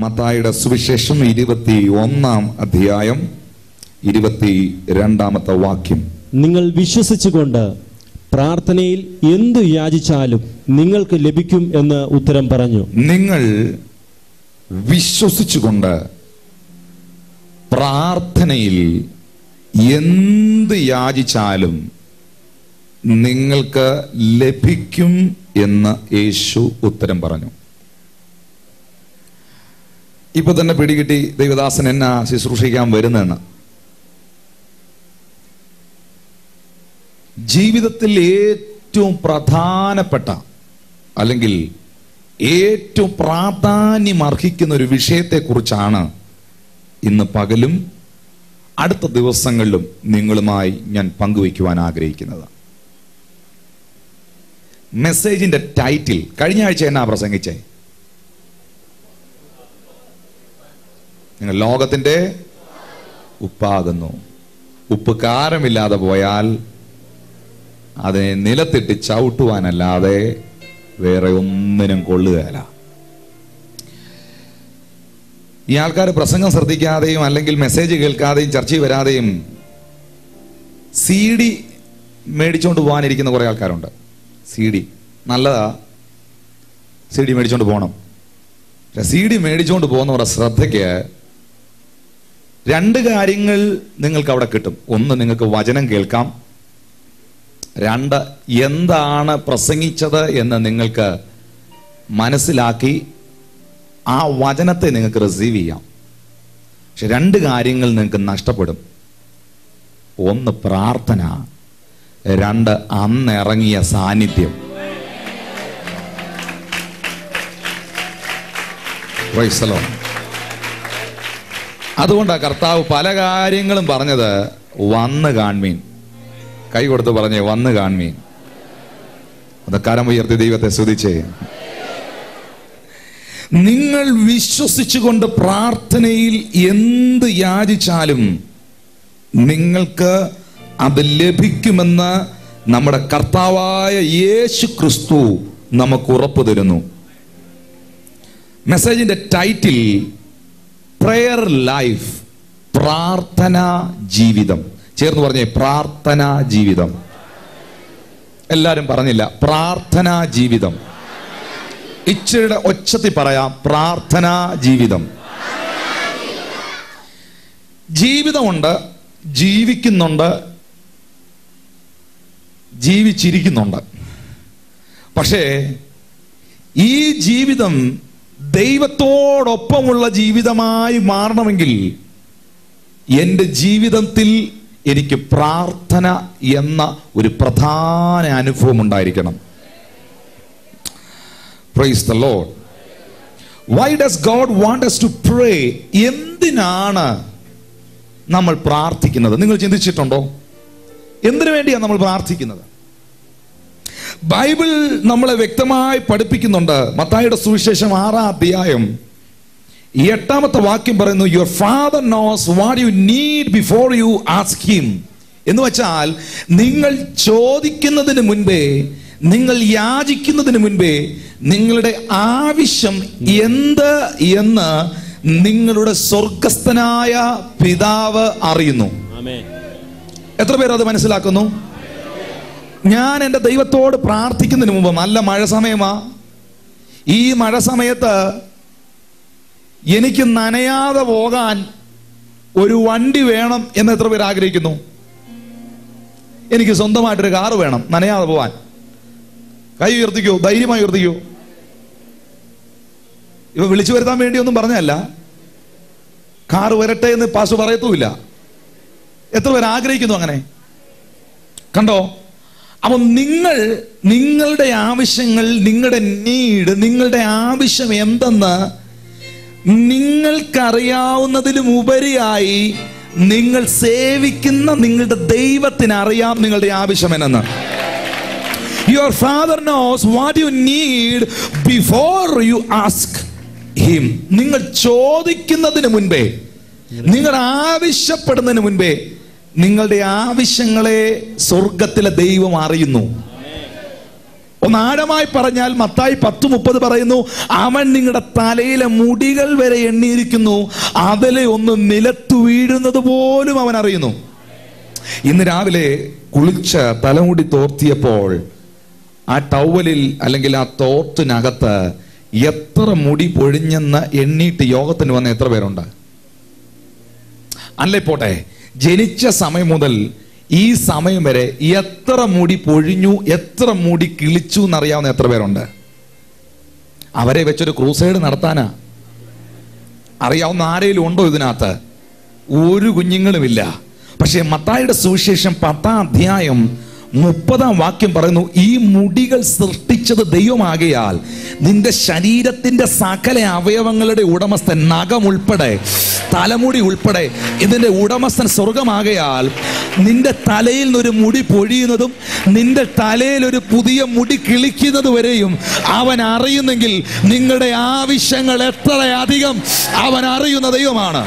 മത്തായിയുടെ സുവിശേഷം ഇരുപത്തി ഒന്നാം അധ്യായം ഇരുപത്തി രണ്ടാമത്തെ വാക്യം നിങ്ങൾ വിശ്വസിച്ചുകൊണ്ട് പ്രാർത്ഥനയിൽ എന്തു യാചിച്ചാലും നിങ്ങൾക്ക് ലഭിക്കും എന്ന് ഉത്തരം പറഞ്ഞു നിങ്ങൾ വിശ്വസിച്ചുകൊണ്ട് പ്രാർത്ഥനയിൽ എന്ത് യാചിച്ചാലും നിങ്ങൾക്ക് ലഭിക്കും എന്ന് യേശു ഉത്തരം പറഞ്ഞു ഇപ്പൊ തന്നെ പിടികിട്ടി ദൈവദാസൻ എന്നാ ശുശ്രൂഷിക്കാൻ വരുന്നെന്ന് ജീവിതത്തിൽ ഏറ്റവും പ്രധാനപ്പെട്ട അല്ലെങ്കിൽ ഏറ്റവും പ്രാധാന്യം അർഹിക്കുന്ന ഒരു വിഷയത്തെക്കുറിച്ചാണ് ഇന്ന് പകലും അടുത്ത ദിവസങ്ങളിലും നിങ്ങളുമായി ഞാൻ പങ്കുവയ്ക്കുവാൻ ആഗ്രഹിക്കുന്നത് മെസ്സേജിന്റെ ടൈറ്റിൽ കഴിഞ്ഞ ആഴ്ച എന്നാ പ്രസംഗിച്ചേ നിങ്ങൾ ലോകത്തിന്റെ ഉപ്പാകുന്നു ഉപ്പ് കാരമില്ലാതെ പോയാൽ അതിനെ നിലത്തിട്ട് ചവിട്ടുവാനല്ലാതെ വേറെ ഒന്നിനും കൊള്ളുകയല്ല ഈ ആൾക്കാർ പ്രസംഗം ശ്രദ്ധിക്കാതെയും അല്ലെങ്കിൽ മെസ്സേജ് കേൾക്കാതെയും ചർച്ചയിൽ വരാതെയും സി ഡി മേടിച്ചുകൊണ്ട് പോകാനിരിക്കുന്ന കുറേ ആൾക്കാരുണ്ട് സി ഡി നല്ലതാ സി ഡി മേടിച്ചുകൊണ്ട് പോകണം പക്ഷെ സി ഡി മേടിച്ചുകൊണ്ട് പോകുന്നവരുടെ ശ്രദ്ധയ്ക്ക് രണ്ട് കാര്യങ്ങൾ നിങ്ങൾക്ക് അവിടെ കിട്ടും ഒന്ന് നിങ്ങൾക്ക് വചനം കേൾക്കാം രണ്ട് എന്താണ് പ്രസംഗിച്ചത് എന്ന് നിങ്ങൾക്ക് മനസ്സിലാക്കി ആ വചനത്തെ നിങ്ങൾക്ക് റിസീവ് ചെയ്യാം പക്ഷെ രണ്ട് കാര്യങ്ങൾ നിങ്ങൾക്ക് നഷ്ടപ്പെടും ഒന്ന് പ്രാർത്ഥന രണ്ട് അന്നിറങ്ങിയ സാന്നിധ്യം Praise the Lord. അതുകൊണ്ടാണ് കർത്താവ് പല കാര്യങ്ങളും പറഞ്ഞത് വന്ന് കാൺമീൻ കൈ കൊടുത്ത് പറഞ്ഞേ വന്ന് കാൺമീൻ അത് കരം ഉയർത്തി ദൈവത്തെ സ്തുതിച്ചേ നിങ്ങൾ വിശ്വസിച്ചുകൊണ്ട് പ്രാർത്ഥനയിൽ എന്ത് യാചിച്ചാലും നിങ്ങൾക്ക് അത് ലഭിക്കുമെന്ന് നമ്മുടെ കർത്താവായ യേശു ക്രിസ്തു നമുക്ക് ഉറപ്പു തരുന്നു മെസ്സേജിന്റെ ടൈറ്റിൽ പ്രയർ ലൈഫ് പ്രാർത്ഥന ജീവിതം ചേർന്ന് പറഞ്ഞേ പ്രാർത്ഥന ജീവിതം എല്ലാരും പറഞ്ഞില്ല പ്രാർത്ഥന ജീവിതം ഇച്ചിരിയുടെ ഒച്ചത്തിൽ പറയാം പ്രാർത്ഥന ജീവിതം ജീവിതമുണ്ട് ജീവിക്കുന്നുണ്ട് ജീവിച്ചിരിക്കുന്നുണ്ട് പക്ഷേ ഈ ജീവിതം ദൈവത്തോടൊപ്പമുള്ള ജീവിതമായി മാറണമെങ്കിൽ എൻ്റെ ജീവിതത്തിൽ എനിക്ക് പ്രാർത്ഥന എന്ന ഒരു പ്രധാന അനുഭവം ഉണ്ടായിരിക്കണം praise the Lord why does God want us to pray എന്തിനാണ് നമ്മൾ പ്രാർത്ഥിക്കുന്നത് നിങ്ങൾ ചിന്തിച്ചിട്ടുണ്ടോ എന്തിനു വേണ്ടിയാണ് നമ്മൾ പ്രാർത്ഥിക്കുന്നത് ബൈബിൾ നമ്മളെ വ്യക്തമായി പഠിപ്പിക്കുന്നുണ്ട് മത്തായിയുടെ സുവിശേഷം ആറാം അധ്യായം ഈ എട്ടാമത്തെ വാക്യം പറയുന്നു your Father knows what you need before you ask him എന്ന് വെച്ചാൽ നിങ്ങൾ ചോദിക്കുന്നതിന് മുൻപേ നിങ്ങൾ യാചിക്കുന്നതിന് മുൻപേ നിങ്ങളുടെ ആവശ്യം എന്ത് എന്ന് നിങ്ങളുടെ സ്വർഗസ്ഥനായ പിതാവ് അറിയുന്നു ആമേൻ എത്ര പേർ അത് മനസ്സിലാക്കുന്നു ഞാൻ എൻ്റെ ദൈവത്തോട് പ്രാർത്ഥിക്കുന്നതിന് മുമ്പ് നല്ല മഴ സമയമാ ഈ മഴ സമയത്ത് എനിക്ക് നനയാതെ പോകാൻ ഒരു വണ്ടി വേണം എന്ന് എത്ര പേർ ആഗ്രഹിക്കുന്നു എനിക്ക് സ്വന്തമായിട്ടൊരു കാറ് വേണം നനയാതെ പോവാൻ കൈ ഉയർത്തിക്കോ ധൈര്യമായി ഉയർത്തിക്കോ ഇവ വിളിച്ചു വരുത്താൻ വേണ്ടിയൊന്നും പറഞ്ഞല്ല കാറ് വരട്ടെ എന്ന് പാസ് പറയത്തുമില്ല എത്ര പേർ ആഗ്രഹിക്കുന്നു അങ്ങനെ കണ്ടോ അപ്പൊ നിങ്ങൾ നിങ്ങളുടെ ആവശ്യങ്ങൾ നിങ്ങളുടെ നീഡ് നിങ്ങളുടെ ആവശ്യം എന്തെന്ന് നിങ്ങൾക്കറിയാവുന്നതിലും ഉപരിയായി നിങ്ങൾ സേവിക്കുന്ന നിങ്ങളുടെ ദൈവത്തിന് അറിയാം നിങ്ങളുടെ ആവശ്യം എന്നെന്ന് your Father knows what you need before you ask him നിങ്ങൾ ചോദിക്കുന്നതിന് മുൻപേ നിങ്ങൾ ആവശ്യപ്പെടുന്നതിന് മുൻപേ നിങ്ങളുടെ ആവശ്യങ്ങളെ സ്വർഗത്തിലെ ദൈവം അറിയുന്നു ഒന്ന് ആഴമായി പറഞ്ഞാൽ മത്തായി പത്ത് മുപ്പത് പറയുന്നു അവൻ നിങ്ങളുടെ തലയിലെ മുടികൾ വരെ എണ്ണിയിരിക്കുന്നു അതിലെ ഒന്ന് നിലത്തു വീഴുന്നത് പോലും അവൻ അറിയുന്നു ഇന്ന് രാവിലെ കുളിച്ച് തലമുടി തോർത്തിയപ്പോൾ ആ ടവലിൽ അല്ലെങ്കിൽ ആ തോർത്തിനകത്ത് എത്ര മുടി പൊഴിഞ്ഞെന്ന് എണ്ണീട്ട് യോഗത്തിന് വന്ന എത്ര പേരുണ്ട് അല്ലേ പോട്ടെ ജനിച്ച സമയം മുതൽ ഈ സമയം വരെ എത്ര മുടി പൊഴിഞ്ഞു എത്ര മുടി കിളിച്ചു എന്നറിയാവുന്ന എത്ര പേരുണ്ട് അവരെ വെച്ചൊരു ക്രൂസൈഡ് നടത്താനാ അറിയാവുന്ന ആരെങ്കിലും ഉണ്ടോ ഇതിനകത്ത് ഒരു കുഞ്ഞുങ്ങളുമില്ല പക്ഷേ മത്തായിയുടെ സുവിശേഷം പത്താം അധ്യായം മുപ്പതാം വാക്യം പറയുന്നു ഈ മുടികൾ സൃഷ്ടിച്ചത് ദൈവമാകയാൽ നിന്റെ ശരീരത്തിന്റെ സകല അവയവങ്ങളുടെ ഉടമസ്ഥൻ നഖം ഉൾപ്പെടെ തലമുടി ഉൾപ്പെടെ ഇതിന്റെ ഉടമസ്ഥൻ സ്വർഗമാകയാൽ നിന്റെ തലയിൽ നിന്നൊരു മുടി പൊഴിയുന്നതും നിന്റെ തലയിൽ ഒരു പുതിയ മുടി കിളിക്കുന്നത് വരെയും അവൻ അറിയുന്നെങ്കിൽ നിങ്ങളുടെ ആവശ്യങ്ങൾ എത്രയധികം അവൻ അറിയുന്ന ദൈവമാണ്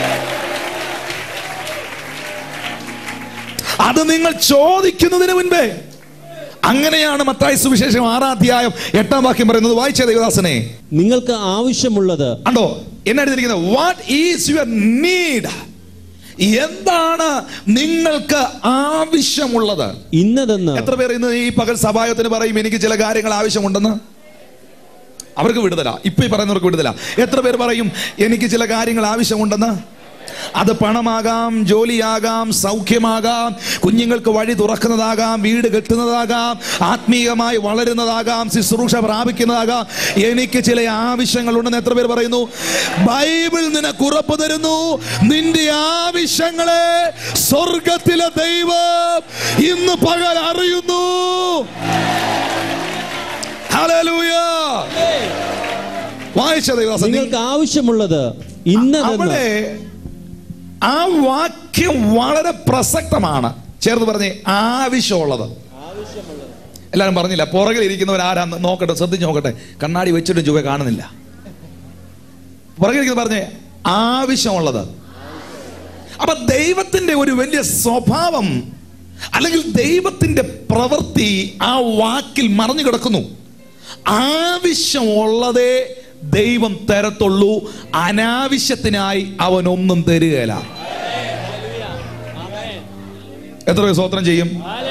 അത് നിങ്ങൾ ചോദിക്കുന്നതിന് മുൻപേ അങ്ങനെയാണ് മത്തായി സുവിശേഷം ആറാം അധ്യായം എട്ടാം വാക്യം പറയുന്നത് വായിച്ച ദേവദാസനെ നിങ്ങൾക്ക് ആവശ്യമുള്ളത് കണ്ടോ എന്നാ എഴുതിയിരിക്കുന്നത് വാട്ട് ഈസ് യുവർ നീഡ് എന്താണ് നിങ്ങൾക്ക് ആവശ്യമുള്ളത് ഇന്നതെന്ന് എത്ര പേർ ഇന്ന് ഈ പകൽ സഭായത്തിന് പറയും എനിക്ക് ചില കാര്യങ്ങൾ ആവശ്യമുണ്ടെന്ന് അവർക്ക് വിടുതല ഇപ്പൊ ഈ പറയുന്നവർക്ക് വിടുതല എത്ര പേർ പറയും എനിക്ക് ചില കാര്യങ്ങൾ ആവശ്യമുണ്ടെന്ന് അത് പണമാകാം ജോലിയാകാം സൗഖ്യമാകാം കുഞ്ഞുങ്ങൾക്ക് വഴി തുറക്കുന്നതാകാം വീട് കെട്ടുന്നതാകാം ആത്മീയമായി വളരുന്നതാകാം ശുശ്രൂഷ പ്രാപിക്കുന്നതാകാം എനിക്ക് ചില ആവശ്യങ്ങളുണ്ടെന്ന് എത്ര പേർ പറയുന്നു ബൈബിൾ നിനക്ക് ഉറപ്പ് തരുന്നു നിന്റെ ആവശ്യങ്ങളെ സ്വർഗത്തിലെ ദൈവം ഇന്ന് പകൽ അറിയുന്നു ഹല്ലേലൂയ വായിച്ച ദൈവദാസൻ നിങ്ങൾക്ക് ആവശ്യമുള്ളത് ഇന്നതെന്ന് അവിടെ ആ വാക്യം വളരെ പ്രസക്തമാണ് ചേർന്ന് പറഞ്ഞേ ആവശ്യമുള്ളത് എല്ലാവരും പറഞ്ഞില്ല പുറകിൽ ഇരിക്കുന്നവർ ആരാന്ന് നോക്കട്ടെ ശ്രദ്ധിച്ച് നോക്കട്ടെ കണ്ണാടി വെച്ചിട്ടും ചുവ കാണുന്നില്ല പുറകിൽ ഇരിക്കുന്ന പറഞ്ഞേ ആവശ്യമുള്ളത് അപ്പൊ ദൈവത്തിന്റെ ഒരു വലിയ സ്വഭാവം അല്ലെങ്കിൽ ദൈവത്തിന്റെ പ്രവൃത്തി ആ വാക്കിൽ മറഞ്ഞു കിടക്കുന്നു ആവശ്യമുള്ളതേ ദൈവം തരത്തുള്ളൂ അനാവശ്യത്തിനായി അവൻ ഒന്നും തരികയില്ല എത്ര പേർ സ്വോത്രം ചെയ്യും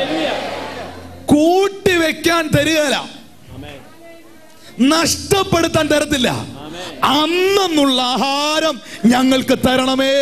കൂട്ടിവെക്കാൻ തരികയില്ല നഷ്ടപ്പെടുത്താൻ തരത്തില്ല അന്നുള്ള ആഹാരം ഞങ്ങൾക്ക് തരണമേ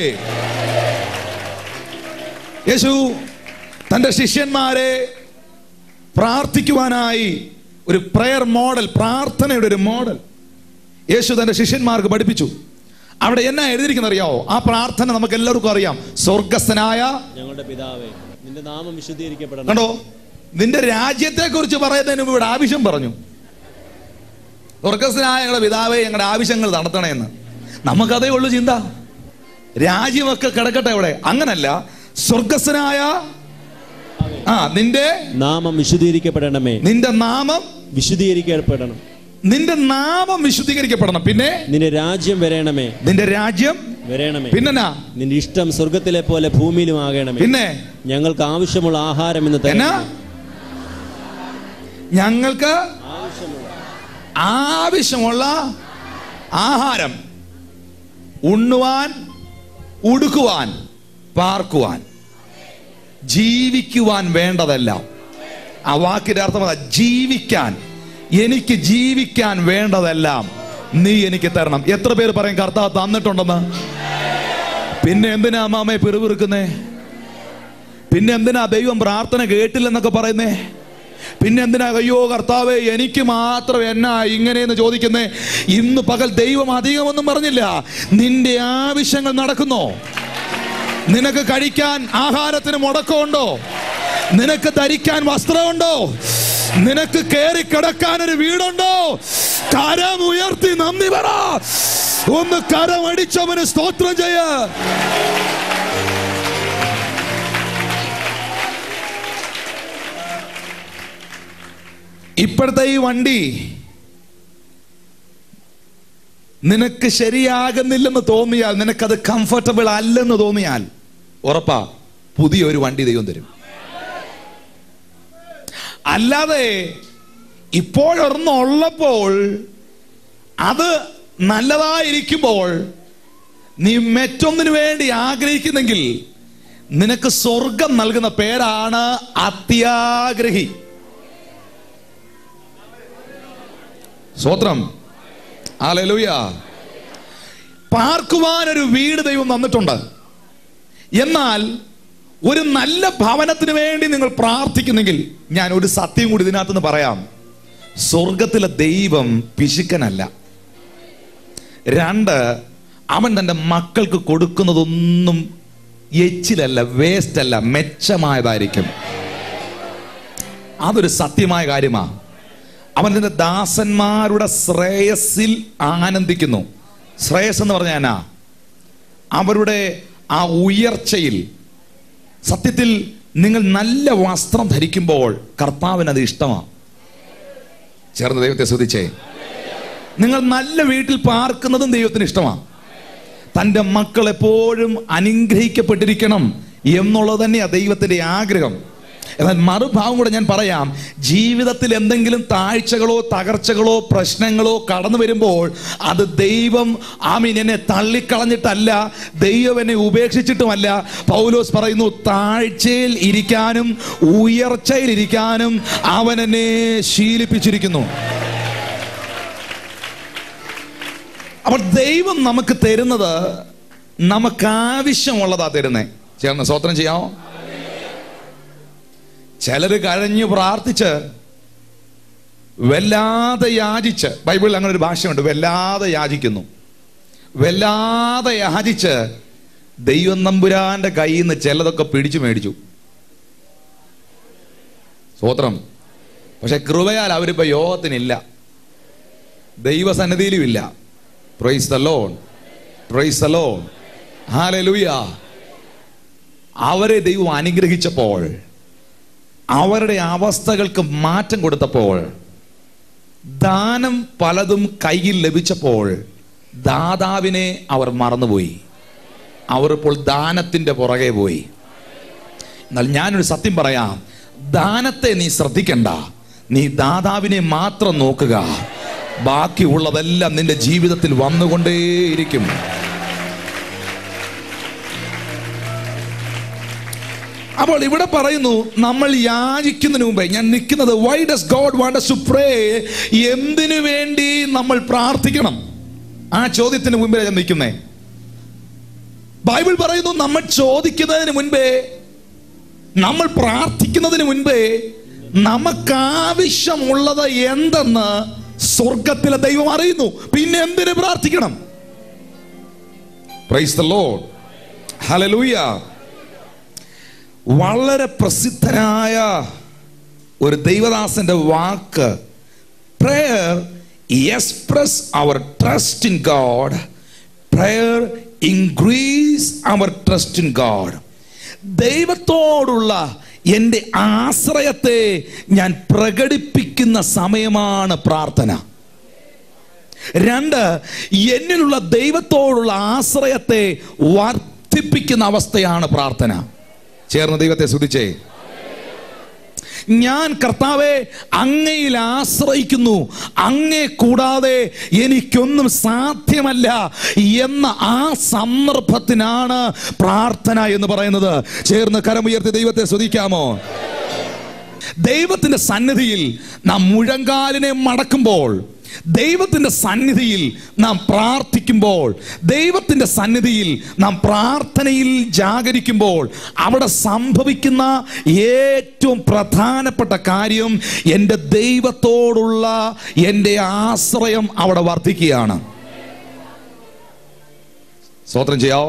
യേശു തന്റെ ശിഷ്യന്മാരെ പ്രാർത്ഥിക്കുവാനായി ഒരു പ്രയർ മോഡൽ പ്രാർത്ഥനയുടെ ഒരു മോഡൽ യേശു തന്റെ ശിഷ്യന്മാർക്ക് പഠിപ്പിച്ചു അവിടെ എന്നാ എഴുതിയിരിക്കുന്ന അറിയാവോ ആ പ്രാർത്ഥന നമുക്ക് എല്ലാവർക്കും അറിയാം സ്വർഗസ്ഥനായ ഞങ്ങളുടെ പിതാവേ നിന്റെ നാമം വിശുദ്ധീകരിക്കപ്പെടണം കണ്ടോ നിന്റെ രാജ്യത്തെ കുറിച്ച് പറയുന്നതിന് മുമ്പ് ഇവിടെ ആവശ്യം പറഞ്ഞു സ്വർഗസ്ഥനായ ഞങ്ങളുടെ പിതാവേ ഞങ്ങളുടെ ആവശ്യങ്ങൾ നടത്തണേ എന്ന് നമുക്കതേ ഉള്ളൂ ചിന്ത രാജ്യമൊക്കെ കിടക്കട്ടെ അവിടെ അങ്ങനല്ല സ്വർഗസ്ഥനായ ആ നിന്റെ നാമം വിശുദ്ധീകരിക്കപ്പെടണമേ നിന്റെ നാമം വിശുദ്ധീകരിക്കപ്പെടണം നിന്റെ നാമം വിശുദ്ധീകരിക്കപ്പെടണം പിന്നെ നിന്റെ രാജ്യം വരേണമേ നിന്റെ രാജ്യം വരേണമേ പിന്നെന്നാ നിന്റെ ഇഷ്ടം സ്വർഗത്തിലെ പോലെ ഭൂമിയിലും ആകണമേ പിന്നെ ഞങ്ങൾക്ക് ആവശ്യമുള്ള ആഹാരം ഇന്ന് എന്നാ തരണമേ. ഞങ്ങൾക്ക് ആവശ്യമുള്ള ആഹാരം ഉണ്ണുവാൻ ഉടുക്കുവാൻ പാർക്കുവാൻ ജീവിക്കുവാൻ വേണ്ടതെല്ലാം ആ വാക്കിന്റെ അർത്ഥം അതാ ജീവിക്കാൻ എനിക്ക് ജീവിക്കാൻ വേണ്ടതെല്ലാം നീ എനിക്ക് തരണം എത്ര പേര് പറയും കർത്താവ് തന്നിട്ടുണ്ടെന്ന് പിന്നെ എന്തിനാ അമ്മാമ്മയെ പിറുപിറുക്കുന്നേ പിന്നെ എന്തിനാ ദൈവം പ്രാർത്ഥന കേട്ടില്ലെന്നൊക്കെ പറയുന്നേ പിന്നെ എന്തിനാ അയ്യോ കർത്താവേ എനിക്ക് മാത്രം എന്നാ ഇങ്ങനെയെന്ന് ചോദിക്കുന്നേ ഇന്ന് പകൽ ദൈവം അധികമൊന്നും പറഞ്ഞില്ല നിന്റെ ആവശ്യങ്ങൾ നടക്കുന്നോ നിനക്ക് കഴിക്കാൻ ആഹാരത്തിന് മുടക്കമുണ്ടോ നിനക്ക് ധരിക്കാൻ വസ്ത്രമുണ്ടോ നിനക്ക് കയറി കിടക്കാൻ ഒരു വീടുണ്ടോ കരം ഉയർത്തി നന്ദി പറ ഒന്ന് കരം അടിച്ചവന് സ്തോത്രം ചെയ്യ ഇപ്പോഴത്തെ ഈ വണ്ടി നിനക്ക് ശരിയാകുന്നില്ലെന്ന് തോന്നിയാൽ നിനക്കത് കംഫർട്ടബിൾ അല്ലെന്ന് തോന്നിയാൽ ഉറപ്പാ പുതിയൊരു വണ്ടി ദൈവം തരും അല്ലാതെ ഇപ്പോഴൊന്നുള്ളപ്പോൾ അത് നല്ലതായിരിക്കുമ്പോൾ നീ മറ്റൊന്നിനു വേണ്ടി ആഗ്രഹിക്കുന്നെങ്കിൽ നിനക്ക് സ്വർഗം നൽകുന്ന പേരാണ് അത്യാഗ്രഹി സ്വത്രം ആലലൂയ പാർക്കുവാൻ ഒരു വീട് ദൈവം തന്നിട്ടുണ്ട് എന്നാൽ ഒരു നല്ല ഭവനത്തിന് വേണ്ടി നിങ്ങൾ പ്രാർത്ഥിക്കുന്നെങ്കിൽ ഞാൻ ഒരു സത്യം കൂടി ഇതിനകത്ത് നിന്ന് പറയാം സ്വർഗത്തിലെ ദൈവം പിശുക്കനല്ല രണ്ട് അവൻ തന്റെ മക്കൾക്ക് കൊടുക്കുന്നതൊന്നും എച്ചിലല്ല വേസ്റ്റ് അല്ല മെച്ചമായതായിരിക്കും അതൊരു സത്യമായ കാര്യമാണ് അവൻ തന്റെ ദാസന്മാരുടെ ശ്രേയസിൽ ആനന്ദിക്കുന്നു ശ്രേയസ് എന്ന് പറഞ്ഞാൽ എന്നാ അവരുടെ ആ ഉയർച്ചയിൽ സത്യത്തിൽ നിങ്ങൾ നല്ല വസ്ത്രം ധരിക്കുമ്പോൾ കർത്താവിന് അത് ഇഷ്ടമാണ് ചേർന്ന് ദൈവത്തെ ശ്രദ്ധിച്ചേ നിങ്ങൾ നല്ല വീട്ടിൽ പാർക്കുന്നതും ദൈവത്തിന് ഇഷ്ടമാണ് തൻ്റെ മക്കൾ എപ്പോഴും അനുഗ്രഹിക്കപ്പെട്ടിരിക്കണം എന്നുള്ളത് തന്നെയാണ് ദൈവത്തിൻ്റെ ആഗ്രഹം എന്നാൽ മറുഭാവം കൂടെ ഞാൻ പറയാം ജീവിതത്തിൽ എന്തെങ്കിലും താഴ്ചകളോ തകർച്ചകളോ പ്രശ്നങ്ങളോ കടന്നു വരുമ്പോൾ അത് ദൈവം ആമീൻ എന്നെ തള്ളിക്കളഞ്ഞിട്ടല്ല ദൈവം എന്നെ ഉപേക്ഷിച്ചിട്ടുമല്ല പൗലോസ് പറയുന്നു താഴ്ചയിൽ ഇരിക്കാനും ഉയർച്ചയിൽ ഇരിക്കാനും അവൻ എന്നെ ശീലിപ്പിച്ചിരിക്കുന്നു അപ്പോൾ ദൈവം നമുക്ക് തരുന്നത് നമുക്ക് ആവശ്യമുള്ളതാ തരുന്നേ ചേർന്ന് സ്വത്രം ചെയ്യാമോ ചിലര് കരഞ്ഞു പ്രാർത്ഥിച്ച് വല്ലാതെ യാചിച്ച് ബൈബിളിൽ അങ്ങനെ ഒരു ഭാഷയുണ്ട് വല്ലാതെ യാചിക്കുന്നു വല്ലാതെ യാചിച്ച് ദൈവം നമ്പുരാന്റെ കയ്യിൽ നിന്ന് ചിലതൊക്കെ പിടിച്ചു മേടിച്ചു സ്വോത്രം പക്ഷെ കൃപയാൽ അവരിപ്പോ യോഗത്തിനില്ല ദൈവസന്നിധിയിലും ഇല്ല praise the Lord praise the Lord hallelujah അവരെ ദൈവം അനുഗ്രഹിച്ചപ്പോൾ അവരുടെ അവസ്ഥകൾക്ക് മാറ്റം കൊടുത്തപ്പോൾ ദാനം പലതും കയ്യിൽ ലഭിച്ചപ്പോൾ ദാതാവിനെ അവർ മറന്നുപോയി അവർ ഇപ്പോൾ ദാനത്തിന്റെ പുറകെ പോയി എന്നാൽ ഞാനൊരു സത്യം പറയാം ദാനത്തെ നീ ശ്രദ്ധിക്കണ്ട നീ ദാതാവിനെ മാത്രം നോക്കുക ബാക്കിയുള്ളതെല്ലാം നിന്റെ ജീവിതത്തിൽ വന്നുകൊണ്ടേയിരിക്കും അപ്പോൾ ഇവിടെ പറയുന്നു നമ്മൾ യാചിക്കുന്നതിന് മുമ്പേ ഞാൻ നിൽക്കുന്നത് why does God want to pray എന്തിനു വേണ്ടി നമ്മൾ പ്രാർത്ഥിക്കണം ആ ചോദ്യത്തിന് മുമ്പിൽ ഞാൻ നിൽക്കുന്നേ ബൈബിൾ പറയുന്നു നമ്മൾ ചോദിക്കുന്നതിന് മുൻപേ നമ്മൾ പ്രാർത്ഥിക്കുന്നതിന് മുൻപേ നമുക്ക് ആവശ്യമുള്ളത് എന്തെന്ന് സ്വർഗത്തിലെ ദൈവം അറിയുന്നു പിന്നെ എന്തിനു പ്രാർത്ഥിക്കണം പ്രൈസ് ദ ലോർഡ് ഹല്ലേലൂയ വളരെ പ്രസിദ്ധനായ ഒരു ദൈവദാസന്റെ വാക്ക് prayer express our trust in God prayer increase our trust in God ദൈവത്തോടുള്ള എൻ്റെ ആശ്രയത്തെ ഞാൻ പ്രകടിപ്പിക്കുന്ന സമയമാണ് പ്രാർത്ഥന രണ്ട് എന്നിലുള്ള ദൈവത്തോടുള്ള ആശ്രയത്തെ വർദ്ധിപ്പിക്കുന്ന അവസ്ഥയാണ് പ്രാർത്ഥന ചേർന്ന് ദൈവത്തെ സ്തുതിച്ചേ ഞാൻ കർത്താവെ അങ്ങയിൽ ആശ്രയിക്കുന്നു അങ്ങേ കൂടാതെ എനിക്കൊന്നും സാധ്യമല്ല എന്ന ആ സന്ദർഭത്തിനാണ് പ്രാർത്ഥന എന്ന് പറയുന്നത് ചേർന്ന് കരമുയർത്തി ദൈവത്തെ സ്തുതിക്കാമോ ദൈവത്തിന്റെ സന്നിധിയിൽ നാം മുഴങ്കാലിനെ മടക്കുമ്പോൾ ദൈവത്തിന്റെ സന്നിധിയിൽ നാം പ്രാർത്ഥിക്കുമ്പോൾ ദൈവത്തിന്റെ സന്നിധിയിൽ നാം പ്രാർത്ഥനയിൽ ജാഗരിക്കുമ്പോൾ അവിടെ സംഭവിക്കുന്ന ഏറ്റവും പ്രധാനപ്പെട്ട കാര്യം എൻ്റെ ദൈവത്തോടുള്ള എൻ്റെ ആശ്രയം അവിടെ വർദ്ധിക്കുകയാണ് സ്തോത്രം ചെയ്യാവോ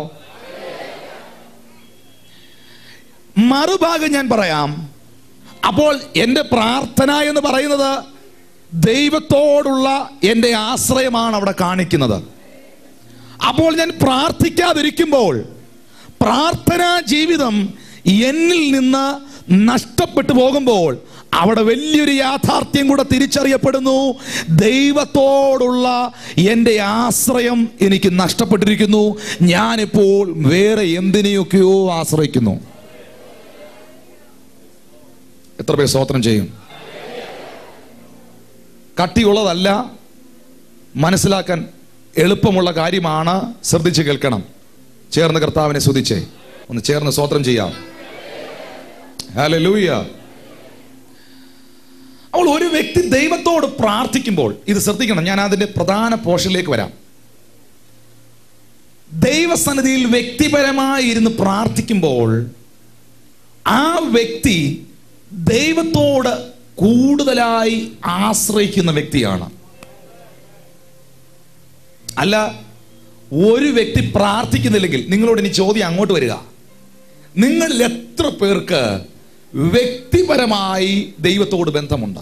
മറുഭാഗം ഞാൻ പറയാം അപ്പോൾ എൻ്റെ പ്രാർത്ഥന എന്ന് പറയുന്നത് ദൈവത്തോടുള്ള എൻ്റെ ആശ്രയമാണ് അവിടെ കാണിക്കുന്നത് അപ്പോൾ ഞാൻ പ്രാർത്ഥിക്കാതിരിക്കുമ്പോൾ പ്രാർത്ഥനാ ജീവിതം എന്നിൽ നിന്ന് നഷ്ടപ്പെട്ടു പോകുമ്പോൾ അവിടെ വലിയൊരു യാഥാർത്ഥ്യം കൂടെ തിരിച്ചറിയപ്പെടുന്നു ദൈവത്തോടുള്ള എൻ്റെ ആശ്രയം എനിക്ക് നഷ്ടപ്പെട്ടിരിക്കുന്നു ഞാനിപ്പോൾ വേറെ എന്തിനെയൊക്കെയോ ആശ്രയിക്കുന്നു എത്ര പേർ സ്തോത്രം ചെയ്യും കട്ടിയുള്ളതല്ല മനസ്സിലാക്കാൻ എളുപ്പമുള്ള കാര്യമാണ് ശ്രദ്ധിച്ച് കേൾക്കണം ചേർന്ന് കർത്താവിനെ സ്തുതിച്ചേ ഒന്ന് ചേർന്ന് സ്വോത്രം ചെയ്യാം ഹല്ലേലൂയ അപ്പോൾ ഒരു വ്യക്തി ദൈവത്തോട് പ്രാർത്ഥിക്കുമ്പോൾ ഇത് ശ്രദ്ധിക്കണം ഞാൻ അതിന്റെ പ്രധാന പോർഷനിലേക്ക് വരാം ദൈവസന്നിധിയിൽ വ്യക്തിപരമായി ഇരുന്ന് പ്രാർത്ഥിക്കുമ്പോൾ ആ വ്യക്തി ദൈവത്തോട് കൂടുതലായി ആശ്രയിക്കുന്ന വ്യക്തിയാണ് അല്ല ഒരു വ്യക്തി പ്രാർത്ഥിക്കുന്നില്ലെങ്കിൽ നിങ്ങളോട് ഇനി ചോദ്യം അങ്ങോട്ട് വരിക നിങ്ങളിൽ എത്ര പേർക്ക് വ്യക്തിപരമായി ദൈവത്തോട് ബന്ധമുണ്ട്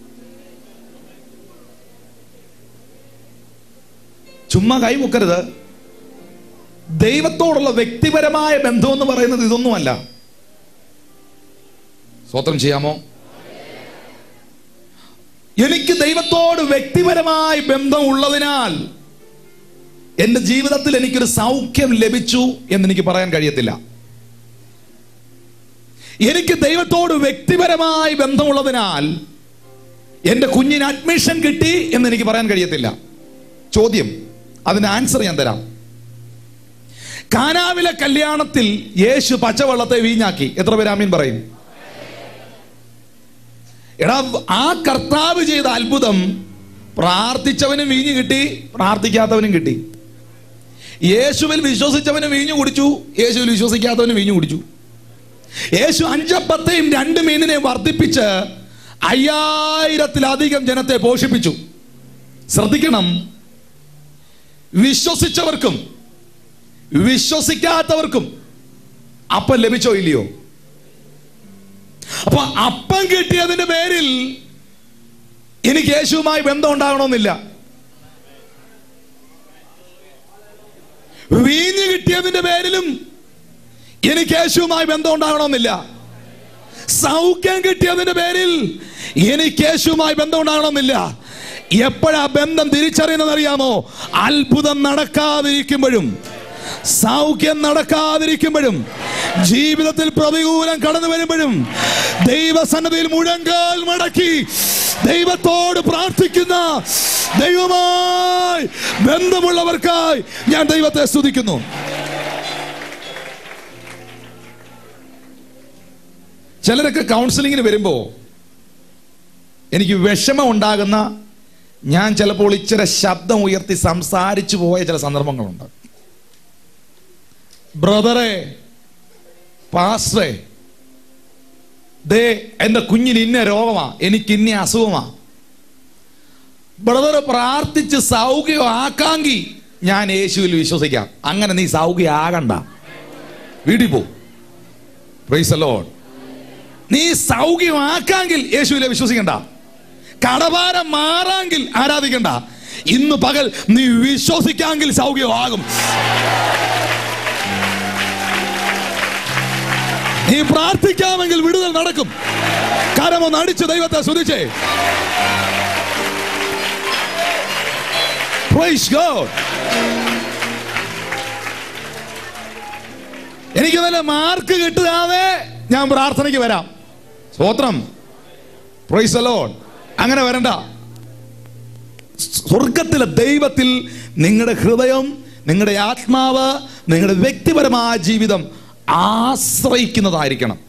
ചുമ്മാ കൈമുക്കരുത് ദൈവത്തോടുള്ള വ്യക്തിപരമായ ബന്ധം എന്ന് പറയുന്നത് ഇതൊന്നുമല്ല സ്വത്രം ചെയ്യാമോ എനിക്ക് ദൈവത്തോട് വ്യക്തിപരമായി ബന്ധം ഉള്ളതിനാൽ എന്റെ ജീവിതത്തിൽ എനിക്കൊരു സൗഖ്യം ലഭിച്ചു എന്ന് എനിക്ക് പറയാൻ കഴിയത്തില്ല എനിക്ക് ദൈവത്തോട് വ്യക്തിപരമായി ബന്ധമുള്ളതിനാൽ എന്റെ കുഞ്ഞിന് അഡ്മിഷൻ കിട്ടി എന്ന് എനിക്ക് പറയാൻ കഴിയത്തില്ല ചോദ്യം അതിന് ആൻസർ ഞാൻ തരാം കാനാവിലെ കല്യാണത്തിൽ യേശു പച്ചവെള്ളത്തെ വീഞ്ഞാക്കി എത്ര പേര് ആമീൻ പറയും എടാ ആ കർത്താവ് ചെയ്ത അത്ഭുതം പ്രാർത്ഥിച്ചവനും വീഞ്ഞു കിട്ടി പ്രാർത്ഥിക്കാത്തവനും കിട്ടി യേശുവിൽ വിശ്വസിച്ചവനും വീഞ്ഞു കുടിച്ചു യേശുവിൽ വിശ്വസിക്കാത്തവനും വീഞ്ഞു കുടിച്ചു യേശു അഞ്ചപ്പത്തെയും രണ്ട് മീനിനെയും വർദ്ധിപ്പിച്ച് അയ്യായിരത്തിലധികം ജനത്തെ പോഷിപ്പിച്ചു ശ്രദ്ധിക്കണം വിശ്വസിച്ചവർക്കും വിശ്വസിക്കാത്തവർക്കും അപ്പം ലഭിച്ചോ ഇല്ലയോ അപ്പൊ അപ്പം കിട്ടിയതിന്റെ പേരിൽ എനിക്ക് യേശുവുമായി ബന്ധം ഉണ്ടാകണമെന്നില്ല വീഞ്ഞ് കിട്ടിയതിന്റെ പേരിലും എനിക്ക് യേശുവുമായി ബന്ധം ഉണ്ടാകണമെന്നില്ല സൗഖ്യം കിട്ടിയതിന്റെ പേരിൽ എനിക്ക് യേശുവുമായി ബന്ധം ഉണ്ടാകണമെന്നില്ല എപ്പോഴാ ബന്ധം തിരിച്ചറിയുന്നത് അറിയാമോ അത്ഭുതം നടക്കാതിരിക്കുമ്പോഴും സൗഖ്യം നടക്കാതിരിക്കുമ്പോഴും ജീവിതത്തിൽ പ്രതികൂലം കടന്നു വരുമ്പോഴും ദൈവസന്നതിയിൽ മുഴങ്കാൽ മടക്കി ദൈവത്തോട് പ്രാർത്ഥിക്കുന്ന ദൈവമായി ബന്ധമുള്ളവർക്കായി ഞാൻ ദൈവത്തെ സ്തുതിക്കുന്നു ചിലരൊക്കെ കൗൺസിലിങ്ങിന് വരുമ്പോ എനിക്ക് വിഷമം ഉണ്ടാകുന്ന ഞാൻ ചിലപ്പോൾ ഇച്ചിരി ശബ്ദം ഉയർത്തി സംസാരിച്ചു പോയ ചില സന്ദർഭങ്ങളുണ്ട് ബ്രദറെ പാസ്റ്ററെ ദേ എൻ്റെ കുഞ്ഞിന് ഇന്ന രോഗമാ എനിക്ക് ഇന്ന അസുഖമാ ബ്രദർ പ്രാർത്ഥിച്ച് സൗഖ്യമാക്കാങ്കി ഞാൻ യേശുവിൽ വിശ്വസിക്കാം അങ്ങനെ നീ സൗഖ്യമാകണ്ട വീട്ടിൽ പോ പ്രൈസ് ലോഡ് നീ സൗഖ്യമാക്കാങ്കിൽ യേശുവിലെ വിശ്വസിക്കണ്ട കടഭാരം മാറാങ്കിൽ ആരാധിക്കണ്ട ഇന്ന് പകൽ നീ വിശ്വസിക്കാമെങ്കിൽ സൗഖ്യമാകും നീ പ്രാർത്ഥിക്കാമെങ്കിൽ വിടുതൽ നടക്കും കരമൊന്ന് അടിച്ച് ദൈവത്തെ സ്തുതിച്ചേ Praise God. എനിക്ക് നല്ല മാർക്ക് കിട്ടുകാതെ ഞാൻ പ്രാർത്ഥനയ്ക്ക് വരാം സ്തോത്രം പ്രൈസ് അലോൺ അങ്ങനെ വരണ്ട സ്വർഗത്തിലെ ദൈവത്തിൽ നിങ്ങളുടെ ഹൃദയം നിങ്ങളുടെ ആത്മാവ് നിങ്ങളുടെ വ്യക്തിപരമായ ജീവിതം ആശ്രയിക്കുന്നതായിരിക്കണം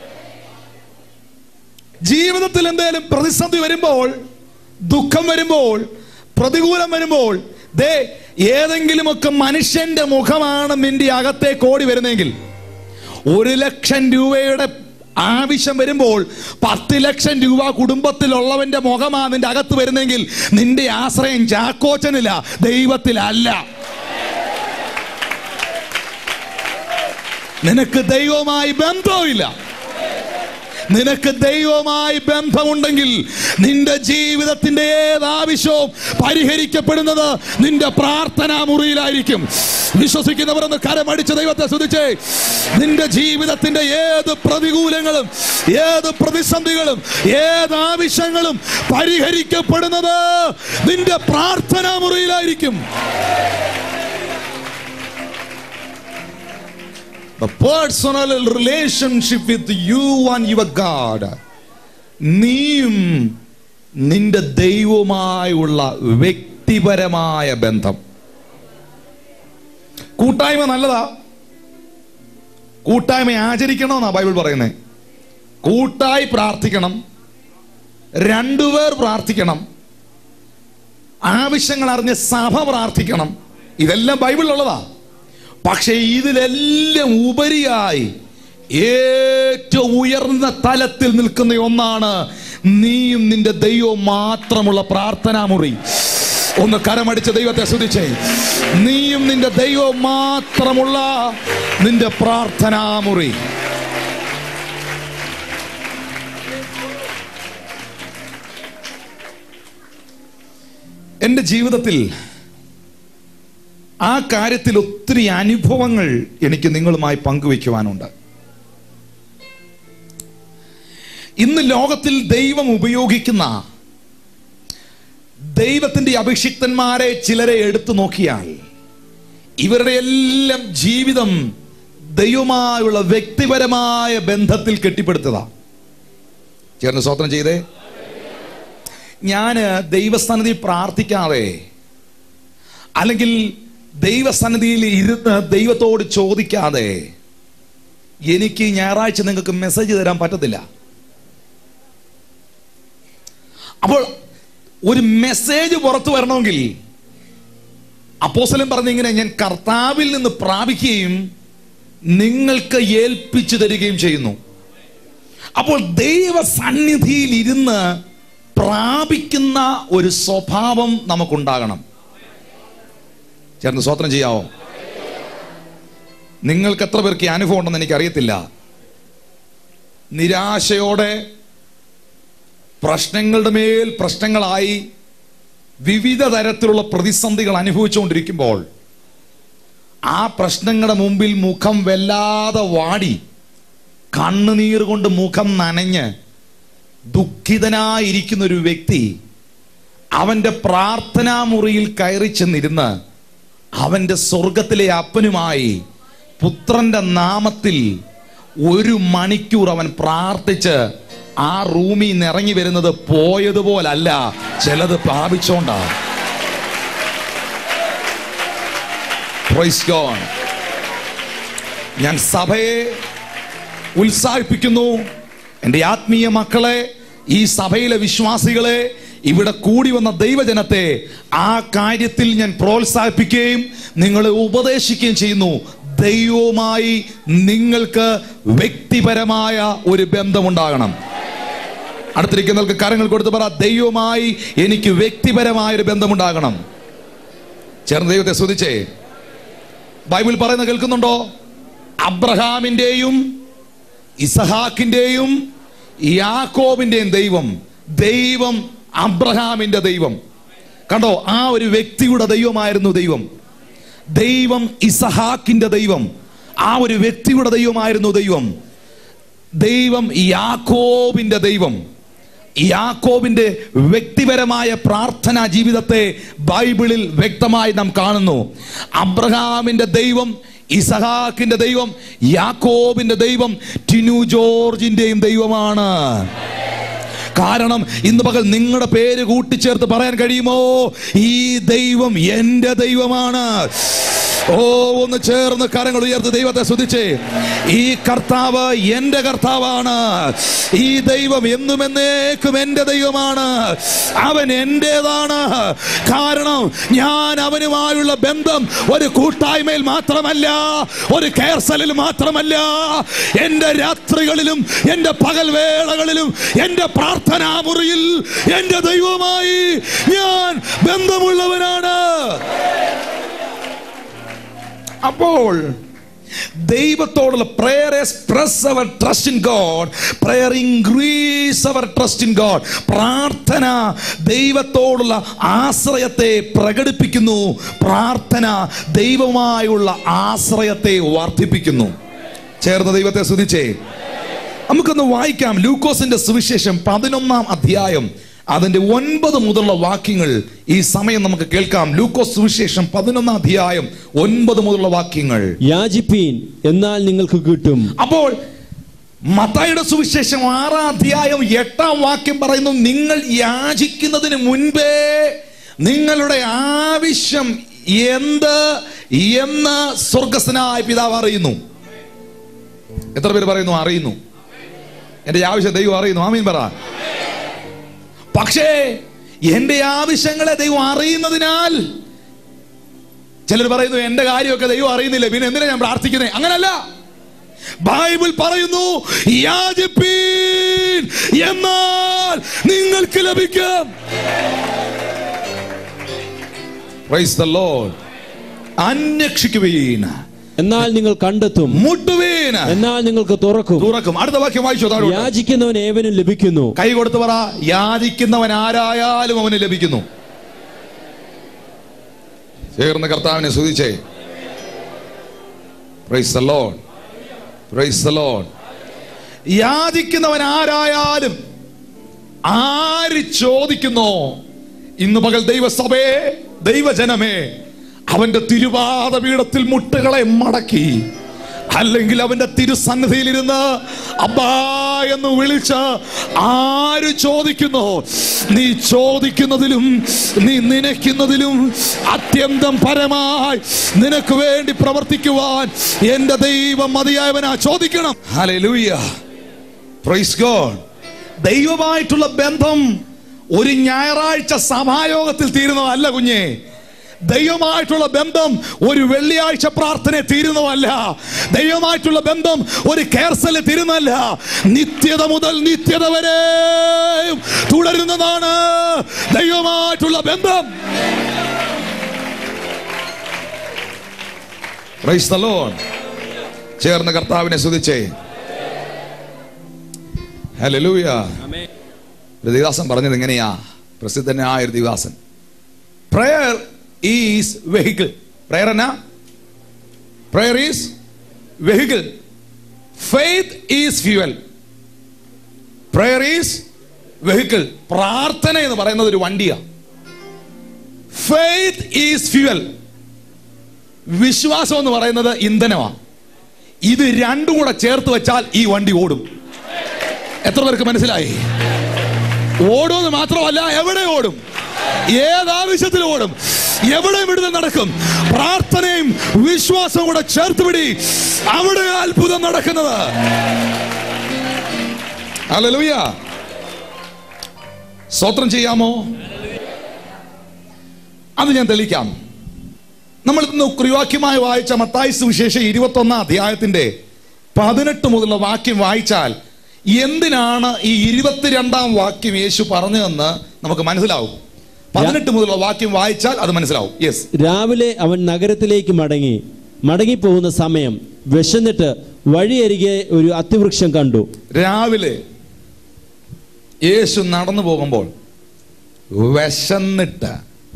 ജീവിതത്തിൽ എന്തെങ്കിലും പ്രതിസന്ധി വരുമ്പോൾ ദുഃഖം വരുമ്പോൾ പ്രതികൂലം വരുമ്പോൾ ദേ ഏതെങ്കിലുമൊക്കെ മനുഷ്യന്റെ മുഖമാണ് നിന്റെ അകത്തേക്ക് ഓടി വരുന്നെങ്കിൽ ഒരു ലക്ഷം രൂപയുടെ ആവശ്യം വരുമ്പോൾ പത്ത് ലക്ഷം രൂപ കുടുംബത്തിലുള്ളവന്റെ മുഖമാ നിന്റെ അകത്ത് വരുന്നെങ്കിൽ നിന്റെ ആശ്രയം ചാക്കോച്ചനില്ല ദൈവത്തിലല്ല നിനക്ക് ദൈവമായി ബന്ധവുമില്ല നിനക്ക് ദൈവമായി ബന്ധമുണ്ടെങ്കിൽ നിന്റെ ജീവിതത്തിന്റെ ഏത് ആവശ്യവും പരിഹരിക്കപ്പെടുന്നത് നിന്റെ പ്രാർത്ഥനാ മുറിയിലായിരിക്കും വിശ്വസിക്കുന്നവരൊന്ന് കരമടിച്ച് ദൈവത്തെ സ്തുതിച്ചേ നിന്റെ ജീവിതത്തിന്റെ ഏത് പ്രതികൂലങ്ങളും ഏത് പ്രതിസന്ധികളും ഏത് ആവശ്യങ്ങളും പരിഹരിക്കപ്പെടുന്നത് നിന്റെ പ്രാർത്ഥനാ മുറിയിലായിരിക്കും the personal relationship with you and your God നീയും നിന്റെ ദൈവവുമായുള്ള വ്യക്തിപരമായ ബന്ധം കൂട്ടായ്മ നല്ലതാ കൂട്ടായ്മ ആചരിക്കണമെന്നാ ബൈബിൾ പറയുന്നത് കൂട്ടായി പ്രാർത്ഥിക്കണം രണ്ടുപേർ പ്രാർത്ഥിക്കണം ആവശ്യങ്ങൾ അറിഞ്ഞ് സഭ പ്രാർത്ഥിക്കണം ഇതെല്ലാം ബൈബിളിലുള്ളതാ പക്ഷേ ഇതിലെല്ലാം ഉപരിയായി ഏറ്റവും ഉയർന്ന തലത്തിൽ നിൽക്കുന്ന ഒന്നാണ് നീയും നിന്റെ ദൈവവും മാത്രമുള്ള പ്രാർത്ഥനാ മുറി ഒന്ന് കരമടിച്ച ദൈവത്തെ ശ്രദ്ധിച്ചേ നീയും നിന്റെ ദൈവവും മാത്രമുള്ള നിന്റെ പ്രാർത്ഥനാ മുറി എൻ്റെ ജീവിതത്തിൽ ആ കാര്യത്തിൽ ഒത്തിരി അനുഭവങ്ങൾ എനിക്ക് നിങ്ങളുമായി പങ്കുവയ്ക്കുവാനുണ്ട് ഇന്ന് ലോകത്തിൽ ദൈവം ഉപയോഗിക്കുന്ന ദൈവത്തിന്റെ അഭിഷിക്തന്മാരെ ചിലരെ എടുത്തു നോക്കിയാൽ ഇവരുടെ എല്ലാം ജീവിതം ദൈവമായുള്ള വ്യക്തിപരമായ ബന്ധത്തിൽ കെട്ടിപ്പടുത്തതാ ചേർന്ന് സ്വത്രം ചെയ്തേ ഞാൻ ദൈവസ്ഥാനത്തിൽ പ്രാർത്ഥിക്കാതെ അല്ലെങ്കിൽ ദൈവസന്നിധിയിൽ ഇരുന്ന് ദൈവത്തോട് ചോദിക്കാതെ എനിക്ക് ഞായറാഴ്ച നിങ്ങൾക്ക് മെസ്സേജ് തരാൻ പറ്റത്തില്ല അപ്പോൾ ഒരു മെസ്സേജ് പുറത്തു വരണമെങ്കിൽ അപ്പോസലം പറഞ്ഞ ഇങ്ങനെ ഞാൻ കർത്താവിൽ നിന്ന് പ്രാപിക്കുകയും നിങ്ങൾക്ക് ഏൽപ്പിച്ചു തരികയും ചെയ്യുന്നു അപ്പോൾ ദൈവ സന്നിധിയിൽ ഇരുന്ന് പ്രാപിക്കുന്ന ഒരു സ്വഭാവം നമുക്കുണ്ടാകണം ചേർന്ന് സ്വത്രം ചെയ്യാവോ നിങ്ങൾക്ക് എത്ര പേർക്ക് ഈ അനുഭവം ഉണ്ടെന്ന് എനിക്കറിയത്തില്ല നിരാശയോടെ പ്രശ്നങ്ങളുടെ മേൽ പ്രശ്നങ്ങളായി വിവിധ തരത്തിലുള്ള പ്രതിസന്ധികൾ അനുഭവിച്ചുകൊണ്ടിരിക്കുമ്പോൾ ആ പ്രശ്നങ്ങളുടെ മുമ്പിൽ മുഖം വല്ലാതെ വാടി കണ്ണുനീർ കൊണ്ട് മുഖം നനഞ്ഞ് ദുഃഖിതനായിരിക്കുന്ന ഒരു വ്യക്തി അവന്റെ പ്രാർത്ഥനാ മുറിയിൽ കയറി ചെന്നിരുന്ന് അവന്റെ സ്വർഗത്തിലെ അപ്പനുമായി പുത്രന്റെ നാമത്തിൽ ഒരു മണിക്കൂർ അവൻ പ്രാർത്ഥിച്ച് ആ റൂമിൽ നിന്ന് ഇറങ്ങി വരുന്നത് പോയതുപോലല്ല ചിലത് പ്രാപിച്ചോണ്ടാ Praise God. ഞാൻ സഭയെ ഉത്സാഹിപ്പിക്കുന്നു എൻ്റെ ആത്മീയ മക്കളെ ഈ സഭയിലെ വിശ്വാസികളെ ഇവിടെ കൂടി വന്ന ദൈവജനത്തെ ആ കാര്യത്തിൽ ഞാൻ പ്രോത്സാഹിപ്പിക്കുകയും നിങ്ങളെ ഉപദേശിക്കുകയും ചെയ്യുന്നു ദൈവവുമായി നിങ്ങൾക്ക് വ്യക്തിപരമായ ഒരു ബന്ധമുണ്ടാകണം അടുത്തിരിക്കുന്നവർക്ക് കരങ്ങൾ കൊടുത്ത് പറ ദൈവവുമായി എനിക്ക് വ്യക്തിപരമായ ഒരു ബന്ധമുണ്ടാകണം ചേർന്ന് ദൈവത്തെ സ്തുതിച്ചേ ബൈബിൾ പറയുന്നത് കേൾക്കുന്നുണ്ടോ അബ്രഹാമിന്റെയും ഇസഹാക്കിന്റെയും യാക്കോബിന്റെയും ദൈവം ദൈവം അബ്രഹാമിന്റെ ദൈവം കണ്ടോ ആ ഒരു വ്യക്തിയുടെ ദൈവമായിരുന്നു ദൈവം ദൈവം ഇസഹാക്കിന്റെ ദൈവം ആ ഒരു വ്യക്തിയുടെ ദൈവമായിരുന്നു ദൈവം ദൈവം യാക്കോബിന്റെ ദൈവം യാക്കോബിന്റെ വ്യക്തിപരമായ പ്രാർത്ഥനാ ജീവിതത്തെ ബൈബിളിൽ വ്യക്തമായി നാം കാണുന്നു അബ്രഹാമിന്റെ ദൈവം ഇസഹാക്കിന്റെ ദൈവം യാക്കോബിന്റെ ദൈവം ടിനു ജോർജിന്റെയും ദൈവമാണ് കാരണം ഇന്ന് പകൽ നിങ്ങളുടെ പേര് കൂട്ടിച്ചേർത്ത് പറയാൻ കഴിയുമോ ഈ ദൈവം എൻ്റെ ദൈവമാണ് ഓ ഒന്ന് ചേർന്ന് കരങ്ങൾ ഉയർത്ത് ദൈവത്തെ സ്തുതിച്ചേ ഈ കർത്താവ് എൻ്റെ കർത്താവാണ് ഈ ദൈവം എന്നും എന്നേക്കും എൻ്റെ ദൈവമാണ് അവൻ എൻ്റെതാണ് കാരണം ഞാൻ അവനുമായുള്ള ബന്ധം ഒരു കൂട്ടായ്മയിൽ മാത്രമല്ല ഒരു കേർസലിൽ മാത്രമല്ല എൻ്റെ രാത്രികളിലും എൻ്റെ പകൽ വേളകളിലും എൻ്റെ പ്രാർത്ഥനാ മുറിയിൽ എൻ്റെ ദൈവവുമായി ഞാൻ ബന്ധമുള്ളവനാണ് അപ്പോൾ ദൈവത്തോടുള്ള prayer express our trust in God prayer increase our trust in God പ്രാർത്ഥന ദൈവത്തോടുള്ള ആശ്രയത്തെ പ്രകടിപ്പിക്കുന്നു പ്രാർത്ഥന ദൈവമായുള്ള ആശ്രയത്തെ വർദ്ധിപ്പിക്കുന്നു ചേർന്ന് ദൈവത്തെ സ്തുതിച്ചേ നമുക്കൊന്ന് വായിക്കാം ലൂക്കോസിന്റെ സുവിശേഷം പതിനൊന്നാം അധ്യായം അതിന്റെ ഒൻപത് മുതലുള്ള വാക്യങ്ങൾ ഈ സമയം നമുക്ക് കേൾക്കാം ലൂക്കോസ് സുവിശേഷം പതിനൊന്നാം അധ്യായം ഒൻപത് മുതലുള്ള വാക്യങ്ങൾ യാചിപ്പീൻ എന്നാൽ നിങ്ങൾക്ക് കിട്ടും അപ്പോൾ മത്തായിയുടെ സുവിശേഷം ആറാം അധ്യായം എട്ടാം വാക്യം പറയുന്നു നിങ്ങൾ യാചിക്കുന്നതിന് മുൻപേ നിങ്ങളുടെ ആവശ്യം എന്ത് എന്ന് സ്വർഗസ്ഥനായ പിതാവ് അറിയുന്നു എത്ര പേര് പറയുന്നു അറിയുന്നു എന്റെ ആവശ്യം ദൈവം അറിയുന്നു ആമീൻ പറ പക്ഷേ എന്റെ ആവശ്യങ്ങളെ ദൈവം അറിയുന്നതിനാൽ ചിലർ പറയുന്നു എന്റെ കാര്യമൊക്കെ ദൈവം അറിയുന്നില്ല പിന്നെ എന്തിനാ ഞാൻ പ്രാർത്ഥിക്കുന്നത് അങ്ങനല്ല ബൈബിൾ പറയുന്നു യാചിപ്പീൻ എന്നാൽ നിങ്ങൾക്ക് ലഭിക്കും Praise the Lord. അന്വേഷിക്കുവീൻ എന്നാൽ നിങ്ങൾ കണ്ടെത്തും മുട്ടുവീൻ എന്നാൽ നിങ്ങൾക്ക് തുറക്കും തുറക്കും അടുത്ത വാക്യം വായിച്ചു താഴോട്ട്. യാചിക്കുന്നവൻ ഏവനും ലഭിക്കുന്നു കൈ കൊടുത്ത് പറ യാചിക്കുന്നവൻ ആരായാലും അവന് ലഭിക്കുന്നു ചേർന്ന് കർത്താവിനെ സ്തുതിച്ചേ praise the Lord. Praise the Lord. യാചിക്കുന്നവൻ ആരായാലും ആര് ചോദിക്കുന്നോ ഇന്ന് പകൽ ദൈവസഭയെ ദൈവജനമേ അവന്റെ തിരുവാത പീഠത്തിൽ മുട്ടുകളെ മടക്കി അല്ലെങ്കിൽ അവന്റെ തിരുസന്നിധിയിലിരുന്ന് അബ്ബാ എന്ന് വിളിച്ച് ആര് ചോദിക്കുന്നു നീ ചോദിക്കുന്നതിലും നീ നനയ്ക്കുന്നതിലും അത്യന്തം പരമായി നിനക്ക് വേണ്ടി പ്രവർത്തിക്കുവാൻ എന്റെ ദൈവം മതിയായവനാ ചോദിക്കണം ഹല്ലേലൂയ പ്രൈസ് ഗോഡ് ദൈവമായിട്ടുള്ള ബന്ധം ഒരു ഞായറാഴ്ച സഭായോഗത്തിൽ തീരുന്നതല്ല കുഞ്ഞെ ദൈവമായിട്ടുള്ള ബന്ധം ഒരു വെള്ളിയാഴ്ച പ്രാർത്ഥന തീരുന്നതല്ല ദൈവമായിട്ടുള്ള ബന്ധം ഒരു കേർസല് തീരുന്നതല്ല നിത്യത മുതൽ നിത്യത വരെ തുടരുന്നതാണ് ദൈവമായിട്ടുള്ള ബന്ധം Praise the Lord. ചേർന്ന് കർത്താവിനെ സ്തുതിച്ചേ ഹല്ലേലൂയ ഒരു ദിവസം പറഞ്ഞത് എങ്ങനെയാ പ്രസിദ്ധനായ ഒരു ദിവസം പ്രയർ ഈസ് വെഹിക്കിൾ പ്രയർ എന്നാ prayer is vehicle faith is fuel prayer is vehicle പ്രാർത്ഥന എന്ന് പറയുന്നത് ഒരു വണ്ടിയാ ഫെയ്ത്ത് ഈസ് ഫ്യൂവൽ വിശ്വാസം എന്ന് പറയുന്നത് ഇന്ധനമാണ് ഇത് രണ്ടും കൂടെ ചേർത്ത് വെച്ചാൽ ഈ വണ്ടി ഓടും എത്ര പേർക്ക് മനസ്സിലായി ഓടുമെന്ന് മാത്രമല്ല എവിടെ ഓടും ഏത് ആവശ്യത്തിൽ ഓടും എവിടെ വിടുതൽ നടക്കും പ്രാർത്ഥനയും വിശ്വാസവും കൂടെ ചേർത്ത് പിടി അവിടെ അത്ഭുതം നടക്കുന്നത് ഹല്ലേലൂയ സ്തോത്രം ചെയ്യാമോ അത് ഞാൻ തെളിയിക്കാം നമ്മൾ ഇന്ന് കുറിവാക്യമായി വായിച്ച മത്തായി സുവിശേഷം ഇരുപത്തി ഒന്നാം അധ്യായത്തിന്റെ പതിനെട്ട് മുതലുള്ള വാക്യം വായിച്ചാൽ എന്തിനാണ് ഈ ഇരുപത്തിരണ്ടാം വാക്യം യേശു പറഞ്ഞതെന്ന് നമുക്ക് മനസ്സിലാവും പതിനെട്ട് മുതലുള്ള വാക്യം വായിച്ചാൽ അത് മനസ്സിലാവും യെസ് രാവിലെ അവൻ നഗരത്തിലേക്ക് മടങ്ങി മടങ്ങിപ്പോകുന്ന സമയം വിശന്നിട്ട് വഴിയരികെ ഒരു അത്തിവൃക്ഷം കണ്ടു രാവിലെ യേശു നടന്നു പോകുമ്പോൾ വിശന്നിട്ട്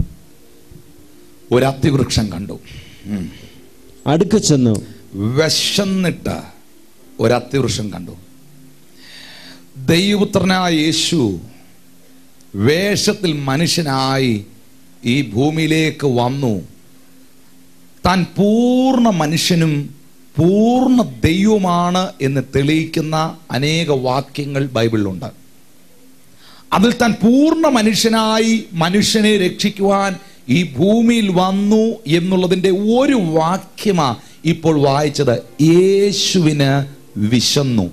ഒരു അത്തിവൃക്ഷം കണ്ടു ഉം. അടുക്ക ചെന്നു വിശന്നിട്ട് ഒരു അത്തിവൃക്ഷം കണ്ടു ദൈവപുത്രനായ യേശു വേഷത്തിൽ മനുഷ്യനായി ഈ ഭൂമിയിലേക്ക് വന്നു താൻ പൂർണ്ണ മനുഷ്യനും പൂർണ്ണ ദൈവമാണ് എന്ന് തെളിയിക്കുന്ന അനേക വാക്യങ്ങൾ ബൈബിളിലുണ്ട് അതിൽ താൻ പൂർണ്ണ മനുഷ്യനായി മനുഷ്യനെ രക്ഷിക്കുവാൻ ഈ ഭൂമിയിൽ വന്നു എന്നുള്ളതിന്റെ ഒരു വാക്യമാ ഇപ്പോൾ വായിച്ചത് യേശുവിന് വിശന്നു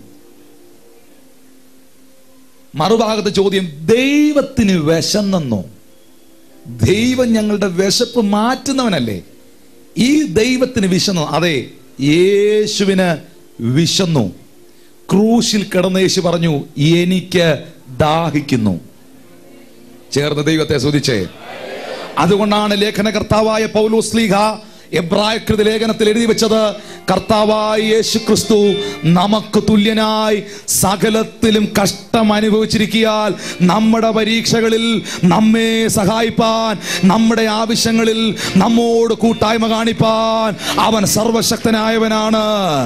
മറുഭാഗത്ത് ചോദ്യം ദൈവത്തിന് വിശന്നെന്നോ ദൈവം ഞങ്ങളുടെ വിശപ്പ് മാറ്റുന്നവനല്ലേ ഈ ദൈവത്തിന് വിശന്നു അതെ യേശുവിന് വിശന്നു ക്രൂശിൽ കിടന്ന യേശു പറഞ്ഞു എനിക്ക് ദാഹിക്കുന്നു ചേർന്ന് ദൈവത്തെ സ്തുതിച്ചേ അതുകൊണ്ടാണ് ലേഖന കർത്താവായ പൗലോസ്ലീഹ എബ്രായകൃത ലേഖനത്തിൽ എഴുതി വെച്ചത് കർത്താവായ യേശു ക്രിസ്തു നമുക്ക് തുല്യനായി സകലത്തിലും കഷ്ടം അനുഭവിച്ചിരിക്കിയാൽ നമ്മുടെ പരീക്ഷകളിൽ നമ്മെ സഹായിപ്പാൻ നമ്മുടെ ആവശ്യങ്ങളിൽ നമ്മോട് കൂട്ടായ്മ കാണിപ്പാൻ അവൻ സർവശക്തനായവനാണ്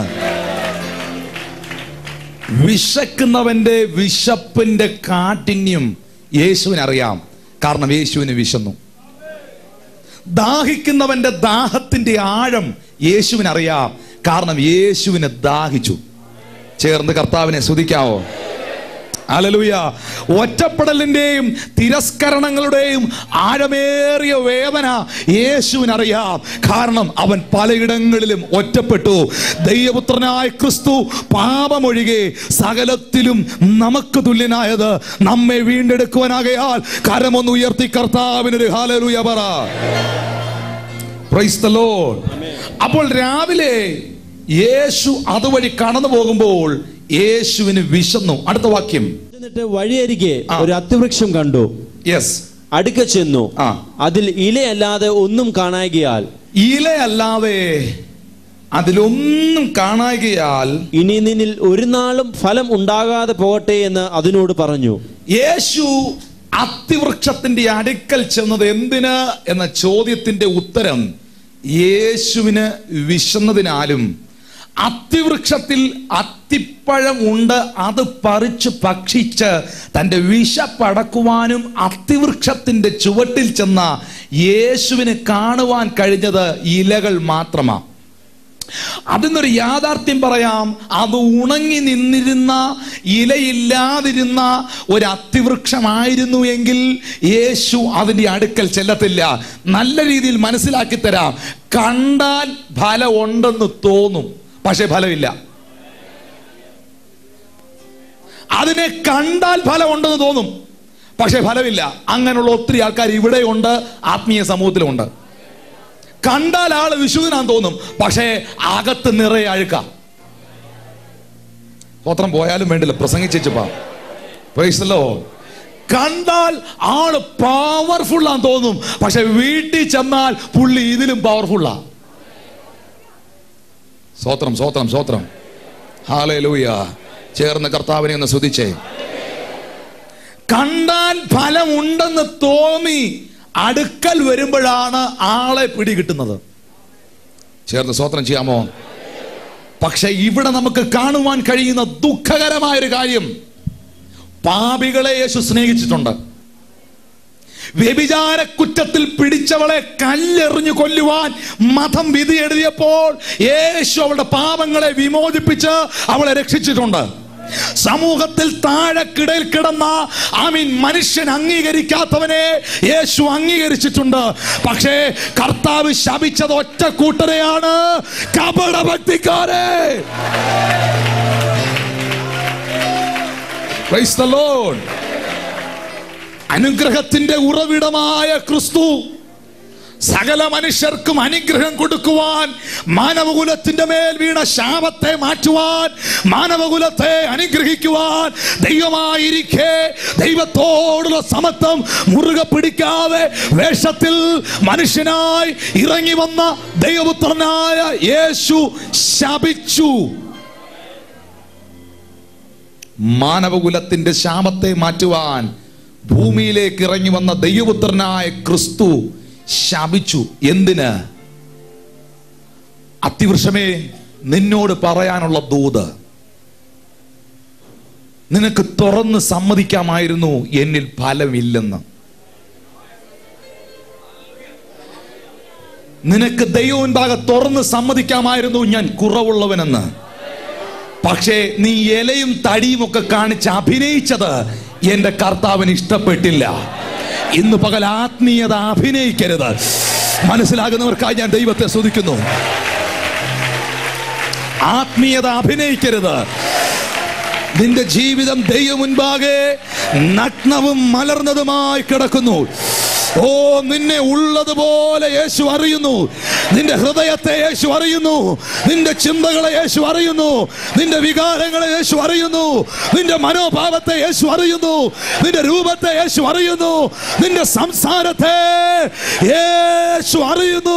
വിശക്കുന്നവന്റെ വിശപ്പിന്റെ കാഠിന്യം യേശുവിന് അറിയാം കാരണം യേശുവിന് വിശന്നു ദാഹിക്കുന്നവന്റെ ദാഹത്തിന്റെ ആഴം യേശുവിന് അറിയാം കാരണം യേശുവിന് ദാഹിച്ചു ചേർന്ന് കർത്താവിനെ സ്തുതിക്കാവോ അലലുയ ഒറ്റപ്പെടലിന്റെയും തിരസ്കരണങ്ങളുടെയും ആഴമേറിയ വേദന യേശുവിനറിയാം കാരണം അവൻ പലയിടങ്ങളിലും ഒറ്റപ്പെട്ടു ദൈവപുത്രനായ ക്രിസ്തു പാപമൊഴികെ സകലത്തിലും നമുക്ക് തുല്യനായത് നമ്മെ വീണ്ടെടുക്കുവാനാകയാൽ കരമൊന്ന് ഉയർത്തി കർത്താവിനൊരു ഹാലലുയ പറ Praise the Lord. അപ്പോൾ രാവിലെ യേശു അതുവഴി കടന്നു പോകുമ്പോൾ യേശുവിന് വിശന്നു അടുത്ത വാക്യം എന്നിട്ട് വഴിയരികെ ആ. ഒരു അത്തിവൃക്ഷം കണ്ടു യെസ് അടുക്ക ചെന്നു ആ. അതിൽ ഇലയല്ലാതെ ഒന്നും കാണാകിയാൽ ഇലയല്ലാതെ അതിലൊന്നും കാണാകിയാൽ ഇനി നിന്നിൽ ഒരു നാളും ഫലം ഉണ്ടാകാതെ പോകട്ടെ എന്ന് അതിനോട് പറഞ്ഞു യേശു അത്തിവൃക്ഷത്തിന്റെ അടുക്കൽ ചെന്നത് എന്തിന് എന്ന ചോദ്യത്തിന്റെ ഉത്തരം യേശുവിന് വിശന്നതിനാലും അത്തിവൃക്ഷത്തിൽ അത്തിപ്പഴം ഉണ്ട് അത് പറിച്ച് ഭക്ഷിച്ച് തന്റെ വിശപ്പടക്കുവാനും അത്തിവൃക്ഷത്തിന്റെ ചുവട്ടിൽ ചെന്ന യേശുവിന് കാണുവാൻ കഴിഞ്ഞത് ഇലകൾ മാത്രമാണ് അതിന്നൊരു യാഥാർത്ഥ്യം പറയാം അത് ഉണങ്ങി നിന്നിരുന്ന ഇലയില്ലാതിരുന്ന ഒരു അത്തിവൃക്ഷമായിരുന്നു എങ്കിൽ യേശു അതിന്റെ അടുക്കൽ ചെല്ലത്തില്ല നല്ല രീതിയിൽ മനസ്സിലാക്കി തരാം കണ്ടാൽ ഫലം ഉണ്ടെന്ന് തോന്നും പക്ഷെ ഫലമില്ല അതിനെ കണ്ടാൽ ഫലം ഉണ്ടെന്ന് തോന്നും പക്ഷെ ഫലമില്ല അങ്ങനെയുള്ള ഒത്തിരി ആൾക്കാർ ഇവിടെയുണ്ട് ആത്മീയ സമൂഹത്തിലുണ്ട് കണ്ടാൽ ആള് വിശുദ്ധനാന്ന് തോന്നും പക്ഷേ അകത്ത് നിറയെ അഴുക്ക സ്തോത്രം പോയാലും വേണ്ടില്ല പ്രസംഗിച്ചേച്ചുപ്പാ പ്രൈസല്ലോ കണ്ടാൽ ആള് പവർഫുൾ ആന്ന് തോന്നും പക്ഷെ വീട്ടിൽ ചെന്നാൽ പുള്ളി ഇതിലും പവർഫുള്ളാ സ്വത്രം സ്വത്രം സ്വത്രം ഹാലേ ലൂയ ചേർന്ന് കർത്താവിനെ ഒന്ന് സ്തുതിച്ചേ കണ്ടാൽ ഫലമുണ്ടെന്ന് തോന്നി അടുക്കൽ വരുമ്പോഴാണ് ആളെ പിടികിട്ടുന്നത് ചേർന്ന് സ്വത്രം ചെയ്യാമോ പക്ഷെ ഇവിടെ നമുക്ക് കാണുവാൻ കഴിയുന്ന ദുഃഖകരമായ ഒരു കാര്യം പാപികളെ യേശു സ്നേഹിച്ചിട്ടുണ്ട് വ്യഭിചാര കുറ്റത്തിൽ പിടിച്ചവളെ കല്ലെറിഞ്ഞു കൊല്ലുവാൻ മതം വിധി എഴുതിയപ്പോൾ യേശു അവളുടെ പാപങ്ങളെ വിമോചിപ്പിച്ച് അവളെ രക്ഷിച്ചിട്ടുണ്ട് സമൂഹത്തിൽ താഴെക്കിടയിൽ കിടന്ന ആമീൻ മനുഷ്യൻ അംഗീകരിക്കാത്തവനെ യേശു അംഗീകരിച്ചിട്ടുണ്ട് പക്ഷേ കർത്താവ് ശപിച്ചത് ഒറ്റ കൂട്ടരെയാണ് കപട ഭക്തിക്കാരെ Praise the Lord. അനുഗ്രഹത്തിന്റെ ഉറവിടമായ ക്രിസ്തു സകല മനുഷ്യർക്കും അനുഗ്രഹം കൊടുക്കുവാൻ മാനവകുലത്തിന്റെ മേൽ വീണ ശാപത്തെ മാറ്റുവാൻ മാനവകുലത്തെ അനുഗ്രഹിക്കുവാൻ ദൈവമായിരിക്കെ ദൈവത്തോടുള്ള സമത്വം മുറുകെ പിടിക്കാതെ വേഷത്തിൽ മനുഷ്യനായി ഇറങ്ങി വന്ന ദൈവപുത്രനായ യേശു ശപിച്ചു മാനവകുലത്തിന്റെ ശാപത്തെ മാറ്റുവാൻ ഭൂമിയിലേക്ക് ഇറങ്ങി വന്ന ദൈവപുത്രനായ ക്രിസ്തു ശപിച്ചു എന്തിന് അത്തിവൃക്ഷമേ നിന്നോട് പറയാനുള്ള ദൂത് നിനക്ക് തുറന്ന് സമ്മതിക്കാമായിരുന്നു എന്നിൽ ഫലമില്ലെന്ന് നിനക്ക് ദൈവമുൻപാകെ തുറന്ന് സമ്മതിക്കാമായിരുന്നു ഞാൻ കുറവുള്ളവനെന്ന് പക്ഷേ നീ ഇലയും തടിയും ഒക്കെ കാണിച്ച് അഭിനയിച്ചത് എന്റെ കർത്താവിന് ഇഷ്ടപ്പെട്ടില്ല ഇന്ന് പകൽ ആത്മീയത അഭിനയിക്കരുത് മനസ്സിലാകുന്നവർക്കായി ഞാൻ ദൈവത്തെ സ്തുതിക്കുന്നു ആത്മീയത അഭിനയിക്കരുത് നിന്റെ ജീവിതം ദൈവം മുൻപാകെ നഗ്നവും മലർന്നതുമായി കിടക്കുന്നു ഓ നിന്നെ ഉള്ളതുപോലെ യേശു അറിയുന്നു നിന്റെ ഹൃദയത്തെ യേശു അറിയുന്നു നിന്റെ ചിന്തകളെ യേശു അറിയുന്നു നിന്റെ വികാരങ്ങളെ യേശു അറിയുന്നു നിന്റെ മനോഭാവത്തെ യേശു അറിയുന്നു നിന്റെ രൂപത്തെ യേശു അറിയുന്നു നിന്റെ സംസാരത്തെ യേശു അറിയുന്നു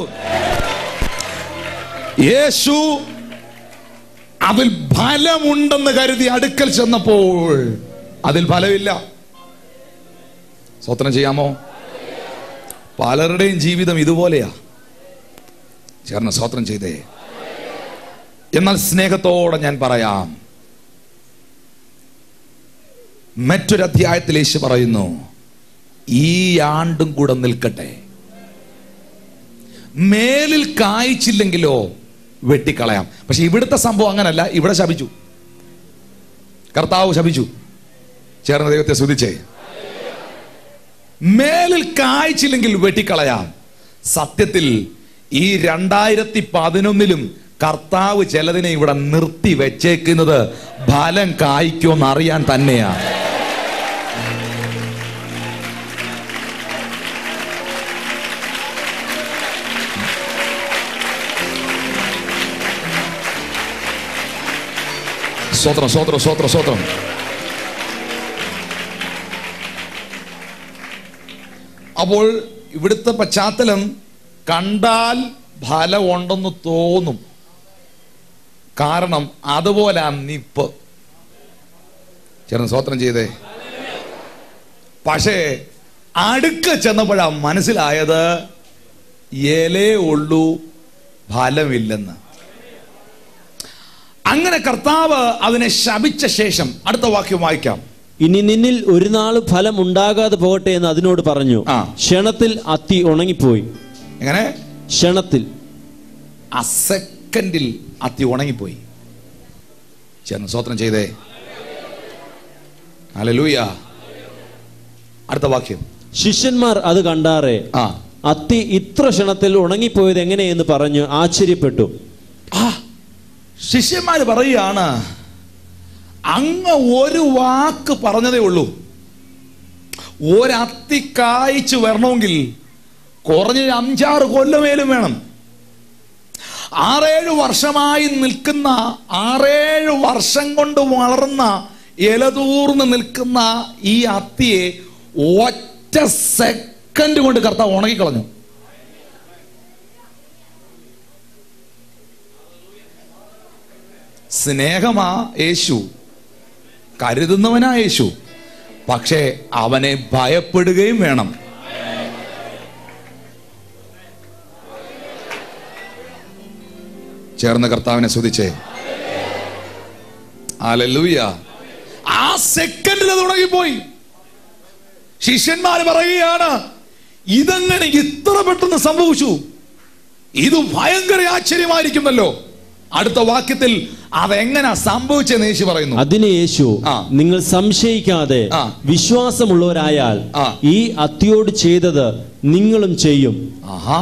യേശു അതിൽ ഫലമുണ്ടെന്ന് കരുതി അടുക്കൽ ചെന്നപ്പോൾ അതിൽ ഫലമില്ല സ്വത്രം ചെയ്യാമോ പലരുടെയും ജീവിതം ഇതുപോലെയാ ചേർന്ന് സ്വത്രം ചെയ്തേ എന്നാൽ സ്നേഹത്തോടെ ഞാൻ പറയാം മറ്റൊരു അധ്യായത്തിൽ യേശു പറയുന്നു ഈ ആണ്ടും കൂടെ നിൽക്കട്ടെ മേലിൽ കായ്ച്ചില്ലെങ്കിലോ വെട്ടിക്കളയാം പക്ഷെ ഇവിടുത്തെ സംഭവം അങ്ങനല്ല ഇവിടെ ശപിച്ചു കർത്താവ് ശപിച്ചു ചേർന്ന് ദൈവത്തെ സ്തുതിച്ചേ മേലിൽ കായ്ച്ചില്ലെങ്കിൽ വെട്ടിക്കളയാം സത്യത്തിൽ ഈ രണ്ടായിരത്തി പതിനൊന്നിലും കർത്താവ് ചിലതിനെ ഇവിടെ നിർത്തി വെച്ചേക്കുന്നത് ഫലം കായ്ക്കുമെന്ന് അറിയാൻ തന്നെയാണ് സ്വത്രം സ്വത്രം സ്വത്രം സ്വത്രം അപ്പോൾ ഇവിടുത്തെ പശ്ചാത്തലം കണ്ടാൽ ഫലമുണ്ടെന്ന് തോന്നും കാരണം അതുപോലെ നിപ്പ് ചേർന്ന് സ്വത്രം ചെയ്തേ പക്ഷേ അടുക്ക ചെന്നപ്പോഴാ മനസ്സിലായത് ഇലേ ഉള്ളൂ ഫലമില്ലെന്ന് അങ്ങനെ കർത്താവ് അതിനെ ശപിച്ച ശേഷം അടുത്ത വാക്യം വായിക്കാം ഇനി നിന്നിൽ ഒരു നാൾ ഫലം ഉണ്ടാകാതെ പോകട്ടെ എന്ന് അതിനോട് പറഞ്ഞു ആ. ക്ഷണത്തിൽ അത്തി ഉണങ്ങിപ്പോയി എങ്ങനെ ക്ഷണത്തിൽ ആ സെക്കൻഡിൽ അത്തി ഉണങ്ങിപ്പോയി ചേർന്ന് സ്വത്രം ചെയ്തേ അലലൂയ അടുത്ത വാക്യം ശിഷ്യന്മാർ അത് കണ്ടാറെ ആ അത്തി ഇത്ര ക്ഷണത്തിൽ ഉണങ്ങിപ്പോയത് എങ്ങനെയെന്ന് പറഞ്ഞു ആശ്ചര്യപ്പെട്ടു ആ ശിഷ്യന്മാര് പറയുകയാണ് അങ്ങ് ഒരു വാക്ക് പറഞ്ഞതേ ഉള്ളൂ ഒരത്തി കായ്ച്ചു വരണമെങ്കിൽ കുറഞ്ഞ അഞ്ചാറ് കൊല്ലമേലും വേണം ആറേഴ് വർഷമായി നിൽക്കുന്ന ആറേഴ് വർഷം കൊണ്ട് വളർന്ന ഇലതൂർന്ന് നിൽക്കുന്ന ഈ അത്തിയെ ഒറ്റ സെക്കൻഡ് കൊണ്ട് കർത്താവ് ഉണങ്ങിക്കളഞ്ഞു സ്നേഹമാ യേശു കരുതുന്നവനാ യേശു പക്ഷേ അവനെ ഭയപ്പെടുകയും വേണം ചേർന്ന് കർത്താവിനെ സ്തുതിച്ചേ ആലല്ലൂയ ആ സെക്കൻഡിൽ അത് ഉണങ്ങിപ്പോയി ശിഷ്യന്മാര് പറയുകയാണ് ഇതെങ്ങനെ ഇത്ര പെട്ടെന്ന് സംഭവിച്ചു ഇത് ഭയങ്കര ആശ്ചര്യമായിരിക്കുമല്ലോ അടുത്ത വാക്യത്തിൽ അതെങ്ങനെ സംഭവിച്ചെന്ന് യേശു പറയുന്നു അതിന് യേശു ആ. നിങ്ങൾ സംശയിക്കാതെ ആ. വിശ്വാസമുള്ളവരായാൽ ആ. ഈ അത്തിയോട് ചെയ്തത് നിങ്ങളും ചെയ്യും ആഹാ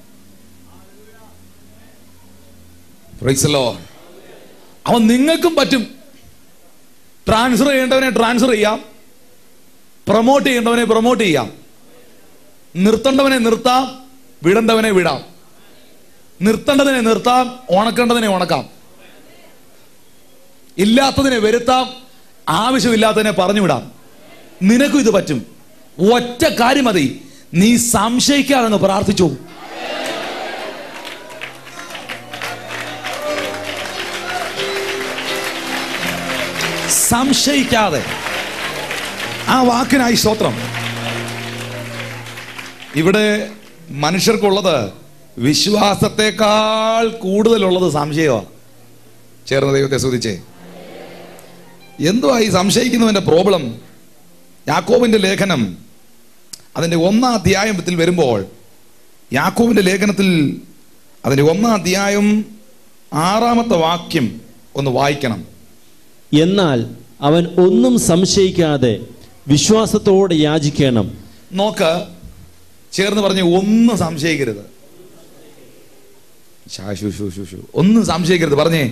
Praise the Lord. അവൻ നിങ്ങൾക്കും പറ്റും ട്രാൻസ്ഫർ ചെയ്യേണ്ടവനെ ട്രാൻസ്ഫർ ചെയ്യാം പ്രൊമോട്ട് ചെയ്യേണ്ടവനെ പ്രൊമോട്ട് ചെയ്യാം നിർത്തേണ്ടവനെ നിർത്താം വിടേണ്ടവനെ വിടാം നിർത്തേണ്ടതിനെ നിർത്താം ഉണക്കേണ്ടതിനെ ഉണക്കാം ഇല്ലാത്തതിനെ വരുത്താം ആവശ്യമില്ലാത്തതിനെ പറഞ്ഞു വിടാം നിനക്കും ഇത് പറ്റും ഒറ്റ കാര്യം മതി നീ സംശയിക്കാതെ അങ്ങ് പ്രാർത്ഥിച്ചു സംശയിക്കാതെ ആ വാക്കിനായി സ്തോത്രം ഇവിടെ മനുഷ്യർക്കുള്ളത് വിശ്വാസത്തെക്കാൾ കൂടുതലുള്ളത് സംശയമാണ് ചേർന്ന ദൈവത്തെ സ്തുതിച്ചേ എന്തുവാ ഈ സംശയിക്കുന്നവന്റെ പ്രോബ്ലം യാക്കോബിന്റെ ലേഖനം അതിന്റെ ഒന്നാം അധ്യായത്തിൽ വരുമ്പോൾ യാക്കോബിന്റെ ലേഖനത്തിൽ അതിന്റെ ഒന്നാം അധ്യായം ആറാമത്തെ വാക്യം ഒന്ന് വായിക്കണം എന്നാൽ അവൻ ഒന്നും സംശയിക്കാതെ വിശ്വാസത്തോടെ യാചിക്കണം നോക്ക് ചേർന്ന് പറഞ്ഞ് ഒന്നും സംശയിക്കരുത് ശാ, ശു, ശു, ശു, ശു. ഒന്നും സംശയിക്കരുത് പറഞ്ഞേ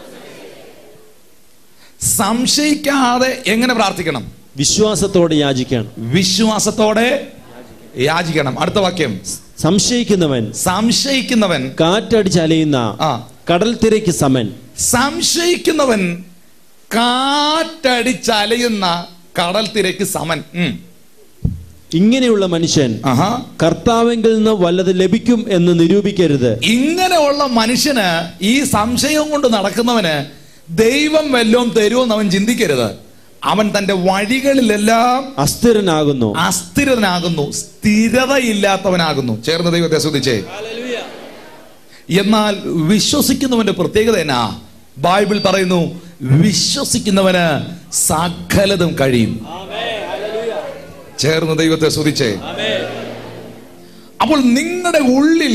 സംശയിക്കാതെ എങ്ങനെ പ്രാർത്ഥിക്കണം വിശ്വാസത്തോടെ യാചിക്കണം വിശ്വാസത്തോടെ യാചിക്കണം അടുത്ത വാക്യം സംശയിക്കുന്നവൻ സംശയിക്കുന്നവൻ കാറ്റടിച്ചലയുന്ന ആ കടൽ തിരയ്ക്ക് സമൻ സംശയിക്കുന്നവൻ കാറ്റടിച്ചലയുന്ന കടൽ തിരക്ക് സമൻ ഉം. ഇങ്ങനെയുള്ള മനുഷ്യൻ ആഹാ കർത്താവെങ്കിൽ നിന്ന് വല്ലത് ലഭിക്കും എന്ന് നിരൂപിക്കരുത് ഇങ്ങനെയുള്ള മനുഷ്യന് ഈ സംശയം കൊണ്ട് നടക്കുന്നവന് ദൈവം വല്ലതും തരുമെന്ന് അവൻ ചിന്തിക്കരുത് അവൻ തന്റെ വഴികളിലെല്ലാം അസ്ഥിരനാകുന്നു അസ്ഥിരനാകുന്നു സ്ഥിരതയില്ലാത്തവനാകുന്നു ചേർന്ന് ദൈവത്തെ ശ്രദ്ധിച്ചേ എന്നാൽ വിശ്വസിക്കുന്നവന്റെ പ്രത്യേകത എന്നാ ബൈബിൾ പറയുന്നു വിശ്വസിക്കുന്നവന് സകലതും കഴിയും ചേർന്ന് ദൈവത്തെ സ്തുതിച്ചേ അപ്പോൾ നിങ്ങളുടെ ഉള്ളിൽ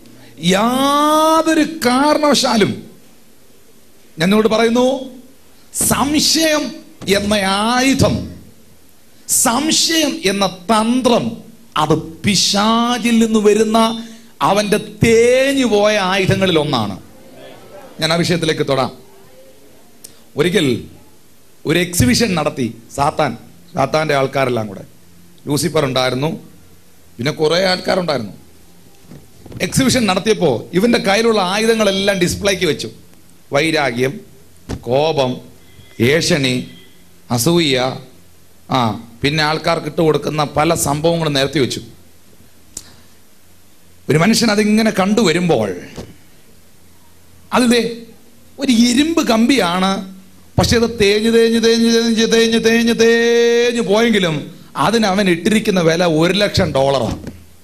യാതൊരു കാരണവശാലും ഞാൻ നിങ്ങളോട് പറയുന്നു സംശയം എന്ന ആയുധം സംശയം എന്ന തന്ത്രം അത് പിശാചിൽ നിന്ന് വരുന്ന അവന്റെ തേഞ്ഞു പോയ ആയുധങ്ങളിൽ ഒന്നാണ് ഞാൻ ആ വിഷയത്തിലേക്ക് തൊടാം ഒരിക്കൽ ഒരു എക്സിബിഷൻ നടത്തി സാത്താൻ സാത്താന്റെ ആൾക്കാരെല്ലാം കൂടെ ലൂസിഫർ ഉണ്ടായിരുന്നു പിന്നെ കുറെ ആൾക്കാരുണ്ടായിരുന്നു എക്സിബിഷൻ നടത്തിയപ്പോൾ ഇവന്റെ കയ്യിലുള്ള ആയുധങ്ങളെല്ലാം ഡിസ്പ്ലേക്ക് വെച്ചു വൈരാഗ്യം കോപം ഏഷണി അസൂയ ആ പിന്നെ ആൾക്കാർക്ക് ഇട്ട് കൊടുക്കുന്ന പല സംഭവങ്ങളും നിരത്തി വെച്ചു ഒരു മനുഷ്യൻ അതിങ്ങനെ കണ്ടുവരുമ്പോൾ അതിലെ ഒരു ഇരുമ്പ് കമ്പിയാണ് പക്ഷെ അത് തേഞ്ഞ് തേഞ്ഞ് തേഞ്ഞ് തേഞ്ഞ് തേഞ്ഞ് തേഞ്ഞ് തേഞ്ഞ് പോയെങ്കിലും അതിന് അവൻ ഇട്ടിരിക്കുന്ന വില ഒരു ലക്ഷം ഡോളറാണ്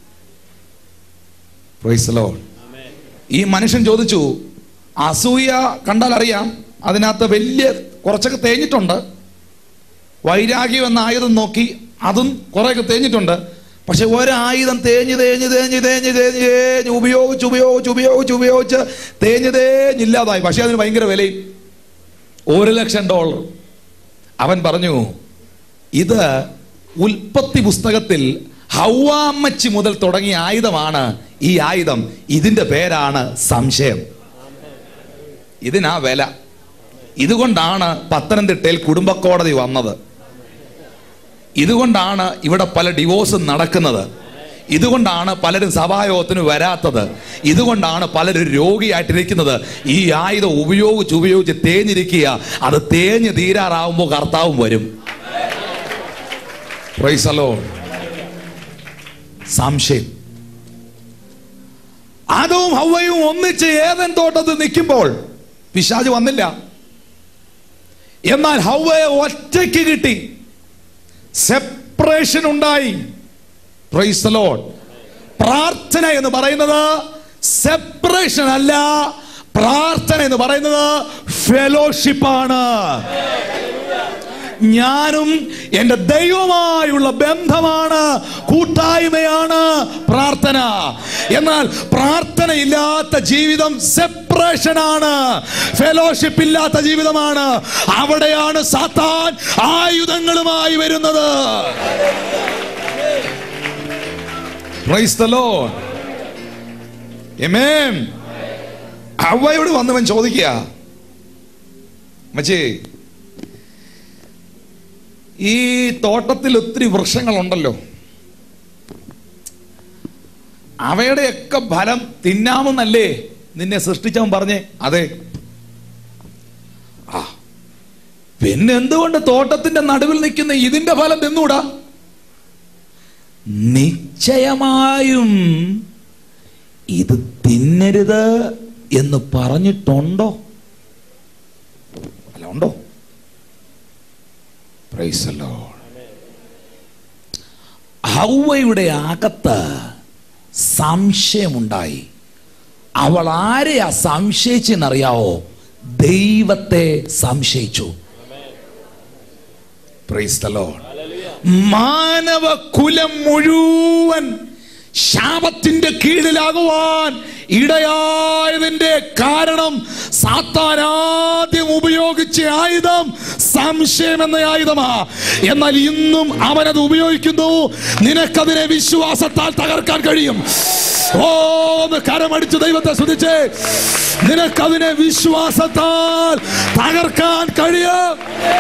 Praise the Lord. ഈ മനുഷ്യൻ ചോദിച്ചു അസൂയ കണ്ടാൽ അറിയാം അതിനകത്ത് വലിയ കുറച്ചൊക്കെ തേഞ്ഞിട്ടുണ്ട് വൈരാഗ്യം എന്ന ആയുധം നോക്കി അതും കുറേയൊക്കെ തേഞ്ഞിട്ടുണ്ട് പക്ഷെ ഒരായുധം തേഞ്ഞ് തേഞ്ഞ് തേഞ്ഞ് തേഞ്ഞ് തേഞ്ഞ് തേഞ്ഞ് ഉപയോഗിച്ച് ഉപയോഗിച്ച് ഉപയോഗിച്ച് ഉപയോഗിച്ച് തേഞ്ഞ് തേഞ്ഞില്ലാതായി പക്ഷെ അതിന് ഭയങ്കര വിലയും ഒരു ലക്ഷം ഡോളർ അവൻ പറഞ്ഞു ഇത് ഉൽപ്പത്തി പുസ്തകത്തിൽ ഹൗവാമ്മച്ചി മുതൽ തുടങ്ങിയ ആയുധമാണ് ഈ ആയുധം ഇതിന്റെ പേരാണ് സംശയം ഇതിനാ വില ഇതുകൊണ്ടാണ് പത്തനംതിട്ടയിൽ കുടുംബക്കോടതി വന്നത് ഇതുകൊണ്ടാണ് ഇവിടെ പല ഡിവോഴ്സും നടക്കുന്നത് ഇതുകൊണ്ടാണ് പലരും സഭായോഗത്തിന് വരാത്തത് ഇതുകൊണ്ടാണ് പലരും രോഗിയായിട്ടിരിക്കുന്നത് ഈ ആയുധം ഉപയോഗിച്ച് ഉപയോഗിച്ച് തേഞ്ഞിരിക്കുക അത് തേഞ്ഞ് തീരാറാവുമ്പോൾ കർത്താവും വരും Praise the Lord. സംശയം ആദവും ഹവയും ഒന്നിച്ച് ഏതൻ തോട്ടത്തിൽ നിൽക്കുമ്പോൾ പിശാജ് വന്നില്ല എന്നാൽ ഹവയെ ഒറ്റയ്ക്ക് കിട്ടി സെപ്പറേഷൻ ഉണ്ടായി പ്രൈസ് ലോഡ് പ്രാർത്ഥന എന്ന് പറയുന്നത് സെപ്പറേഷൻ അല്ല പ്രാർത്ഥന എന്ന് പറയുന്നത് ഫെലോഷിപ്പാണ് ഞാനും എൻ്റെ ദൈവമായുള്ള ബന്ധമാണ് കൂട്ടായ്മയാണ് പ്രാർത്ഥന എന്നാൽ പ്രാർത്ഥനയില്ലാത്ത ജീവിതം സെപ്പറേഷൻ ആണ് ഫെലോഷിപ്പ് ഇല്ലാത്ത ജീവിതമാണ് അവിടെയാണ് സാത്താൻ ആയുധങ്ങളുമായി വരുന്നത് Praise the Lord. Amen. അവയോട് വന്നവൻ ചോദിക്കുക മച്ചേ ഈ തോട്ടത്തിൽ ഒത്തിരി വൃക്ഷങ്ങളുണ്ടല്ലോ അവയുടെയൊക്കെ ഫലം തിന്നാമെന്നല്ലേ നിന്നെ സൃഷ്ടിച്ചവൻ പറഞ്ഞേ അതെ ആ പിന്നെ എന്തുകൊണ്ട് തോട്ടത്തിന്റെ നടുവിൽ നിൽക്കുന്ന ഇതിന്റെ ഫലം തിന്നൂടാ നിശ്ചയമായും ഇത് തിന്നരുത് എന്ന് പറഞ്ഞിട്ടുണ്ടോ അല്ല ഉണ്ടോ Praise the Lord. ഹൗവയുടെ അകത്ത് സംശയമുണ്ടായി അവൾ ആരെയാ സംശയിച്ചെന്നറിയാവോ ദൈവത്തെ സംശയിച്ചു Praise the Lord. മാനവ കുലം മുഴുവൻ ശാപത്തിന്റെ കീഴിലാകുവാൻ ഇടയായതിന്റെ കാരണം സാത്താൻ ആദ്യം ഉപയോഗിച്ച ആയുധം സംശയം എന്ന ആയുധമാ എന്നാൽ ഇന്നും അവനത് ഉപയോഗിക്കുന്നു നിനക്കതിനെ വിശ്വാസത്താൽ തകർക്കാൻ കഴിയും ഓ ഒന്ന് കരമടിച്ച് ദൈവത്തെ സ്തുതിച്ചേ നിനക്കതിനെ വിശ്വാസത്താൽ തകർക്കാൻ കഴിയും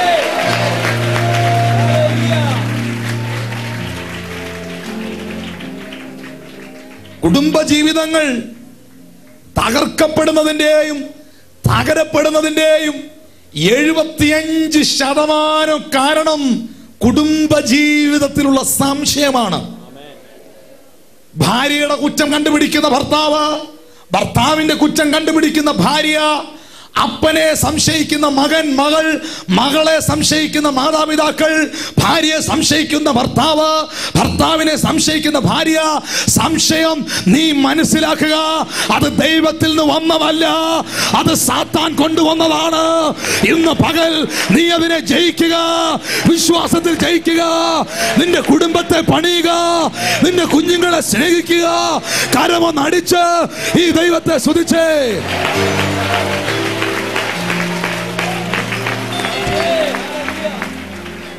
കുടുംബജീവിതങ്ങൾ തകർക്കപ്പെടുന്നതിൻ്റെയും തകരപ്പെടുന്നതിൻ്റെയും എഴുപത്തിയഞ്ച് ശതമാനം കാരണം കുടുംബജീവിതത്തിലുള്ള സംശയമാണ് ഭാര്യയുടെ കുറ്റം കണ്ടുപിടിക്കുന്ന ഭർത്താവ് ഭർത്താവിന്റെ കുറ്റം കണ്ടുപിടിക്കുന്ന ഭാര്യ അപ്പനെ സംശയിക്കുന്ന മകൻ മകൾ മകളെ സംശയിക്കുന്ന മാതാപിതാക്കൾ ഭാര്യയെ സംശയിക്കുന്ന ഭർത്താവ് ഭർത്താവിനെ സംശയിക്കുന്ന ഭാര്യ സംശയം നീ മനസ്സിലാക്കുക അത് ദൈവത്തിൽ നിന്ന് വന്നതല്ല അത് സാത്താൻ കൊണ്ടുവന്നതാണ് ഇന്ന് പകൽ നീ അതിനെ ജയിക്കുക വിശ്വാസത്തിൽ ജയിക്കുക നിന്റെ കുടുംബത്തെ പണിയുക നിന്റെ കുഞ്ഞുങ്ങളെ സ്നേഹിക്കുക കരമൊന്നടിച്ച് ഈ ദൈവത്തെ സ്തുതിച്ചേ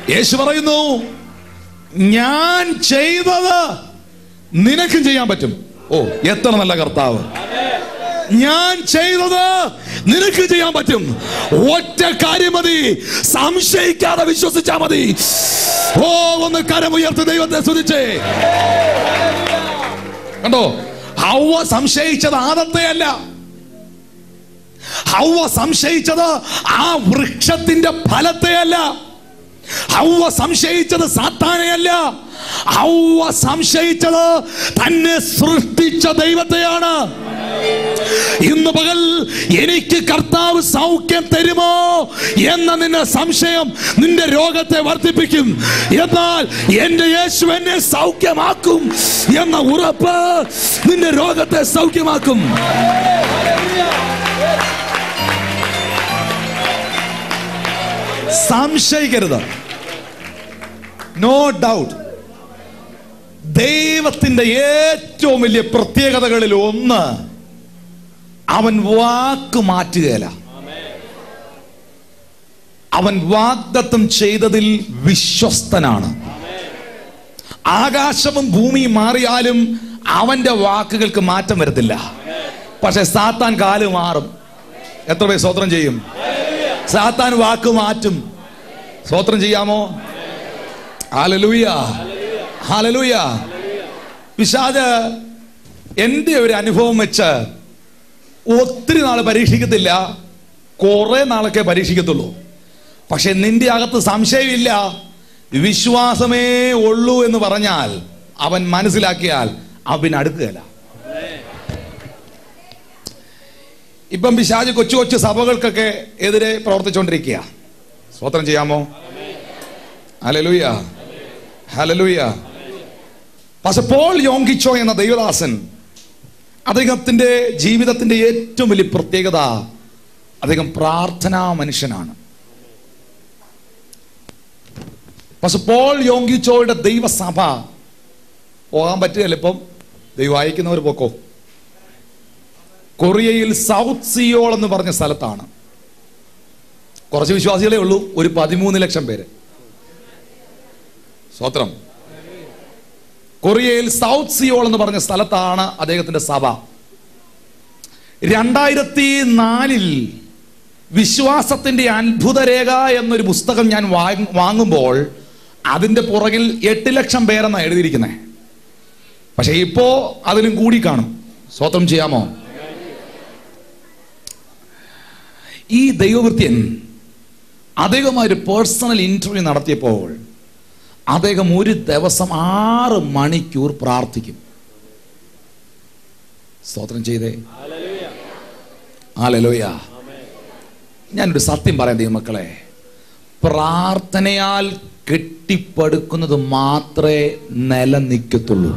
യേശു പറയുന്നു ഞാൻ ചെയ്തത് നിനക്കും ചെയ്യാൻ പറ്റും ഓ എത്ര നല്ല കർത്താവ് ഞാൻ ചെയ്തത് നിനക്ക് ചെയ്യാൻ പറ്റും ഒറ്റ കാര്യം മതി സംശയിക്കാതെ വിശ്വസിച്ചാ മതി ഓ ഒന്ന് കരമുയർത്തി ദൈവത്തെ സ്തുതിച്ചേ കണ്ടോ ഹൗവ സംശയിച്ചത് ആദത്തെയല്ല ഹൗവ സംശയിച്ചത് ആ വൃക്ഷത്തിന്റെ ഫലത്തെയല്ല ഹൗവ സംശയിച്ചത് സാത്താനെയല്ല ഹൗവ സംശയിച്ചത് തന്നെ സൃഷ്ടിച്ച ദൈവത്തെയാണ് ഇന്ന് പകൽ എനിക്ക് കർത്താവ് സൗഖ്യം തരുമോ എന്ന നിന്റെ സംശയം നിന്റെ രോഗത്തെ വർദ്ധിപ്പിക്കും എന്നാൽ എന്റെ യേശു എന്നെ സൗഖ്യമാക്കും എന്ന ഉറപ്പ് നിന്റെ രോഗത്തെ സൗഖ്യമാക്കും സംശയിക്കരുത് നോ ഡൗട്ട് ദൈവത്തിന്റെ ഏറ്റവും വലിയ പ്രത്യേകതകളിൽ ഒന്ന് അവൻ വാക്ക് മാറ്റുകയില്ല അവൻ വാഗ്ദത്തം ചെയ്തതിൽ വിശ്വസ്തനാണ് ആകാശവും ഭൂമിയും മാറിയാലും അവന്റെ വാക്കുകൾക്ക് മാറ്റം വരത്തില്ല പക്ഷെ സാത്താൻ കാല് മാറും എത്ര പേര് സ്വത്രം ചെയ്യും സാത്താൻ വാക്ക് മാറ്റും സ്വത്രം ചെയ്യാമോ ഹാലലൂയ ഹാലലൂയ പിശാജ് എൻ്റെ ഒരു അനുഭവം വെച്ച് ഒത്തിരി നാൾ പരീക്ഷിക്കത്തില്ല കുറെ നാളൊക്കെ പരീക്ഷിക്കത്തുള്ളൂ പക്ഷെ നിന്റെ അകത്ത് സംശയമില്ല വിശ്വാസമേ ഉള്ളൂ എന്ന് പറഞ്ഞാൽ അവൻ മനസ്സിലാക്കിയാൽ അവൻ അടുക്കുകയല്ല ഇപ്പം പിശാജ് കൊച്ചു കൊച്ചു സഭകൾക്കൊക്കെ എതിരെ പ്രവർത്തിച്ചുകൊണ്ടിരിക്കുക സ്വത്രം ചെയ്യാമോ ഹലലൂയ ഹലലൂയ പക്ഷെ പോൾ യോങ്കിച്ചോ എന്ന ദൈവദാസൻ അദ്ദേഹത്തിന്റെ ജീവിതത്തിന്റെ ഏറ്റവും വലിയ പ്രത്യേകത അദ്ദേഹം പ്രാർത്ഥനാ മനുഷ്യനാണ് പക്ഷെ പോൾ യോങ്കിച്ചോയുടെ ദൈവസഭ പോകാൻ പറ്റുകയല്ല ഇപ്പം ദൈവം അയക്കുന്നവർ പോക്കോ കൊറിയയിൽ സൗത്ത് സിയോൾ എന്ന് പറഞ്ഞ സ്ഥലത്താണ് കുറച്ച് വിശ്വാസികളേ ഉള്ളൂ ഒരു പതിമൂന്ന് ലക്ഷം പേര് സ്വത്രം കൊറിയയിൽ സൗത്ത് സിയോൾ എന്ന് പറഞ്ഞ സ്ഥലത്താണ് അദ്ദേഹത്തിന്റെ സഭ രണ്ടായിരത്തി നാലിൽ വിശ്വാസത്തിന്റെ അത്ഭുതരേഖ എന്നൊരു പുസ്തകം ഞാൻ വാങ്- വാങ്ങുമ്പോൾ അതിന്റെ പുറകിൽ എട്ട് ലക്ഷം പേരെന്നാണ് എഴുതിയിരിക്കുന്നത് പക്ഷെ ഇപ്പോ അതിലും കൂടി കാണും സ്വത്രം ചെയ്യാമോ ഈ ദൈവവൃത്യൻ അദ്ദേഹമായ ഒരു പേഴ്സണൽ ഇന്റർവ്യൂ നടത്തിയപ്പോൾ അദ്ദേഹം ഒരു ദിവസം ആറ് മണിക്കൂർ പ്രാർത്ഥിക്കും സ്തോത്രം ചെയ്തേ ആലലോയ ഞാനൊരു സത്യം പറയാം ദൈവമക്കളെ പ്രാർത്ഥനയാൽ കെട്ടിപ്പടുക്കുന്നത് മാത്രമേ നിലനിൽക്കത്തുള്ളൂ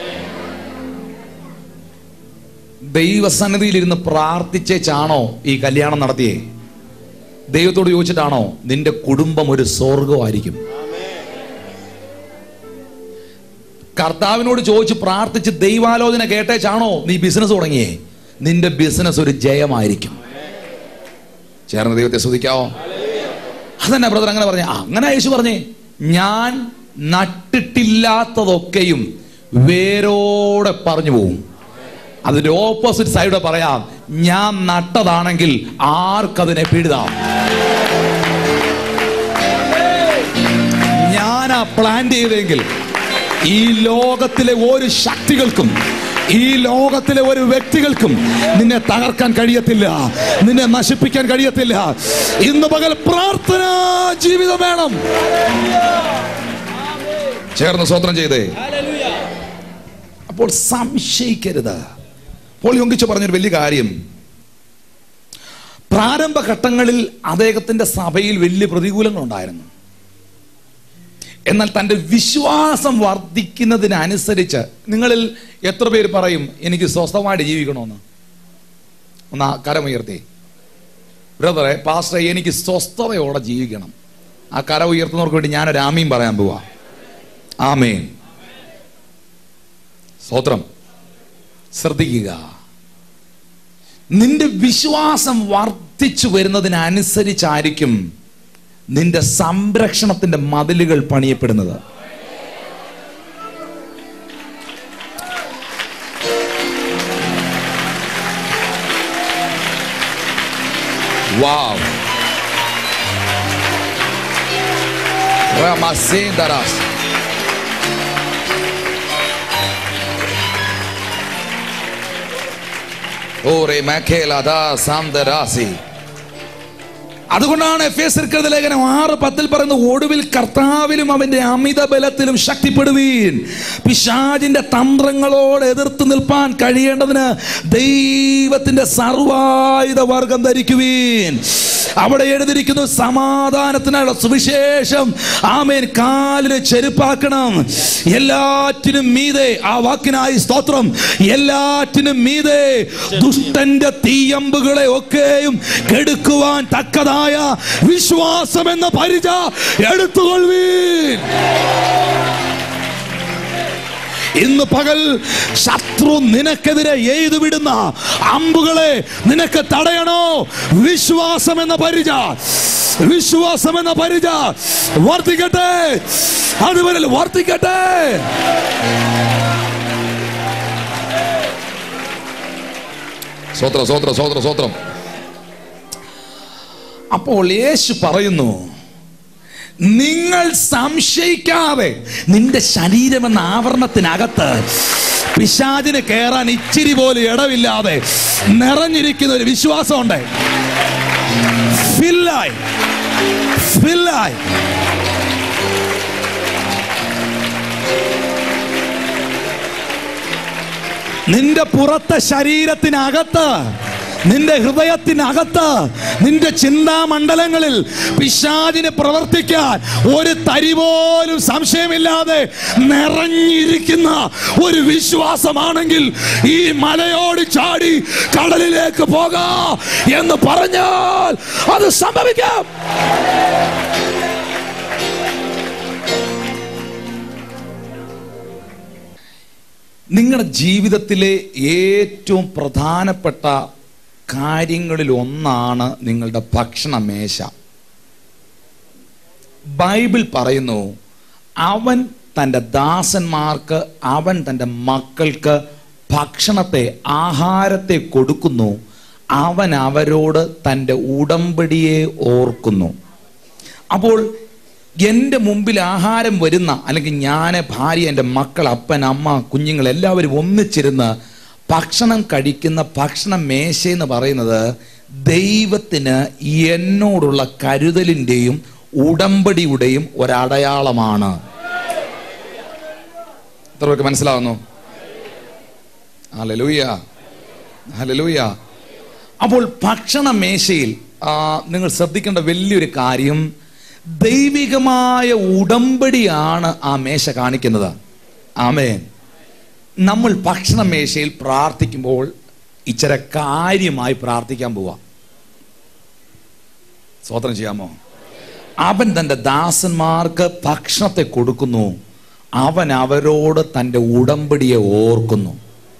ദൈവസന്നിധിയിൽ ഇരുന്ന് പ്രാർത്ഥിച്ചേച്ചാണോ ഈ കല്യാണം നടത്തിയേ ദൈവത്തോട് ചോദിച്ചിട്ടാണോ നിന്റെ കുടുംബം ഒരു സ്വർഗമായിരിക്കും കർത്താവിനോട് ചോദിച്ച് പ്രാർത്ഥിച്ച് ദൈവാലോചന കേട്ടേച്ചാണോ നീ ബിസിനസ് തുടങ്ങിയേ നിന്റെ ബിസിനസ് ഒരു ജയമായിരിക്കും ചേർന്ന് ദൈവത്തെ സ്തുതിക്കാവോ അതന്നെ ബ്രദർ അങ്ങനെ പറഞ്ഞേ ആ, അങ്ങനെ യേശു പറഞ്ഞേ ഞാൻ നട്ടിട്ടില്ലാത്തതൊക്കെയും വേരോടെ പറഞ്ഞു പോവും അതിന്റെ ഓപ്പോസിറ്റ് സൈഡ് പറയാം ഞാൻ നട്ടതാണെങ്കിൽ ആർക്കതിനെ പിഴുതാം ഞാനാ പ്ലാൻ ചെയ്തെങ്കിൽ ഈ ലോകത്തിലെ ഒരു ശക്തികൾക്കും ഈ ലോകത്തിലെ ഒരു വ്യക്തികൾക്കും നിന്നെ തകർക്കാൻ കഴിയത്തില്ല നിന്നെ നശിപ്പിക്കാൻ കഴിയത്തില്ല ഇന്ന് പകൽ പ്രാർത്ഥന ജീവിതം വേണം ചേർന്ന് സ്വത്രം ചെയ്തേ അപ്പോൾ സംശയിക്കരുത് പോൾ യോങ്കിച്ച് പറഞ്ഞൊരു വലിയ കാര്യം പ്രാരംഭഘട്ടങ്ങളിൽ അദ്ദേഹത്തിന്റെ സഭയിൽ വലിയ പ്രതികൂലങ്ങളുണ്ടായിരുന്നു എന്നാൽ തൻ്റെ വിശ്വാസം വർദ്ധിക്കുന്നതിനനുസരിച്ച് നിങ്ങളിൽ എത്ര പേര് പറയും എനിക്ക് സ്വസ്ഥമായിട്ട് ജീവിക്കണമെന്ന് ഒന്ന് ആ കരമുയർത്തി ബ്രദറെ പാസ്റ്ററെ എനിക്ക് സ്വസ്ഥതയോടെ ജീവിക്കണം ആ കര ഉയർത്തുന്നവർക്ക് വേണ്ടി ഞാനൊരു ആമീൻ പറയാൻ പോവാ ആമേൻ സ്തോത്രം ശ്രദ്ധിക്കുക നിന്റെ വിശ്വാസം വർദ്ധിച്ചു വരുന്നതിനനുസരിച്ചായിരിക്കും നിന്റെ സംരക്ഷണത്തിന്റെ മതിലുകൾ പണിയപ്പെടുന്നത് Wow. Ramasendaras. Ore makela da samdarasi. അതുകൊണ്ടാണ് എഫ് എസ് ലേഖനം ആറ് പത്തിൽ പറയുന്നത് ഒടുവിൽ കർത്താവിലും അവന്റെ അമിത ബലത്തിലും ശക്തിപ്പെടുവീൻ പിശാജിന്റെ തന്ത്രങ്ങളോട് എതിർത്ത് നിൽപ്പാൻ കഴിയേണ്ടതിന് ദൈവത്തിന്റെ സർവായുധ വർഗം ധരിക്കുവീൻ അവിടെ എഴുതിയിരിക്കുന്നു സമാധാനത്തിനുള്ള സുവിശേഷം ആമേൻ കാലിന് ചെരുപ്പാക്കണം എല്ലാറ്റിനും മീതെ ആ വാക്കിനായി സ്തോത്രം എല്ലാറ്റിനും മീതെ ദുഷ്ടന്റെ തീയമ്പുകളെ ഒക്കെയും കെടുക്കുവാൻ തക്കതായ വിശ്വാസം എന്ന പരിച എടുത്തുകൊള്ളുവീൻ ഇന്ന് പകൽ ശത്രു നിനക്കെതിരെ എയ്തു വിടുന്ന അമ്പുകളെ നിനക്ക് തടയണോ വിശ്വാസം എന്ന പരിച വിശ്വാസം എന്ന പരിച വർദ്ധിക്കട്ടെ അതുവരെ വർദ്ധിക്കട്ടെ സ്വത്രം സ്വത്രം സ്വത്രം സ്വത്രം അപ്പോൾ യേശു പറയുന്നു നിങ്ങൾ സംശയിക്കാതെ നിന്റെ ശരീരം എന്ന ആവരണത്തിനകത്ത് പിശാചിന് കയറാൻ ഇച്ചിരി പോലും ഇടവില്ലാതെ നിറഞ്ഞിരിക്കുന്ന ഒരു വിശ്വാസമുണ്ട് ഫില്ലായി ഫില്ലായി നിന്റെ പുറത്തെ ശരീരത്തിനകത്ത് നിന്റെ ഹൃദയത്തിനകത്ത് നിന്റെ ചിന്താമണ്ഡലങ്ങളിൽ പിശാചിന് പ്രവർത്തിക്കാൻ ഒരു തരി പോലും സംശയമില്ലാതെ നിറഞ്ഞിരിക്കുന്ന ഒരു വിശ്വാസമാണെങ്കിൽ ഈ മലയോട് ചാടി കടലിലേക്ക് പോകാ എന്ന് പറഞ്ഞാൽ അത് സംഭവിക്കാം നിങ്ങളുടെ ജീവിതത്തിലെ ഏറ്റവും പ്രധാനപ്പെട്ട കാര്യങ്ങളിൽ ഒന്നാണ് നിങ്ങളുടെ ഭക്ഷണമേശ ബൈബിൾ പറയുന്നു അവൻ തൻ്റെ ദാസന്മാർക്ക് അവൻ തൻ്റെ മക്കൾക്ക് ഭക്ഷണത്തെ ആഹാരത്തെ കൊടുക്കുന്നു അവൻ അവരോട് തൻ്റെ ഉടമ്പടിയെ ഓർക്കുന്നു അപ്പോൾ എൻ്റെ മുമ്പിൽ ആഹാരം വരുന്ന അല്ലെങ്കിൽ ഞാൻ ഭാര്യ എൻ്റെ മക്കൾ അപ്പൻ അമ്മ കുഞ്ഞുങ്ങൾ എല്ലാവരും ഒന്നിച്ചിരുന്ന് ഭക്ഷണം കഴിക്കുന്ന ഭക്ഷണ മേശയെന്ന് പറയുന്നത് ദൈവത്തിന് എന്നോടുള്ള കരുതലിൻ്റെയും ഉടമ്പടിയുടെയും ഒരടയാളമാണ് എത്ര പേർക്ക് മനസ്സിലാവുന്നു ഹലലൂയ ഹലലൂയ അപ്പോൾ ഭക്ഷണ മേശയിൽ ആ, നിങ്ങൾ ശ്രദ്ധിക്കേണ്ട വലിയൊരു കാര്യം ദൈവികമായ ഉടമ്പടിയാണ് ആ മേശ കാണിക്കുന്നത് ആമേൻ നമ്മൾ ഭക്ഷണ മേശയിൽ പ്രാർത്ഥിക്കുമ്പോൾ ഇച്ചിരി കാര്യമായി പ്രാർത്ഥിക്കാൻ പോവാ സ്വതന്ത്രം ചെയ്യാമോ അവൻ തൻ്റെ ദാസന്മാർക്ക് ഭക്ഷണത്തെ കൊടുക്കുന്നു അവൻ അവരോട് തൻ്റെ ഉടമ്പടിയെ ഓർക്കുന്നു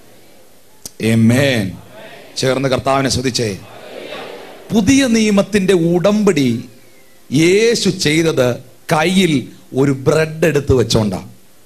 എമേൻ ചേർന്ന് കർത്താവിനെ ശ്രദ്ധിച്ചേ പുതിയ നിയമത്തിന്റെ ഉടമ്പടി യേശു ചെയ്തത് കയ്യിൽ ഒരു ബ്രെഡ് എടുത്ത് വെച്ചോണ്ടാ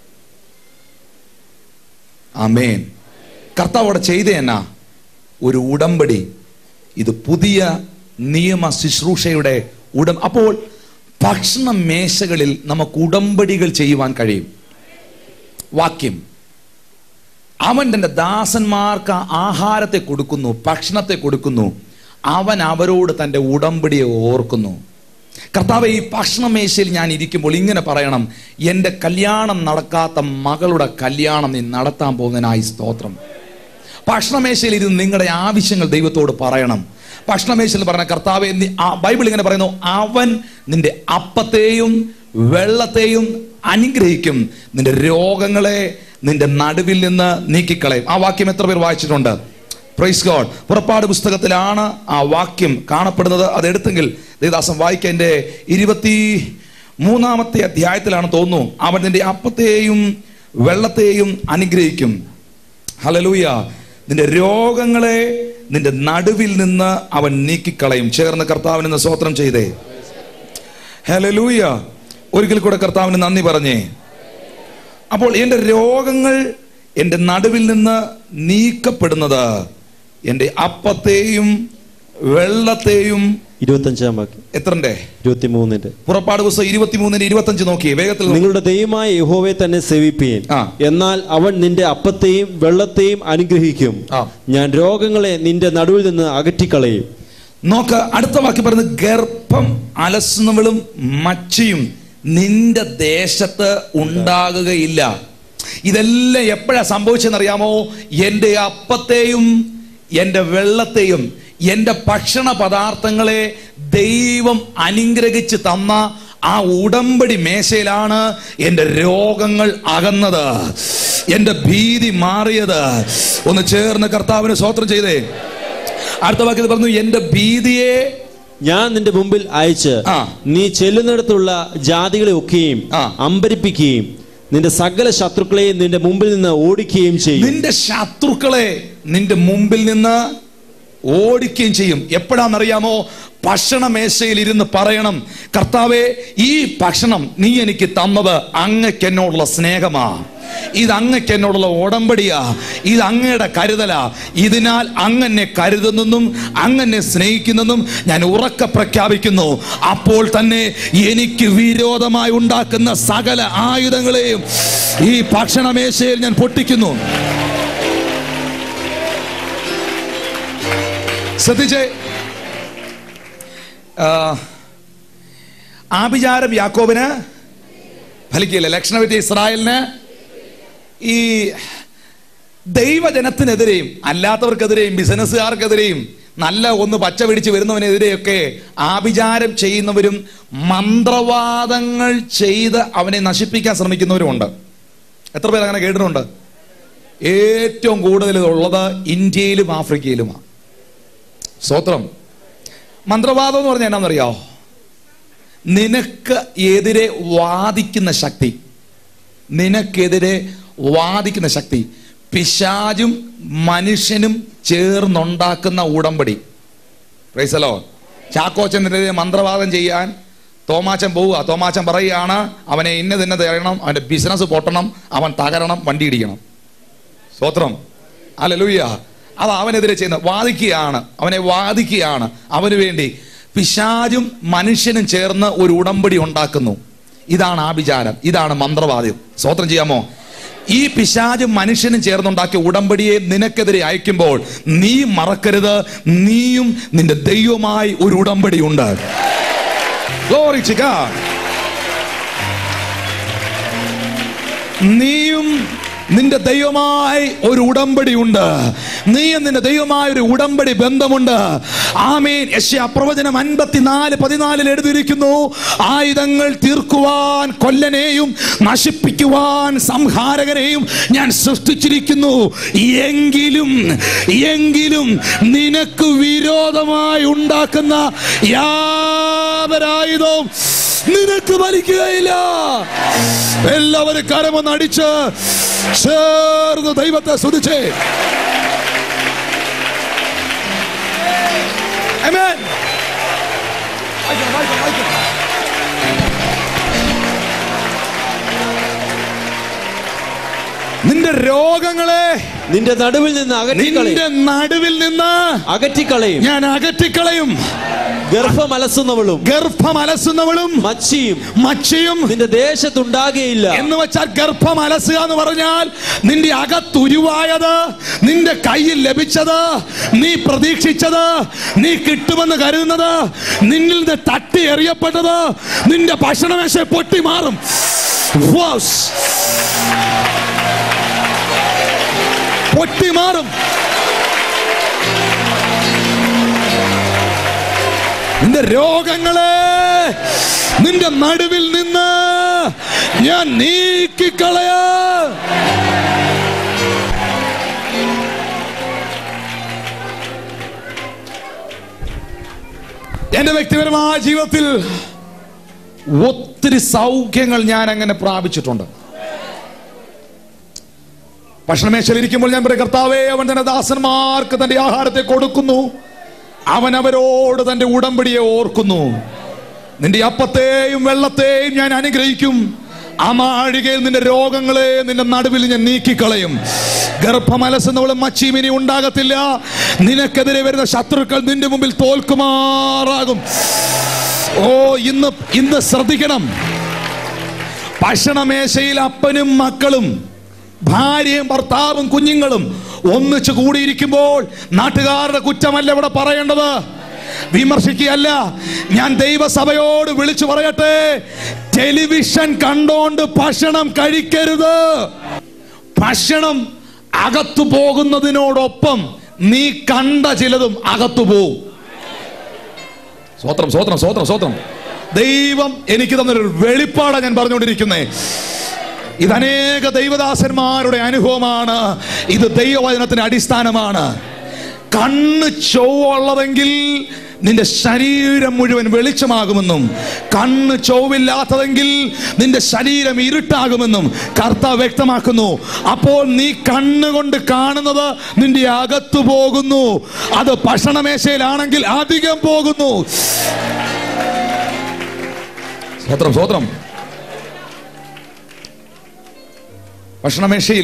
ആമേൻ കർത്താവ് അവിടെ ചെയ്ത എന്നാ ഒരു ഉടമ്പടി ഇത് പുതിയ നിയമ ശുശ്രൂഷയുടെ ഉടം അപ്പോൾ ഭക്ഷണ മേശകളിൽ നമുക്ക് ഉടമ്പടികൾ ചെയ്യുവാൻ കഴിയും വാക്യം അവൻ തന്റെ ദാസന്മാർക്ക് ആഹാരത്തെ കൊടുക്കുന്നു ഭക്ഷണത്തെ കൊടുക്കുന്നു അവൻ അവരോട് തന്റെ ഉടമ്പടിയെ ഓർക്കുന്നു കർത്താവ് ഈ ഭക്ഷണമേശയിൽ ഞാൻ ഇരിക്കുമ്പോൾ ഇങ്ങനെ പറയണം എൻ്റെ കല്യാണം നടക്കാത്ത മകളുടെ കല്യാണം നീ നടത്താൻ പോകുന്നതിനായി സ്തോത്രം ഭക്ഷണമേശയിൽ ഇരുന്ന് നിങ്ങളുടെ ആവശ്യങ്ങൾ ദൈവത്തോട് പറയണം ഭക്ഷണമേശയിൽ പറഞ്ഞ കർത്താവെ നീ- ആ ബൈബിൾ ഇങ്ങനെ പറയുന്നു അവൻ നിന്റെ അപ്പത്തെയും വെള്ളത്തെയും അനുഗ്രഹിക്കും നിന്റെ രോഗങ്ങളെ നിന്റെ നടുവിൽ നിന്ന് നീക്കിക്കളയും ആ വാക്യം എത്ര പേർ വായിച്ചിട്ടുണ്ട് പ്രൈസ് ഗോഡ് പുറപ്പാട് പുസ്തകത്തിലാണ് ആ വാക്യം കാണപ്പെടുന്നത് അത് എടുത്തെങ്കിൽ ദേവദാസം വായിക്കാൻ എൻ്റെ ഇരുപത്തി മൂന്നാമത്തെ അധ്യായത്തിലാണ് തോന്നുന്നു അവൻ നിന്റെ അപ്പത്തെയും വെള്ളത്തെയും അനുഗ്രഹിക്കും ഹലലൂയ നിന്റെ രോഗങ്ങളെ നിന്റെ നടുവിൽ നിന്ന് അവൻ നീക്കിക്കളയും ചേർന്ന് കർത്താവിന് ഇന്ന് സ്വോത്രം ചെയ്തേ ഹലലൂയ ഒരിക്കൽ കൂടെ കർത്താവിന് നന്ദി പറഞ്ഞേ അപ്പോൾ എൻ്റെ രോഗങ്ങൾ എൻ്റെ നടുവിൽ നിന്ന് നീക്കപ്പെടുന്നത് എൻ്റെ അപ്പത്തെയും വെള്ളത്തെയും ഇരുപത്തഞ്ചാം വാക്യം എത്രണ്ടേ ഇരുപത്തിമൂന്നിന്റെ പുറപ്പാട് പുസ്തകം ഇരുപത്തിമൂന്നിന് ഇരുപത്തഞ്ച് നോക്കിയേ വേഗത്തിൽ നോക്ക്. നിങ്ങളുടെ ദൈവമായ യഹോവയെ തന്നെ സേവിപ്പീൻ ആ. എന്നാൽ അവൻ നിന്റെ അപ്പത്തെയും വെള്ളത്തെയും അനുഗ്രഹിക്കും ആ. ഞാൻ രോഗങ്ങളെ നിന്റെ നടുവിൽ നിന്ന് അകറ്റിക്കളയും നോക്ക് അടുത്ത വാക്യം പറയുന്നത് ഗർഭം അലസുന്നവളും മച്ചിയും നിന്റെ ദേശത്ത് ഉണ്ടാകുകയില്ല ഇതെല്ലാം എപ്പോഴാ സംഭവിച്ചെന്നറിയാമോ എൻ്റെ അപ്പത്തെയും എൻ്റെ വെള്ളത്തെയും എൻ്റെ ഭക്ഷണ പദാർത്ഥങ്ങളെ ദൈവം അനുഗ്രഹിച്ച് തന്ന ആ ഉടമ്പടി മേശയിലാണ് എൻ്റെ രോഗങ്ങൾ അകന്നത് എൻ്റെ ഭീതി മാറിയത് ഒന്ന് ചേർന്ന് കർത്താവിന് സ്വോത്രം ചെയ്തേ അടുത്ത വാക്യത്തിൽ പറഞ്ഞു എന്റെ ഭീതിയെ ഞാൻ നിന്റെ മുമ്പിൽ അയച്ച് ആ. നീ ചെല്ലുന്നിടത്തുള്ള ജാതികളെ ഒക്കെയും ആ. അമ്പരിപ്പിക്കുകയും നിന്റെ സകല ശത്രുക്കളെയും നിന്റെ മുമ്പിൽ നിന്ന് ഓടിക്കുകയും ചെയ്യും നിന്റെ ശത്രുക്കളെ നിന്റെ മുമ്പിൽ നിന്ന് ഓടിക്കുകയും ചെയ്യും എപ്പോഴാണെന്നറിയാമോ ഭക്ഷണ മേശയിൽ ഇരുന്ന് പറയണം കർത്താവെ ഈ ഭക്ഷണം നീ എനിക്ക് തന്നത് അങ്ങക്ക് എന്നോടുള്ള സ്നേഹമാ ഇത് അങ്ങക്ക് എന്നോടുള്ള ഉടമ്പടിയാ ഇത് അങ്ങയുടെ കരുതലാ ഇതിനാൽ അങ്ങനെ കരുതുന്നെന്നും അങ്ങനെ സ്നേഹിക്കുന്നെന്നും ഞാൻ ഉറക്കെ പ്രഖ്യാപിക്കുന്നു അപ്പോൾ തന്നെ എനിക്ക് വിരോധമായി ഉണ്ടാക്കുന്ന സകല ആയുധങ്ങളെയും ഈ ഭക്ഷണമേശയിൽ ഞാൻ പൊട്ടിക്കുന്നു ശ്രദ്ധിച്ചേ ആ, ആഭിചാരം യാക്കോബിന് ഫലിക്കില്ല ലക്ഷണവിദ്യ ഇസ്രായേലിന് ഈ ദൈവജനത്തിനെതിരെയും അല്ലാത്തവർക്കെതിരെയും ബിസിനസ്സുകാർക്കെതിരെയും നല്ല ഒന്ന് പച്ച പിടിച്ച് വരുന്നവനെതിരെയൊക്കെ ആഭിചാരം ചെയ്യുന്നവരും മന്ത്രവാദങ്ങൾ ചെയ്ത് അവനെ നശിപ്പിക്കാൻ ശ്രമിക്കുന്നവരുമുണ്ട് എത്ര പേർ അങ്ങനെ കേട്ടിട്ടുണ്ട് ഏറ്റവും കൂടുതൽ ഇതുള്ളത് ഇന്ത്യയിലും ആഫ്രിക്കയിലുമാണ് സ്വത്രം മന്ത്രവാദം എന്ന് പറഞ്ഞാൽ എന്നാണെന്നറിയോ നിനക്ക് എതിരെ വാദിക്കുന്ന ശക്തി നിനക്കെതിരെ വാദിക്കുന്ന ശക്തി പിശാചും മനുഷ്യനും ചേർന്നുണ്ടാക്കുന്ന ഉടമ്പടി പ്രൈസലോ ചാക്കോച്ചനെതിരെ മന്ത്രവാദം ചെയ്യാൻ തോമാച്ചൻ പോവുക തോമാച്ചൻ പറയുകയാണ് അവനെ ഇന്ന തന്നെ തരണം അവന്റെ ബിസിനസ് പൊട്ടണം അവൻ തകരണം വണ്ടി ഇടിക്കണം സ്തോത്രം അല്ലലൂയ്യ അത് അവനെതിരെ ചെയ്യുന്ന വാദിക്കുകയാണ് അവനെ വാദിക്കുകയാണ് അവന് വേണ്ടി പിശാചും മനുഷ്യനും ചേർന്ന് ഒരു ഉടമ്പടി ഉണ്ടാക്കുന്നു ഇതാണ് ആഭിചാരം ഇതാണ് മന്ത്രവാദ്യം സ്തോത്രം ചെയ്യാമോ ഈ പിശാചും മനുഷ്യനും ചേർന്നുണ്ടാക്കിയ ഉടമ്പടിയെ നിനക്കെതിരെ അയക്കുമ്പോൾ നീ മറക്കരുത് നീയും നിന്റെ ദൈവമായി ഒരു ഉടമ്പടി ഉണ്ട് Glory to God. നീയും നിന്റെ ദൈവമായി ഒരു ഉടമ്പടി ഉണ്ട് നീയും നിന്റെ ദൈവമായ ഒരു ഉടമ്പടി ബന്ധമുണ്ട് ആമേൻ യശ്യ പ്രവചനം അൻപത്തിനാല് പതിനാലിൽ എഴുതിയിരിക്കുന്നു ആയുധങ്ങൾ തീർക്കുവാൻ കൊല്ലനെയും നശിപ്പിക്കുവാൻ സംഹാരകനെയും ഞാൻ സൃഷ്ടിച്ചിരിക്കുന്നു എങ്കിലും എങ്കിലും നിനക്ക് വിരോധമായി ഉണ്ടാക്കുന്ന യാതൊരായുധവും നിനക്ക് വലിക്കുകയില്ല എല്ലാവരും കരമൊന്ന് അടിച്ച് ചേർന്ന് ദൈവത്തെ സ്തുതിച്ചേ Amen. വായിക്കണം, വായിക്കണം, വായിക്കണം. നിന്റെ രോഗങ്ങളെ നിന്റെ നടുവിൽ നിന്ന് അകറ്റിക്കളയും നിന്റെ നടുവിൽ നിന്ന് അകറ്റിക്കളയും ഞാൻ അകറ്റിക്കളയും ഗർഭം അലസുന്നവളും ഗർഭം അലസുന്നവളും മച്ചിയും മച്ചയും നിന്റെ ദേശത്തുണ്ടാകുകയില്ല എന്ന് വെച്ചാൽ ഗർഭം അലസുക എന്ന് പറഞ്ഞാൽ നിന്റെ അകത്തുരുവായത് നിന്റെ കയ്യിൽ ലഭിച്ചത് നീ പ്രതീക്ഷിച്ചത് നീ കിട്ടുമെന്ന് കരുതുന്നത് നിന്നിൽ നിന്ന് തട്ടി എറിയപ്പെട്ടത് നിന്റെ ഭക്ഷണമേശ പൊട്ടി മാറും വാസ്. പൊട്ടി മാറും നിന്റെ രോഗങ്ങളെ നിന്റെ നടുവിൽ നിന്ന് ഞാൻ നീക്കിക്കളയ എന്റെ വ്യക്തിപരമായ ജീവിതത്തിൽ ഒത്തിരി സൗഖ്യങ്ങൾ ഞാൻ അങ്ങനെ പ്രാപിച്ചിട്ടുണ്ട് ഭക്ഷണമേശയിൽ ഇരിക്കുമ്പോൾ ഞാൻ പറയും കർത്താവേ അവൻ തന്റെ ദാസന്മാർക്ക് തന്റെ ആഹാരത്തെ കൊടുക്കുന്നു അവൻ അവരോട് തന്റെ ഉടമ്പടിയെ ഓർക്കുന്നു നിന്റെ അപ്പത്തെയും വെള്ളത്തെയും ഞാൻ അനുഗ്രഹിക്കും ആ മാഴികയിൽ നിന്റെ രോഗങ്ങളെ നിന്റെ നടുവിൽ ഞാൻ നീക്കിക്കളയും ഗർഭമലസുന്നവളും മച്ചിയും ഇനി ഉണ്ടാകത്തില്ല നിനക്കെതിരെ വരുന്ന ശത്രുക്കൾ നിന്റെ മുമ്പിൽ തോൽക്കുമാറാകും ഓ ഇന്ന് ഇന്ന് ശ്രദ്ധിക്കണം ഭക്ഷണമേശയിൽ അപ്പനും മക്കളും ഭാര്യയും ഭർത്താവും കുഞ്ഞുങ്ങളും ഒന്നിച്ചു കൂടിയിരിക്കുമ്പോൾ നാട്ടുകാരുടെ കുറ്റമല്ല ഇവിടെ പറയേണ്ടത് വിമർശിക്കുകയല്ല ഞാൻ ദൈവസഭയോട് വിളിച്ചു പറയട്ടെ ടെലിവിഷൻ കണ്ടോണ്ട് ഭക്ഷണം കഴിക്കരുത് ഭക്ഷണം അകത്തു പോകുന്നതിനോടൊപ്പം നീ കണ്ട ചിലതും അകത്തു പോവും സ്വത്രം സ്വത്രം സ്വത്രം സ്വത്രം ദൈവം എനിക്ക് തന്നൊരു വെളിപ്പാടാണ് ഞാൻ പറഞ്ഞുകൊണ്ടിരിക്കുന്നേ ഇത് അനേക ദൈവദാസന്മാരുടെ അനുഭവമാണ് ഇത് ദൈവവചനത്തിന്റെ അടിസ്ഥാനമാണ് കണ്ണ് ചൊവ്വുള്ളതെങ്കിൽ നിന്റെ ശരീരം മുഴുവൻ വെളിച്ചമാകുമെന്നും കണ്ണ് ചൊവ്വില്ലാത്തതെങ്കിൽ നിന്റെ ശരീരം ഇരുട്ടാകുമെന്നും കർത്താവ് വ്യക്തമാക്കുന്നു അപ്പോൾ നീ കണ്ണുകൊണ്ട് കാണുന്നത് നിന്റെ അകത്തു പോകുന്നു അത് ഭക്ഷണമേശയിലാണെങ്കിൽ അധികം പോകുന്നു സ്വത്രം സ്വത്രം ഭക്ഷണമേശയിൽ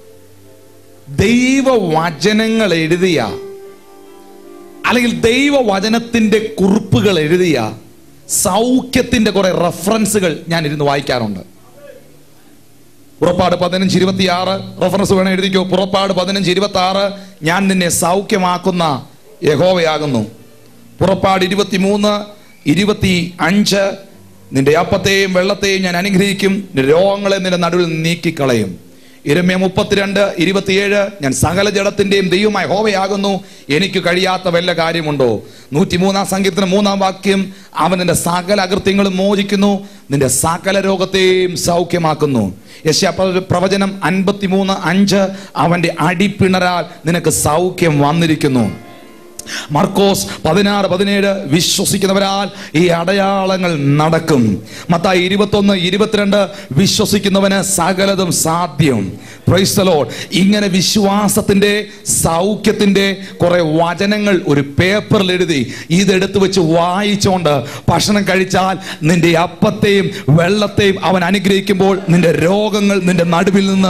ദൈവവചനങ്ങൾ എഴുതിയ അല്ലെങ്കിൽ ദൈവവചനത്തിന്റെ കുറിപ്പുകൾ എഴുതിയ സൗഖ്യത്തിന്റെ കുറെ റെഫറൻസുകൾ ഞാൻ ഇരുന്ന് വായിക്കാറുണ്ട് പുറപ്പാട് പതിനഞ്ച് ഇരുപത്തിയാറ് റെഫറൻസ് വേണം എഴുതിക്കോ പുറപ്പാട് പതിനഞ്ച് ഇരുപത്തി ആറ് ഞാൻ നിന്നെ സൗഖ്യമാക്കുന്ന യഹോവയാകുന്നു പുറപ്പാട് ഇരുപത്തിമൂന്ന് ഇരുപത്തി അഞ്ച് നിന്റെ അപ്പത്തെയും വെള്ളത്തെയും ഞാൻ അനുഗ്രഹിക്കും നിന്റെ രോഗങ്ങളെ നിന്റെ നടുവിൽ നീക്കിക്കളയും ഇരമ്യ മുപ്പത്തിരണ്ട് ഇരുപത്തിയേഴ് ഞാൻ സകല ജഡത്തിന്റെയും ദൈവമായി ഹോവയാകുന്നു എനിക്ക് കഴിയാത്ത വല്ല കാര്യമുണ്ടോ നൂറ്റിമൂന്നാം സങ്കീർത്തനം മൂന്നാം വാക്യം അവൻ നിന്റെ സകല അകൃത്യങ്ങളും മോചിക്കുന്നു നിന്റെ സകല രോഗത്തെയും സൗഖ്യമാക്കുന്നു യശ പ്രവചനം അൻപത്തിമൂന്ന് അഞ്ച് അവന്റെ അടിപ്പിണരാൽ നിനക്ക് സൗഖ്യം വന്നിരിക്കുന്നു മർക്കോസ് പതിനാറ് പതിനേഴ് വിശ്വസിക്കുന്നവരാൽ ഈ അടയാളങ്ങൾ നടക്കും മത്തായി ഇരുപത്തൊന്ന് ഇരുപത്തിരണ്ട് വിശ്വസിക്കുന്നവന് സകലതും സാധ്യം Praise the Lord. ഇങ്ങനെ വിശ്വാസത്തിന്റെ സൗഖ്യത്തിന്റെ കുറെ വചനങ്ങൾ ഒരു പേപ്പറിൽ എഴുതി ഇതെടുത്ത് വെച്ച് വായിച്ചുകൊണ്ട് ഭക്ഷണം കഴിച്ചാൽ നിന്റെ അപ്പത്തെയും വെള്ളത്തെയും അവൻ അനുഗ്രഹിക്കുമ്പോൾ നിന്റെ രോഗങ്ങൾ നിന്റെ നടുവിൽ നിന്ന്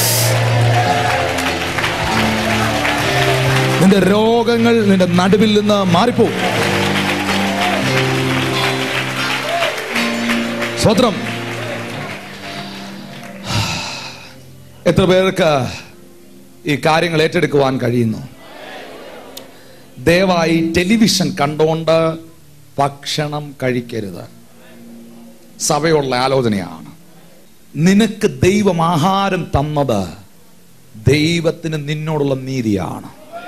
നിന്റെ രോഗങ്ങൾ നിന്റെ നടുവിൽ നിന്ന് മാറിപ്പോവും സ്വത്രം എത്ര പേർക്ക് ഈ കാര്യങ്ങൾ ഏറ്റെടുക്കുവാൻ കഴിയുന്നു ദയവായി ടെലിവിഷൻ കണ്ടുകൊണ്ട് ഭക്ഷണം കഴിക്കരുത് സഭയുള്ള ആലോചനയാണ് നിനക്ക് ദൈവം ആഹാരം തന്നത് ദൈവത്തിന് നിന്നോടുള്ള നീതിയാണ്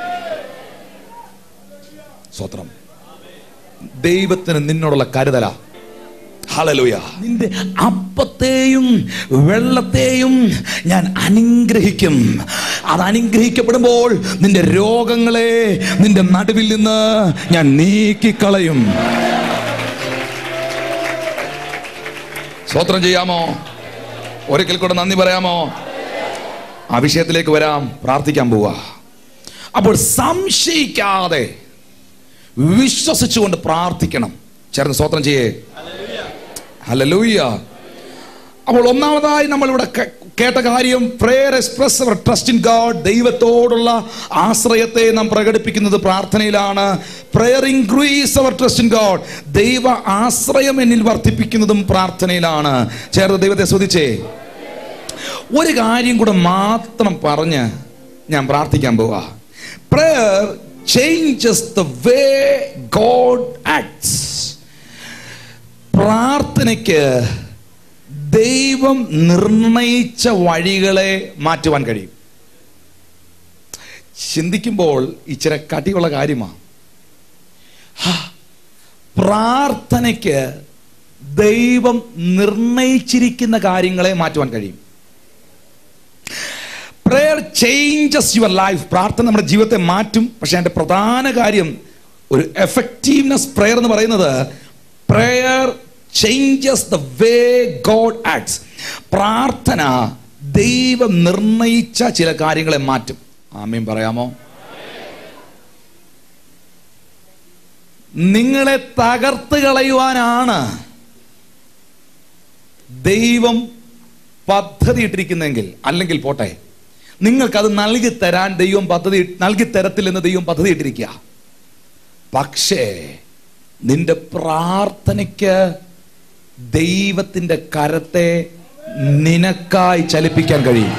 സ്വത്രം ദൈവത്തിന് നിന്നോടുള്ള കരുതല ഹലലുയ നിന്റെ അപ്പത്തെയും വെള്ളത്തെയും ഞാൻ അനുഗ്രഹിക്കും അത് അനുഗ്രഹിക്കപ്പെടുമ്പോൾ നിന്റെ രോഗങ്ങളെ നിന്റെ നടുവിൽ നിന്ന് ഞാൻ നീക്കിക്കളയും സ്വത്രം ചെയ്യാമോ ഒരിക്കൽ കൂടെ നന്ദി പറയാമോ ആ വിഷയത്തിലേക്ക് വരാം പ്രാർത്ഥിക്കാൻ പോവാ അപ്പോൾ സംശയിക്കാതെ വിശ്വസിച്ചുകൊണ്ട് പ്രാർത്ഥിക്കണം ചേർന്ന് സ്വത്രം ചെയ്യേ ഹലലൂയ അപ്പോൾ ഒന്നാമതായി നമ്മൾ ഇവിടെ കേട്ട കാര്യം prayer express our trust in God ദൈവത്തോടുള്ള ആശ്രയത്തെ നാം പ്രകടിപ്പിക്കുന്നത് പ്രാർത്ഥനയിലാണ് prayer increase our trust in God ദൈവ ആശ്രയം എന്നിൽ വർദ്ധിപ്പിക്കുന്നതും പ്രാർത്ഥനയിലാണ് ചേർന്ന് ദൈവത്തെ ശ്രദ്ധിച്ചേ ഒരു കാര്യം കൂടെ മാത്രം പറഞ്ഞ് ഞാൻ പ്രാർത്ഥിക്കാൻ പോവാ prayer changes the way God acts പ്രാർത്ഥനയ്ക്ക് ദൈവം നിർണയിച്ച വഴികളെ മാറ്റുവാൻ കഴിയും ചിന്തിക്കുമ്പോൾ ഇച്ചിരി കട്ടിയുള്ള കാര്യമാണ് പ്രാർത്ഥനയ്ക്ക് ദൈവം നിർണയിച്ചിരിക്കുന്ന കാര്യങ്ങളെ മാറ്റുവാൻ കഴിയും പ്രേയർ ചേഞ്ചസ് യുവർ ലൈഫ് പ്രാർത്ഥന നമ്മുടെ ജീവിതത്തെ മാറ്റും പക്ഷെ അതിന്റെ പ്രധാന കാര്യം ഒരു എഫക്റ്റീവ്നെസ് പ്രേയർ എന്ന് പറയുന്നത് prayer changes the way God acts പ്രാർത്ഥന ദൈവം നിർണയിച്ച ചില കാര്യങ്ങളെ മാറ്റും ആമീൻ പറയാമോ നിങ്ങളെ തകർത്ത് കളയുവാനാണ് ദൈവം പദ്ധതി ഇട്ടിരിക്കുന്നെങ്കിൽ അല്ലെങ്കിൽ പോട്ടെ നിങ്ങൾക്കത് നൽകി തരാൻ ദൈവം പദ്ധതി നൽകി തരത്തില്ലെന്ന് ദൈവം പദ്ധതി ഇട്ടിരിക്കുക പക്ഷേ നിന്റെ പ്രാർത്ഥനയ്ക്ക് ദൈവത്തിന്റെ കരത്തെ നിനക്കായി ചലിപ്പിക്കാൻ കഴിയും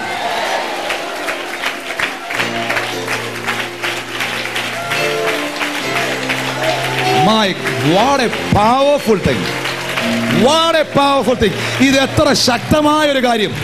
my what a powerful thing what a powerful thing ഇത് എത്ര ശക്തമായ ഒരു കാര്യം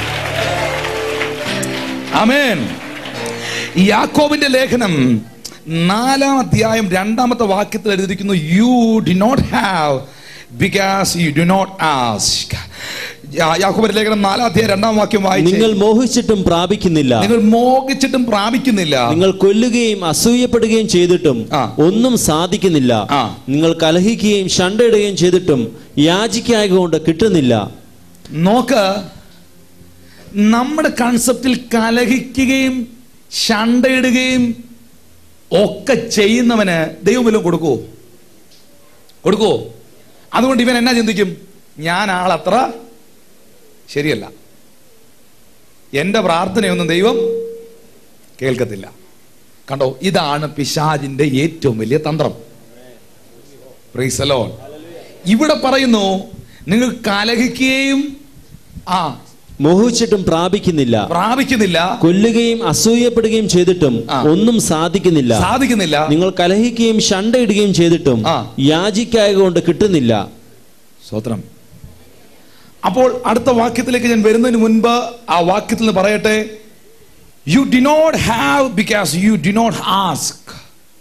അമേൻ യാക്കോബിന്റെ ലേഖനം നാലാം അധ്യായം രണ്ടാമത്തെ വാക്യത്തിൽ എഴുതിയിരിക്കുന്നു you do not have because you do not ask യാക്കോബിന്റെ ലേഖനം നാലാം അധ്യായം രണ്ടാം വാക്യം വായിച്ചു നിങ്ങൾ മോഹിച്ചിട്ടും പ്രാപിക്കുന്നില്ല നിങ്ങൾ മോഹിച്ചിട്ടും പ്രാപിക്കുന്നില്ല നിങ്ങൾ കൊല്ലുകയും അസൂയപ്പെടുകയും ചെയ്തിട്ടും ആ. ഒന്നും സാധിക്കുന്നില്ല ആ. നിങ്ങൾ കലഹിക്കുകയും ശണ്ടയിടുകയും ചെയ്തിട്ടും യാചിക്കായകൊണ്ട് കിട്ടുന്നില്ല നോക്ക് നമ്മുടെ കൺസെപ്റ്റിൽ കലഹിക്കുകയും ശണ്ടയിടുകയും ഒക്കെ ചെയ്യുന്നവന് ദൈവം വല്ലതും കൊടുക്കുവോ കൊടുക്കുവോ അതുകൊണ്ട് ഇവൻ എന്നാ ചിന്തിക്കും ഞാൻ ആളത്ര ശരിയല്ല എന്റെ പ്രാർത്ഥനയൊന്നും ദൈവം കേൾക്കത്തില്ല കണ്ടോ ഇതാണ് പിശാജിന്റെ ഏറ്റവും വലിയ തന്ത്രം Praise the Lord. ഇവിടെ പറയുന്നു നിങ്ങൾ കലഹിക്കുകയും ആ മോഹിച്ചിട്ടും പ്രാപിക്കുന്നില്ല പ്രാപിക്കുന്നില്ല കൊല്ലുകയും അസൂയപ്പെടുകയും ചെയ്തിട്ടും ആ. ഒന്നും സാധിക്കുന്നില്ല സാധിക്കുന്നില്ല നിങ്ങൾ കലഹിക്കുകയും ശണ്ടയിടുകയും ചെയ്തിട്ടും ആ. യാചിക്കായകൊണ്ട് കിട്ടുന്നില്ല സ്വത്രം അപ്പോൾ അടുത്ത വാക്യത്തിലേക്ക് ഞാൻ വരുന്നതിന് മുൻപ് ആ വാക്യത്തിൽ നിന്ന് പറയട്ടെ you do not have because you do not ask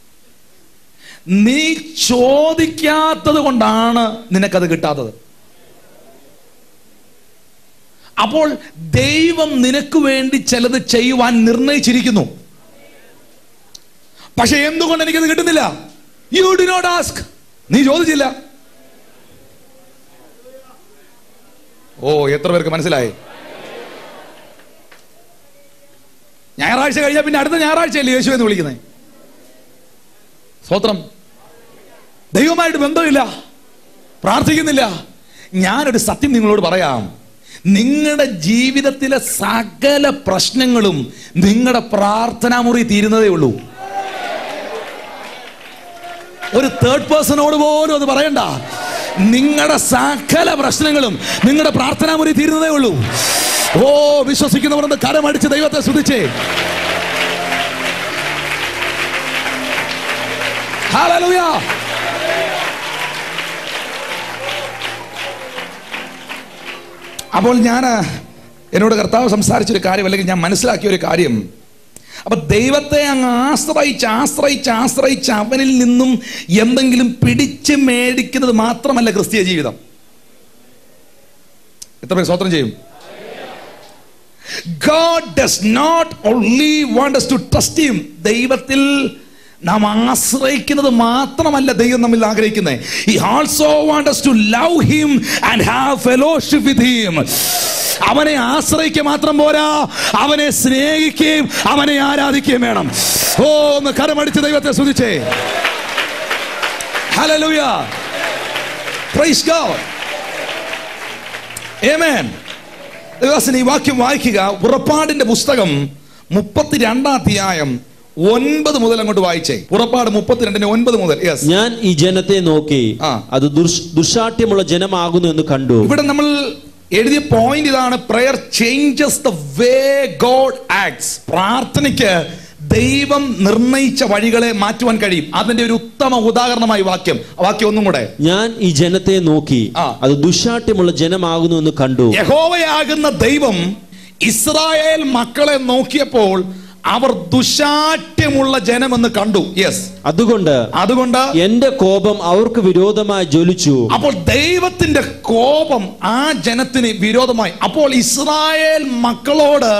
നീ ചോദിക്കാത്തത് കൊണ്ടാണ് നിനക്കത് കിട്ടാത്തത് അപ്പോൾ ദൈവം നിനക്ക് വേണ്ടി ചിലത് ചെയ്യുവാൻ നിർണയിച്ചിരിക്കുന്നു പക്ഷെ എന്തുകൊണ്ട് എനിക്കത് കിട്ടുന്നില്ല യു ഡി നോട്ട് ആസ്ക് നീ ചോദിച്ചില്ല ഓ എത്ര പേർക്ക് മനസ്സിലായി ഞായറാഴ്ച കഴിഞ്ഞാൽ പിന്നെ അടുത്ത ഞായറാഴ്ചയല്ലേ യേശു എന്ന് വിളിക്കുന്നത് സ്വത്രം ദൈവമായിട്ട് ബന്ധമില്ല പ്രാർത്ഥിക്കുന്നില്ല ഞാനൊരു സത്യം നിങ്ങളോട് പറയാം നിങ്ങളുടെ ജീവിതത്തിലെ സകല പ്രശ്നങ്ങളും നിങ്ങളുടെ പ്രാർത്ഥനാ മുറി തീരുന്നതേ ഉള്ളൂ ഒരു തേർഡ് പേഴ്സണോട് പോലും അത് പറയണ്ട നിങ്ങളുടെ സകല പ്രശ്നങ്ങളും നിങ്ങളുടെ പ്രാർത്ഥനാ മുറി തീരുന്നതേ ഉള്ളൂ ഓ വിശ്വസിക്കുന്നവർ ഒന്ന് കരമടിച്ച് ദൈവത്തെ സ്തുതിച്ചേ ഹല്ലേലൂയ അപ്പോൾ ഞാൻ എന്നോട് കർത്താവ് സംസാരിച്ചൊരു കാര്യം അല്ലെങ്കിൽ ഞാൻ മനസ്സിലാക്കിയ ഒരു കാര്യം അപ്പൊ ദൈവത്തെ അങ്ങ് ആശ്രയിച്ച് ആശ്രയിച്ച് ആശ്രയിച്ച് അവനിൽ നിന്നും എന്തെങ്കിലും പിടിച്ച് മേടിക്കുന്നത് മാത്രമല്ല ക്രിസ്തീയ ജീവിതം എത്ര പേര് സ്വത്രം ചെയ്യും God does not only want us to trust him ദൈവത്തിൽ നാം ആശ്രയിക്കുന്നത് മാത്രമല്ല ദൈവം നമ്മിൽ ആഗ്രഹിക്കുന്നത് he also want us to love him and have fellowship with him അവനെ ആശ്രയിക്കുക മാത്രം പോരാ അവനെ സ്നേഹിക്കുകയും അവനെ ആരാധിക്കുകയും വേണം ഓ ഒന്ന് കരമടിച്ച് ദൈവത്തെ സ്തുതിച്ചേ ഹല്ലേലൂയ പ്രൈസ് ഗോഡ് ആമേൻ ദൈവദാസൻ ഈ വാക്യം വായിക്കുക പുറപ്പാടിന്റെ പുസ്തകം മുപ്പത്തിരണ്ടാം അധ്യായം ഒൻപത് മുതൽ അങ്ങോട്ട് വായിച്ചേ പുറപ്പാട് മുപ്പത്തിരണ്ടിന് ഒൻപത് മുതൽ യെസ് ഞാൻ ഈ ജനത്തെ നോക്കി ആ. അത് ദുഷ്- ദുർശാഠ്യമുള്ള ജനമാകുന്നു എന്ന് കണ്ടു ഇവിടെ നമ്മൾ എഴുതിയ പോയിന്റ് ഇതാണ് prayer changes the way God acts പ്രാർത്ഥനയ്ക്ക് ദൈവം നിർണയിച്ച വഴികളെ മാറ്റുവാൻ കഴിയും അതിന്റെ ഒരു ഉത്തമ ഉദാഹരണമായി വാക്യം ആ വാക്യം ഒന്നും കൂടെ ഞാൻ ഈ ജനത്തെ നോക്കി ആ. അത് ദുശാഠ്യമുള്ള ജനമാകുന്നു എന്ന് കണ്ടു യഹോവയാകുന്ന ദൈവം ഇസ്രായേൽ മക്കളെ നോക്കിയപ്പോൾ അവർ ദുശാഠ്യമുള്ള ജനമെന്ന് കണ്ടു യെസ് അതുകൊണ്ട് അതുകൊണ്ട് എന്റെ കോപം അവർക്ക് വിരോധമായി ജ്വലിച്ചു അപ്പോൾ ദൈവത്തിന്റെ കോപം ആ ജനത്തിന് വിരോധമായി അപ്പോൾ ഇസ്രായേൽ മക്കളോട്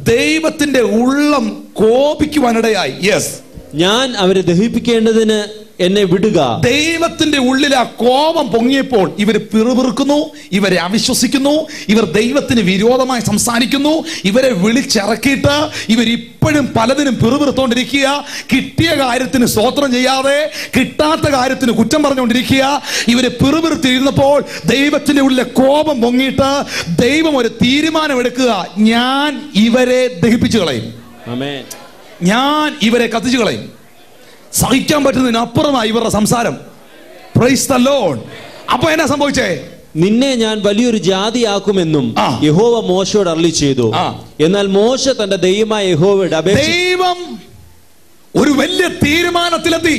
ദൈവത്തിന്റെ ഉള്ളം കോപിക്കുവാനിടയായി യെസ് ഞാൻ അവരെ ദഹിപ്പിക്കേണ്ടതിന് എന്നെ വിടുക ദൈവത്തിന്റെ ഉള്ളിൽ ആ കോപം പൊങ്ങിയപ്പോൾ ഇവർ പിറുപിറുക്കുന്നു ഇവരെ അവിശ്വസിക്കുന്നു ഇവർ ദൈവത്തിന് വിരോധമായി സംസാരിക്കുന്നു ഇവരെ വിളിച്ചിറക്കിയിട്ട് ഇവർ ഇപ്പോഴും പലതിനും പിറുപിറുത്തോണ്ടിരിക്കുക കിട്ടിയ കാര്യത്തിന് സ്തോത്രം ചെയ്യാതെ കിട്ടാത്ത കാര്യത്തിന് കുറ്റം പറഞ്ഞുകൊണ്ടിരിക്കുക ഇവര് പിറുപിറുത്തിരുന്നപ്പോൾ ദൈവത്തിന്റെ ഉള്ളിലെ കോപം പൊങ്ങിയിട്ട് ദൈവം ഒരു തീരുമാനം എടുക്കുക ഞാൻ ഇവരെ ദഹിപ്പിച്ചു കളയും ആമേൻ ഞാൻ ഇവരെ കത്തിച്ചു കളയും സഹിക്കാൻ പറ്റുന്നതിനപ്പുറമായി ഇവരുടെ സംസാരം പ്രൈസ് ദ ലോർഡ് അപ്പൊ എന്നാ സംഭവിച്ചേ നിന്നെ ഞാൻ വലിയൊരു ജാതിയാക്കുമെന്നും ആ. യഹോവ മോശയോട് അരളി ചെയ്തു ആ. എന്നാൽ മോശ തന്റെ ദൈവമായ യഹോവയുടെ അപേക്ഷ ദൈവം ഒരു വലിയ തീരുമാനത്തിലെത്തി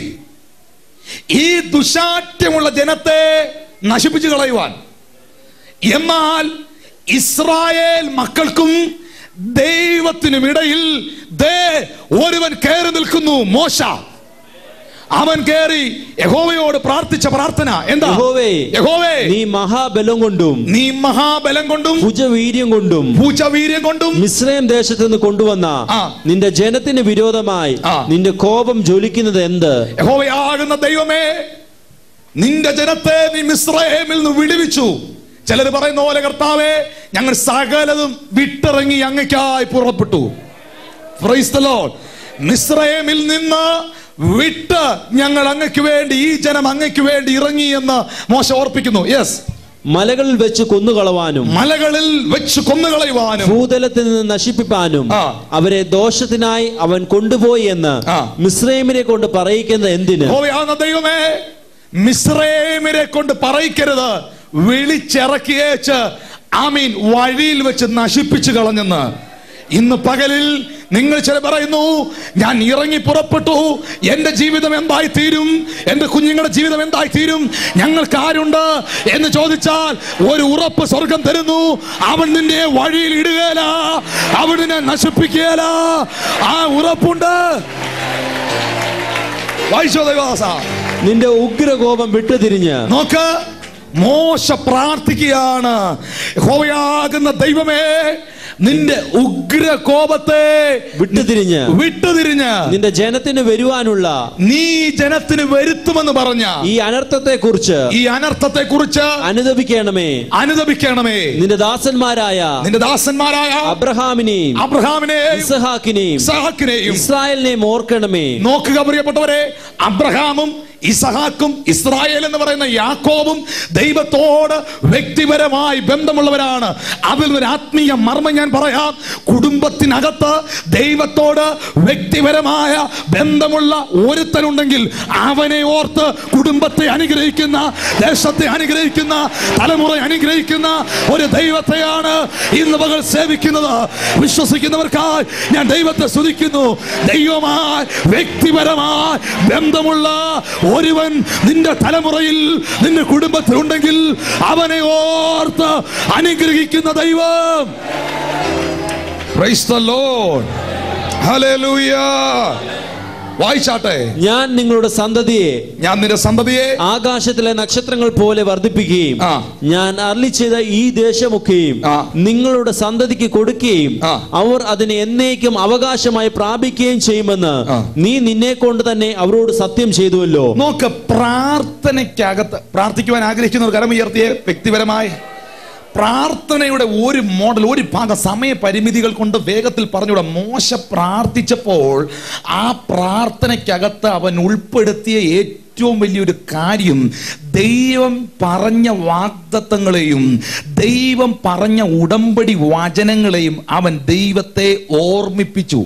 ഈ ദുശാഠ്യമുള്ള ജനത്തെ നശിപ്പിച്ചു കളയുവാൻ എന്നാൽ ഇസ്രായേൽ മക്കൾക്കും ദൈവത്തിനും ഇടയിൽ ദേ ഒരുവൻ കയറി നിൽക്കുന്നു മോശ അവൻ കയറി യഹോവയോട് പ്രാർത്ഥിച്ച പ്രാർത്ഥന എന്താ യഹോവേ യഹോവേ നീ മഹാബലം കൊണ്ടും നീ മഹാബലം കൊണ്ടും ഭുജവീര്യം കൊണ്ടും ഭൂചവീര്യം കൊണ്ടും മിശ്രയം ദേശത്ത് നിന്ന് കൊണ്ടുവന്ന ആ. നിന്റെ ജനത്തിന് വിരോധമായി ആ. നിന്റെ കോപം ജ്വലിക്കുന്നത് എന്ത് യഹോവയാകുന്ന ദൈവമേ നിന്റെ ജനത്തെ നീ മിസ്രൈമിൽ നിന്ന് വിടുവിച്ചു ചിലർ പറയുന്ന പോലെ കർത്താവേ ഞങ്ങൾ സകലതും വിട്ടിറങ്ങി അങ്ങയ്ക്കായി പുറപ്പെട്ടു Praise the Lord. മിസ്രൈമിൽ നിന്ന് വിട്ട് ഞങ്ങൾ അങ്ങയ്ക്ക് വേണ്ടി ഈ ജനം അങ്ങയ്ക്ക് വേണ്ടി ഇറങ്ങി എന്ന് മോശ ഓർപ്പിക്കുന്നു യെസ് മലകളിൽ വെച്ച് കൊന്നുകളവാനും മലകളിൽ വെച്ച് കൊന്നുകളയുവാനും ഭൂതലത്തിൽ നിന്ന് നശിപ്പിപ്പാനും ആ. അവരെ ദോഷത്തിനായി അവൻ കൊണ്ടുപോയി എന്ന് ആ. മിശ്രൈമിനെ കൊണ്ട് പറയിക്കുന്നത് എന്തിന് യഹോവയാകുന്ന ദൈവമേ മിസ്രൈമിനെ കൊണ്ട് പറയിക്കരുത് വിളിച്ചിറക്കിയേച്ച് ആമീൻ വഴിയിൽ വെച്ച് നശിപ്പിച്ചു കളഞ്ഞെന്ന് ഇന്ന് പകലിൽ നിങ്ങൾ ചില പറയുന്നു ഞാൻ ഇറങ്ങി പുറപ്പെട്ടു എന്റെ ജീവിതം എന്തായി തീരും എന്റെ കുഞ്ഞുങ്ങളുടെ ജീവിതം എന്തായി തീരും ഞങ്ങൾക്ക് ആരുണ്ട് എന്ന് ചോദിച്ചാൽ ഒരു ഉറപ്പ് സ്വർഗം തരുന്നു അവൻ നിന്നെ വഴിയിൽ ഇടുകയില്ല അവൻ നിന്നെ നശിപ്പിക്കുകയില്ല ആ ഉറപ്പുണ്ട് വായിച്ചോ ദൈവാസ നിന്റെ ഉഗ്രകോപം വിട്ടുതിരിഞ്ഞ് നോക്ക് മോശ പ്രാർത്ഥിക്കുകയാണ് യഹോവയാകുന്ന ദൈവമേ നിന്റെ ഉഗ്ര കോപത്തെ വിട്ടുതിരിഞ്ഞ് വിട്ടുതിരിഞ്ഞ് നിന്റെ ജനത്തിന് വരുവാനുള്ള നീ ജനത്തിന് വരുത്തുമെന്ന് പറഞ്ഞ ഈ അനർത്ഥത്തെ കുറിച്ച് ഈ അനർത്ഥത്തെ കുറിച്ച് അനുദപിക്കണമേ അനുദപിക്കണമേ നിന്റെ ദാസന്മാരായ നിന്റെ ദാസന്മാരായ അബ്രഹാമിനെയും അബ്രഹാമിനെയും ഇസഹാക്കിനെയും ഇസഹാക്കിനെയും ഇസ്രായേലിനെയും ഓർക്കണമേ നോക്കുക പ്രിയപ്പെട്ടവരെ അബ്രഹാമും ഇസഹാക്കും ഇസ്രായേൽ എന്ന് പറയുന്ന യാക്കോബും ദൈവത്തോട് വ്യക്തിപരമായി ബന്ധമുള്ളവരാണ് അതിൽ ഒരു ആത്മീയ മർമ്മം ഞാൻ പറയാം കുടുംബത്തിനകത്ത് ദൈവത്തോട് വ്യക്തിപരമായ ബന്ധമുള്ള ഒരുത്തനുണ്ടെങ്കിൽ അവനെ ഓർത്ത് കുടുംബത്തെ അനുഗ്രഹിക്കുന്ന ദേശത്തെ അനുഗ്രഹിക്കുന്ന തലമുറ അനുഗ്രഹിക്കുന്ന ഒരു ദൈവത്തെയാണ് ഇന്ന് പകൽ സേവിക്കുന്നത് വിശ്വസിക്കുന്നവർക്കായി ഞാൻ ദൈവത്തെ സ്തുതിക്കുന്നു ദൈവമായി വ്യക്തിപരമായി ബന്ധമുള്ള ഒരുവൻ നിന്റെ തലമുറയിൽ നിന്റെ കുടുംബത്തിൽ ഉണ്ടെങ്കിൽ അവനെ ഓർത്ത് അനുഗ്രഹിക്കുന്ന ദൈവം Praise the Lord. Hallelujah. വായിച്ചാട്ടെ ഞാൻ നിങ്ങളുടെ സന്തതിയെ ഞാൻ നിന്റെ സന്തതിയെ ആകാശത്തിലെ നക്ഷത്രങ്ങൾ പോലെ വർദ്ധിപ്പിക്കുകയും ആ. ഞാൻ അരളി ചെയ്ത ഈ ദേശമൊക്കെയും ആ. നിങ്ങളുടെ സന്തതിക്ക് കൊടുക്കുകയും ആ. അവർ അതിനെ എന്നേക്കും അവകാശമായി പ്രാപിക്കുകയും ചെയ്യുമെന്ന് ആ. നീ നിന്നെ കൊണ്ട് തന്നെ അവരോട് സത്യം ചെയ്തുവല്ലോ നോക്ക് പ്രാർത്ഥനയ്ക്കകത്ത് പ്രാർത്ഥിക്കുവാൻ ആഗ്രഹിക്കുന്ന ഒരു കരം ഉയർത്തിയ വ്യക്തിപരമായി പ്രാർത്ഥനയുടെ ഒരു മോഡൽ ഒരു ഭാഗം സമയപരിമിതികൾ കൊണ്ട് വേഗത്തിൽ പറഞ്ഞുകൂടെ മോശ പ്രാർത്ഥിച്ചപ്പോൾ ആ പ്രാർത്ഥനയ്ക്കകത്ത് അവൻ ഉൾപ്പെടുത്തിയ ഏറ്റവും വലിയൊരു കാര്യം ദൈവം പറഞ്ഞ വാഗ്ദത്തങ്ങളെയും ദൈവം പറഞ്ഞ ഉടമ്പടി വചനങ്ങളെയും അവൻ ദൈവത്തെ ഓർമ്മിപ്പിച്ചു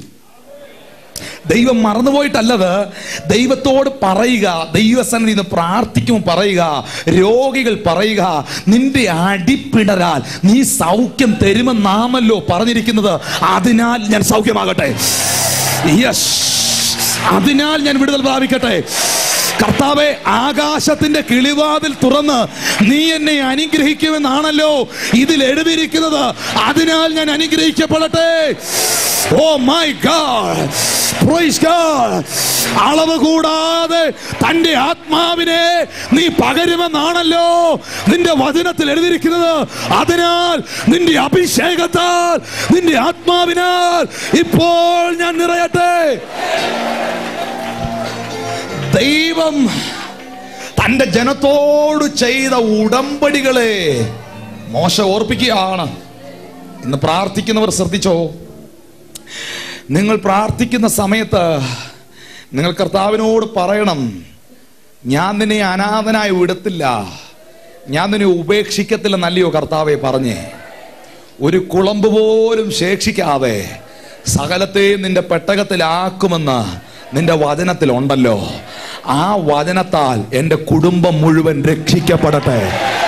ദൈവം മറന്നുപോയിട്ടല്ലത് ദൈവത്തോട് പറയുക ദൈവസന്നിധി നിന്ന് പ്രാർത്ഥിക്കുമ്പോൾ പറയുക രോഗികൾ പറയുക നിന്റെ അടിപ്പിണരാൽ നീ സൗഖ്യം തരുമെന്നാമല്ലോ പറഞ്ഞിരിക്കുന്നത് അതിനാൽ ഞാൻ സൗഖ്യമാകട്ടെ യെസ് അതിനാൽ ഞാൻ വിടുതൽ പ്രാപിക്കട്ടെ കർത്താവെ ആകാശത്തിന്റെ കിളിവാതിൽ തുറന്ന് നീ എന്നെ അനുഗ്രഹിക്കുമെന്നാണല്ലോ ഇതിൽ എഴുതിയിരിക്കുന്നത് അതിനാൽ ഞാൻ അനുഗ്രഹിക്കപ്പെടട്ടെ oh my God praise God അളവ് കൂടാതെ തന്റെ ആത്മാവിനെ നീ പകരുമെന്നാണല്ലോ നിന്റെ വചനത്തിൽ എഴുതിയിരിക്കുന്നത് അതിനാൽ നിന്റെ അഭിഷേകത്താൽ നിന്റെ ആത്മാവിനാൽ ഇപ്പോൾ ഞാൻ നിറയട്ടെ ദൈവം തന്റെ ജനത്തോട് ചെയ്ത ഉടമ്പടികളെ മോശ ഓർപ്പിക്കുകയാണ് ഇന്ന് പ്രാർത്ഥിക്കുന്നവർ ശ്രദ്ധിച്ചോ നിങ്ങൾ പ്രാർത്ഥിക്കുന്ന സമയത്ത് നിങ്ങൾ കർത്താവിനോട് പറയണം ഞാൻ നിന്നെ അനാഥനായി വിടത്തില്ല ഞാൻ നിന്നെ ഉപേക്ഷിക്കത്തില്ലെന്നല്ലയോ കർത്താവെ പറഞ്ഞേ ഒരു കുളമ്പ് പോലും ശേഷിക്കാതെ സകലത്തെയും നിന്റെ പെട്ടകത്തിലാക്കുമെന്ന് നിന്റെ വചനത്തിലുണ്ടല്ലോ ആ വചനത്താൽ എൻ്റെ കുടുംബം മുഴുവൻ രക്ഷിക്കപ്പെടട്ടെ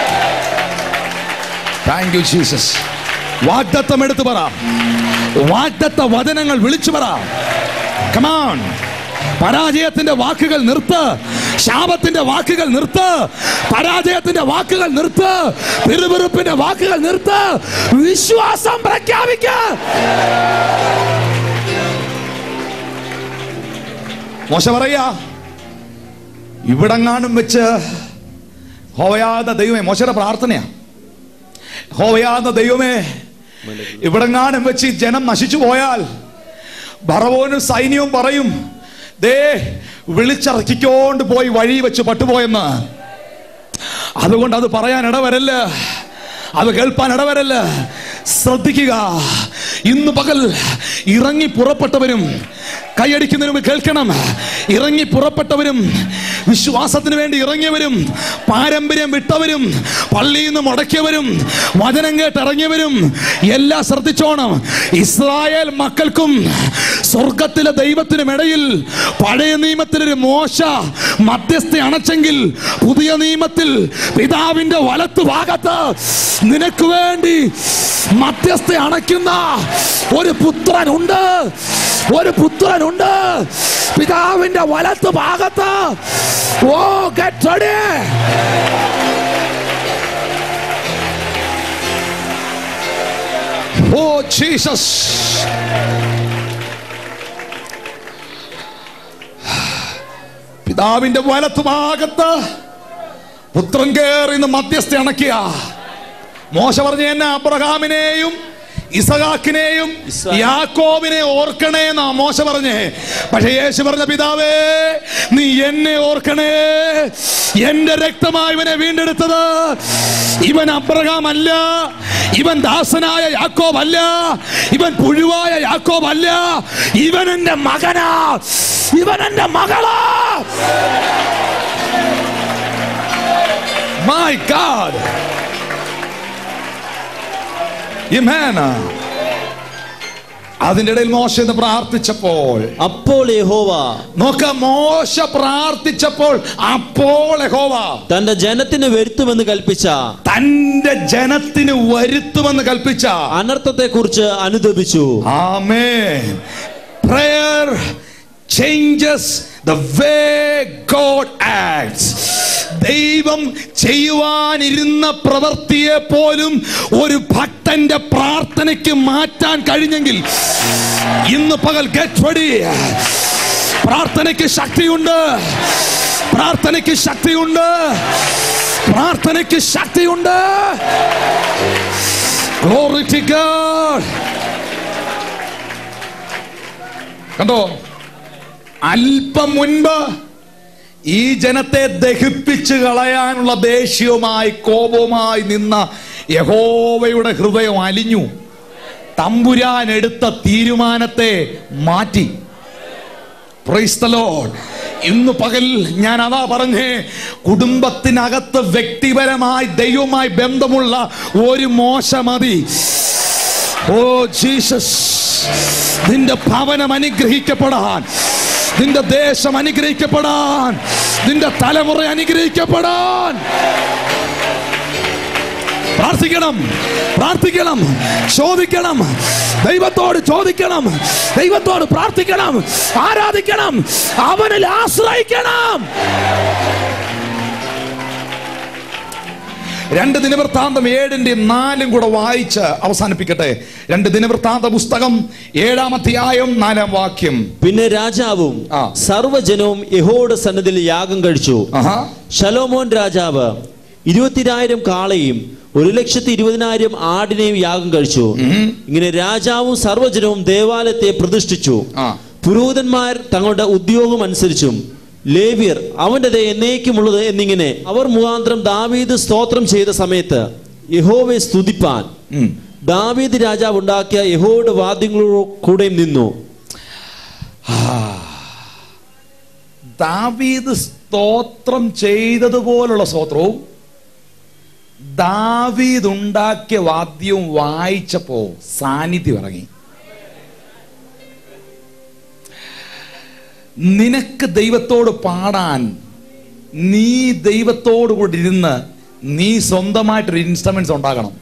താങ്ക് യു ജീസസ് വാഗ്ദത്തം എടുത്തു പറ വാഗ്ദത്ത വചനങ്ങൾ വിളിച്ചു പറ കമാൺ പരാജയത്തിന്റെ വാക്കുകൾ നിർത്ത് ശാപത്തിന്റെ വാക്കുകൾ നിർത്ത് പരാജയത്തിന്റെ വാക്കുകൾ നിർത്ത് പിറുപിറുപ്പിന്റെ വാക്കുകൾ നിർത്ത് വിശ്വാസം പ്രഖ്യാപിക്ക മോശ പറയാ ഇവിടെങ്ങാനും വെച്ച് ഹോയാത ദൈവമേ മോശയുടെ പ്രാർത്ഥനയാ ഹോയാത ദൈവമേ ഇവിടെങ്ങാനും വെച്ച് ഈ ജനം നശിച്ചു പോയാൽ ബറവോനും സൈന്യവും പറയും ദേ വിളിച്ചിറക്കിക്കൊണ്ട് പോയി വഴി വെച്ച് പട്ടുപോയെന്ന് അതുകൊണ്ട് അത് പറയാൻ ഇടവരല്ല അത് കേൾപ്പാൻ ഇടവരല്ല ശ്രദ്ധിക്കുക ഇന്ന് പകൽ ഇറങ്ങി പുറപ്പെട്ടവരും കൈയടിക്കുന്നതിന് മുമ്പ് കേൾക്കണം ഇറങ്ങി പുറപ്പെട്ടവരും വിശ്വാസത്തിന് വേണ്ടി ഇറങ്ങിയവരും പാരമ്പര്യം വിട്ടവരും പള്ളിയിൽ നിന്ന് മുടക്കിയവരും വചനം കേട്ടിറങ്ങിയവരും എല്ലാം ശ്രദ്ധിച്ചോണം ഇസ്രായേൽ മക്കൾക്കും സ്വർഗത്തിലെ ദൈവത്തിനും ഇടയിൽ പഴയ നിയമത്തിലൊരു മോശ മധ്യസ്ഥ അണച്ചെങ്കിൽ പുതിയ നിയമത്തിൽ പിതാവിന്റെ വലത്തു ഭാഗത്ത് നിനക്ക് വേണ്ടി മധ്യസ്ഥ അണയ്ക്കുന്ന ഒരു പുത്രനുണ്ട് ഒരു പുത്രനുണ്ട് പിതാവിന്റെ വലത്ത് ഭാഗത്ത് oh get ready oh Jesus പിതാവിന്റെ വലത്ത് ഭാഗത്ത് പുത്രൻ കയറി ഇന്ന് മധ്യസ്ഥ അണക്കിയ മോശ പറഞ്ഞ എന്നെ അബ്രഹാമിനെയും ഇസഹാക്കിനെയും ഇസ്രായേൽ. യാക്കോബിനെ ഓർക്കണേ എന്നാ മോശ പറഞ്ഞേ പക്ഷെ യേശു പറഞ്ഞ പിതാവേ നീ എന്നെ ഓർക്കണേ എന്റെ രക്തമായി ഇവനെ വീണ്ടെടുത്തത് ഇവൻ അബ്രഹാം അല്ല ഇവൻ ദാസനായ യാക്കോബ് അല്ല ഇവൻ പുഴുവായ യാക്കോബ് അല്ല ഇവൻ എന്റെ മകനാ ഇവൻ എന്റെ മകളാ മൈ ഗാഡ് Amen. അതിന്റെ ഇടയിൽ മോശ എന്ന് പ്രാർത്ഥിച്ചപ്പോൾ അപ്പോൾ യഹോവ നോക്ക മോശ പ്രാർത്ഥിച്ചപ്പോൾ അപ്പോൾ യഹോവ തന്റെ ജനത്തിന് വരുത്തുമെന്ന് കൽപ്പിച്ച തന്റെ ജനത്തിന് വരുത്തുമെന്ന് കൽപ്പിച്ച അനർത്ഥത്തെ കുറിച്ച് അനുദപിച്ചു ആമേൻ prayer changes the way God acts ദൈവം ചെയ്യുവാനിരുന്ന പ്രവൃത്തിയെ പോലും ഒരു ഭക്തന്റെ പ്രാർത്ഥനയ്ക്ക് മാറ്റാൻ കഴിഞ്ഞെങ്കിൽ ഇന്ന് പകൽ ഗെറ്റ് റെഡി പ്രാർത്ഥനയ്ക്ക് ശക്തിയുണ്ട് പ്രാർത്ഥനയ്ക്ക് ശക്തിയുണ്ട് പ്രാർത്ഥനയ്ക്ക് ശക്തിയുണ്ട് Glory to God. കണ്ടോ അല്പം മുൻപ് ഈ ജനത്തെ ദഹിപ്പിച്ച് കളയാനുള്ള ദേഷ്യവുമായി കോപവുമായി നിന്ന യഹോവയുടെ ഹൃദയം അലിഞ്ഞു തമ്പുരാൻ എടുത്ത തീരുമാനത്തെ മാറ്റി Praise the Lord. ഇന്ന് പകൽ ഞാൻ അതാ പറഞ്ഞേ കുടുംബത്തിനകത്ത് വ്യക്തിപരമായി ദൈവവുമായി ബന്ധമുള്ള ഒരു മോശ മതി ഓ ജീസസ് നിന്റെ ഭവനം അനുഗ്രഹിക്കപ്പെടാൻ നിന്റെ ദേശം അനുഗ്രഹിക്കപ്പെടാൻ നിന്റെ തലമുറ അനുഗ്രഹിക്കപ്പെടാൻ പ്രാർത്ഥിക്കണം പ്രാർത്ഥിക്കണം ചോദിക്കണം ദൈവത്തോട് ചോദിക്കണം ദൈവത്തോട് പ്രാർത്ഥിക്കണം ആരാധിക്കണം അവനിൽ ആശ്രയിക്കണം രണ്ട് ദിനവൃത്താന്തം ഏഴിന്റെ നാലും കൂടെ വായിച്ച് അവസാനിപ്പിക്കട്ടെ രണ്ട് ദിനവൃത്താന്ത പുസ്തകം ഏഴാം അധ്യായം നാലാം വാക്യം പിന്നെ രാജാവും ആ. സർവ്വജനവും യഹോയുടെ സന്നദ്ധിൽ യാഗം കഴിച്ചു ആഹാ ശലോമോൻ രാജാവ് ഇരുപത്തിനായിരം കാളയും ഒരു ലക്ഷത്തി ഇരുപതിനായിരം ആടിനെയും യാഗം കഴിച്ചു ഇങ്ങനെ രാജാവും സർവ്വജനവും ദേവാലയത്തെ പ്രതിഷ്ഠിച്ചു ആ പുരോഹിതന്മാർ തങ്ങളുടെ ഉദ്യോഗം അനുസരിച്ചും ലേവ്യർ അവന്റെ ദയ എന്നേക്കുമുള്ളത് എന്നിങ്ങനെ അവർ മുഖാന്തരം ദാവീദ് സ്തോത്രം ചെയ്ത സമയത്ത് യഹോവയെ സ്തുതിപ്പാൻ ഉം. ദാവീദ് രാജാവ് ഉണ്ടാക്കിയ യഹോയുടെ വാദ്യങ്ങളോട് കൂടെ നിന്നു ദാവീദ് സ്തോത്രം ചെയ്തതുപോലുള്ള സ്തോത്രവും ദാവീദ് ഉണ്ടാക്കിയ വാദ്യവും വായിച്ചപ്പോ സാന്നിധ്യം ഇറങ്ങി നിനക്ക് ദൈവത്തോട് പാടാൻ നീ ദൈവത്തോട് കൂടി ഇരുന്ന് നീ സ്വന്തമായിട്ടൊരു ഇൻസ്ട്രുമെന്റ്സ് ഉണ്ടാക്കണം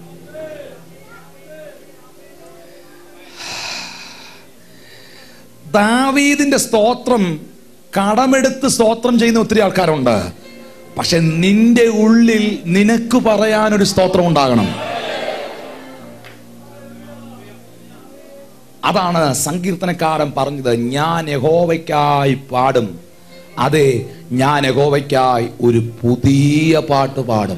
ദാവീദിന്റെ സ്തോത്രം കടമെടുത്ത് സ്തോത്രം ചെയ്യുന്ന ഒത്തിരി ആൾക്കാരുണ്ട് പക്ഷെ നിന്റെ ഉള്ളിൽ നിനക്ക് പറയാനൊരു സ്തോത്രം ഉണ്ടാകണം അതാണ് സങ്കീർത്തനക്കാരൻ പറഞ്ഞത് ഞാൻ യഹോവയ്ക്കായി പാടും അതെ ഞാൻ യഹോവയ്ക്കായി ഒരു പുതിയ പാട്ട് പാടും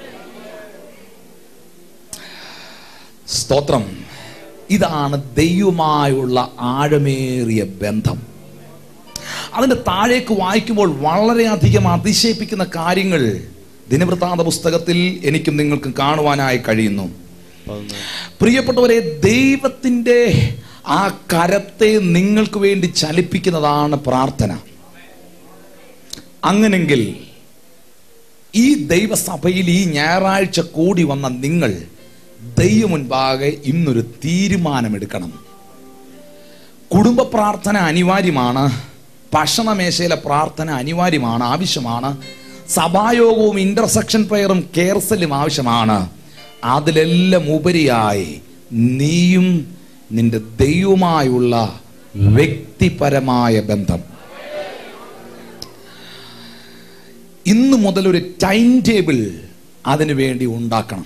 സ്തോത്രം ഇതാണ് ദൈവമായുള്ള ആഴമേറിയ ബന്ധം അതിന്റെ താഴേക്ക് വായിക്കുമ്പോൾ വളരെയധികം അതിശയിപ്പിക്കുന്ന കാര്യങ്ങൾ ദിനവൃത്താന്ത പുസ്തകത്തിൽ എനിക്കും നിങ്ങൾക്കും കാണുവാനായി കഴിയുന്നു പ്രിയപ്പെട്ടവരെ ദൈവത്തിൻ്റെ ആ കരത്തെ നിങ്ങൾക്ക് വേണ്ടി ചലിപ്പിക്കുന്നതാണ് പ്രാർത്ഥന അങ്ങനെങ്കിൽ ഈ ദൈവസഭയിൽ ഈ ഞായറാഴ്ച കൂടി വന്ന നിങ്ങൾ ദൈവം മുൻപാകെ ഇന്നൊരു തീരുമാനമെടുക്കണം കുടുംബ പ്രാർത്ഥന അനിവാര്യമാണ് ഭക്ഷണമേശയിലെ പ്രാർത്ഥന അനിവാര്യമാണ് ആവശ്യമാണ് സഭായോഗവും ഇന്റർസെക്ഷൻ പ്രയറും കേർസലും ആവശ്യമാണ് അതിലെല്ലാം ഉപരിയായി നീയും നിന്റെ ദൈവവുമായുള്ള വ്യക്തിപരമായ ബന്ധം ഇന്നു മുതൽ ഒരു ടൈം ടേബിൾ അതിനു വേണ്ടി ഉണ്ടാക്കണം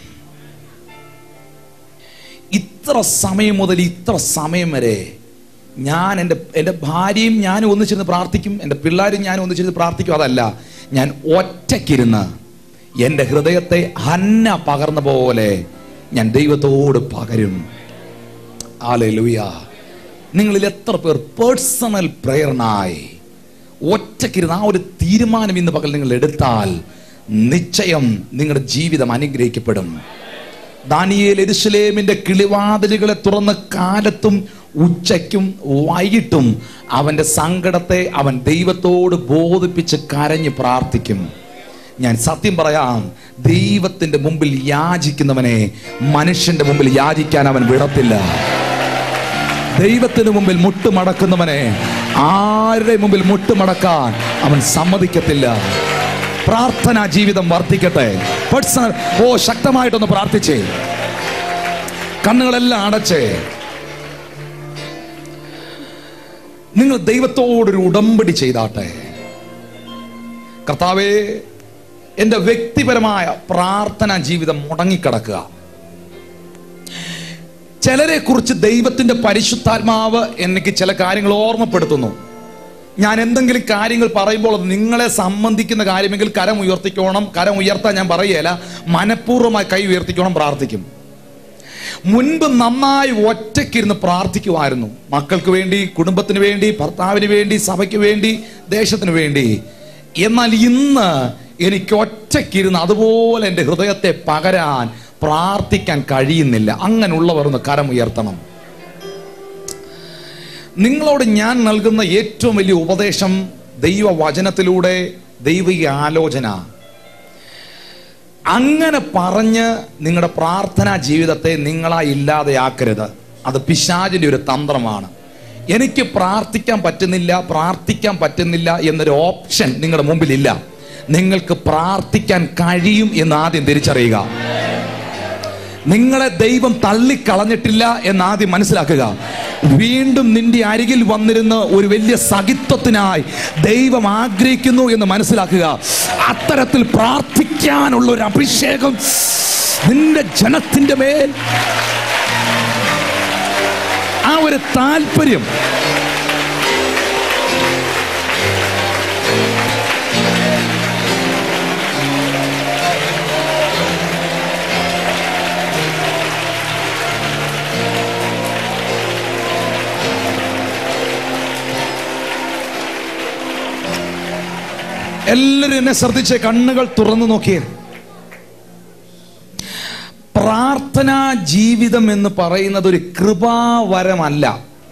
ഇത്ര സമയം മുതൽ ഇത്ര സമയം വരെ ഞാൻ എൻ്റെ എൻ്റെ ഭാര്യയും ഞാനും ഒന്നിച്ചിരുന്ന് പ്രാർത്ഥിക്കും എൻ്റെ പിള്ളേരും ഞാനും ഒന്നിച്ചിരുന്ന് പ്രാർത്ഥിക്കും അതല്ല ഞാൻ ഒറ്റയ്ക്കിരുന്ന് എൻ്റെ ഹൃദയത്തെ ഹന്ന പകർന്ന പോലെ ഞാൻ ദൈവത്തോട് പകരും ആലേ ലൂയ നിങ്ങളിൽ എത്ര പേർ പേഴ്സണൽ പ്രേരണായി ഒറ്റയ്ക്കിരുന്ന് ആ ഒരു തീരുമാനം ഇന്ന് പകൽ നിങ്ങൾ എടുത്താൽ നിശ്ചയം നിങ്ങളുടെ ജീവിതം അനുഗ്രഹിക്കപ്പെടും ദാനിയേൽ എരുസലേമിന്റെ കിളിവാതിലുകളെ തുറന്ന് കാലത്തും ഉച്ചയ്ക്കും വൈകിട്ടും അവന്റെ സങ്കടത്തെ അവൻ ദൈവത്തോട് ബോധിപ്പിച്ച് കരഞ്ഞ് പ്രാർത്ഥിക്കും ഞാൻ സത്യം പറയാം ദൈവത്തിന്റെ മുമ്പിൽ യാചിക്കുന്നവനെ മനുഷ്യന്റെ മുമ്പിൽ യാചിക്കാൻ അവൻ വിടത്തില്ല ദൈവത്തിന് മുമ്പിൽ മുട്ടുമടക്കുന്നവനെ ആരുടെ മുമ്പിൽ മുട്ടുമടക്കാൻ അവൻ സമ്മതിക്കത്തില്ല പ്രാർത്ഥനാ ജീവിതം വർദ്ധിക്കട്ടെ പേഴ്സണൽ ഓ ശക്തമായിട്ടൊന്ന് പ്രാർത്ഥിച്ചേ കണ്ണുകളെല്ലാം അടച്ചേ നിങ്ങൾ ദൈവത്തോടൊരു ഉടമ്പടി ചെയ്താട്ടെ കർത്താവേ എൻ്റെ വ്യക്തിപരമായ പ്രാർത്ഥനാ ജീവിതം മുടങ്ങിക്കിടക്കുക ചിലരെ കുറിച്ച് ദൈവത്തിന്റെ പരിശുദ്ധാത്മാവ് എനിക്ക് ചില കാര്യങ്ങൾ ഓർമ്മപ്പെടുത്തുന്നു ഞാൻ എന്തെങ്കിലും കാര്യങ്ങൾ പറയുമ്പോൾ അത് നിങ്ങളെ സംബന്ധിക്കുന്ന കാര്യമെങ്കിൽ കരം ഉയർത്തിക്കോണം കരം ഉയർത്താൻ ഞാൻ പറയുകയില്ല മനഃപൂർവ്വമായി കൈ ഉയർത്തിക്കോണം പ്രാർത്ഥിക്കും മുൻപ് നന്നായി ഒറ്റയ്ക്കിരുന്ന് പ്രാർത്ഥിക്കുമായിരുന്നു മക്കൾക്ക് വേണ്ടി കുടുംബത്തിന് വേണ്ടി ഭർത്താവിന് വേണ്ടി സഭയ്ക്ക് വേണ്ടി ദേശത്തിന് വേണ്ടി എന്നാൽ ഇന്ന് എനിക്ക് ഒറ്റയ്ക്കിരുന്ന് അതുപോലെ എൻ്റെ ഹൃദയത്തെ പകരാൻ പ്രാർത്ഥിക്കാൻ കഴിയുന്നില്ല അങ്ങനെയുള്ളവർ ഒന്ന് കരമുയർത്തണം നിങ്ങളോട് ഞാൻ നൽകുന്ന ഏറ്റവും വലിയ ഉപദേശം ദൈവവചനത്തിലൂടെ ദൈവിക ആലോചന അങ്ങനെ പറഞ്ഞ് നിങ്ങളുടെ പ്രാർത്ഥനാ ജീവിതത്തെ നിങ്ങളായി ഇല്ലാതെയാക്കരുത് അത് പിശാചിന്റെ ഒരു തന്ത്രമാണ് എനിക്ക് പ്രാർത്ഥിക്കാൻ പറ്റുന്നില്ല പ്രാർത്ഥിക്കാൻ പറ്റുന്നില്ല എന്നൊരു ഓപ്ഷൻ നിങ്ങളുടെ മുമ്പിലില്ല നിങ്ങൾക്ക് പ്രാർത്ഥിക്കാൻ കഴിയും എന്ന് ആദ്യം തിരിച്ചറിയുക നിങ്ങളെ ദൈവം തള്ളിക്കളഞ്ഞിട്ടില്ല എന്ന് ആദ്യം മനസ്സിലാക്കുക വീണ്ടും നിന്റെ അരികിൽ വന്നിരുന്ന് ഒരു വലിയ സഹിത്വത്തിനായി ദൈവം ആഗ്രഹിക്കുന്നു എന്ന് മനസ്സിലാക്കുക അത്തരത്തിൽ പ്രാർത്ഥിക്കാനുള്ള ഒരു അഭിഷേകം നിന്റെ ജനത്തിന്റെ മേൽ ആ ഒരു താല്പര്യം എല്ലാവരും എന്നെ ശ്രദ്ധിച്ച് കണ്ണുകൾ തുറന്നു നോക്കിയേ പ്രാർത്ഥനാ ജീവിതം എന്ന് പറയുന്നത് ഒരു കൃപാവരമല്ല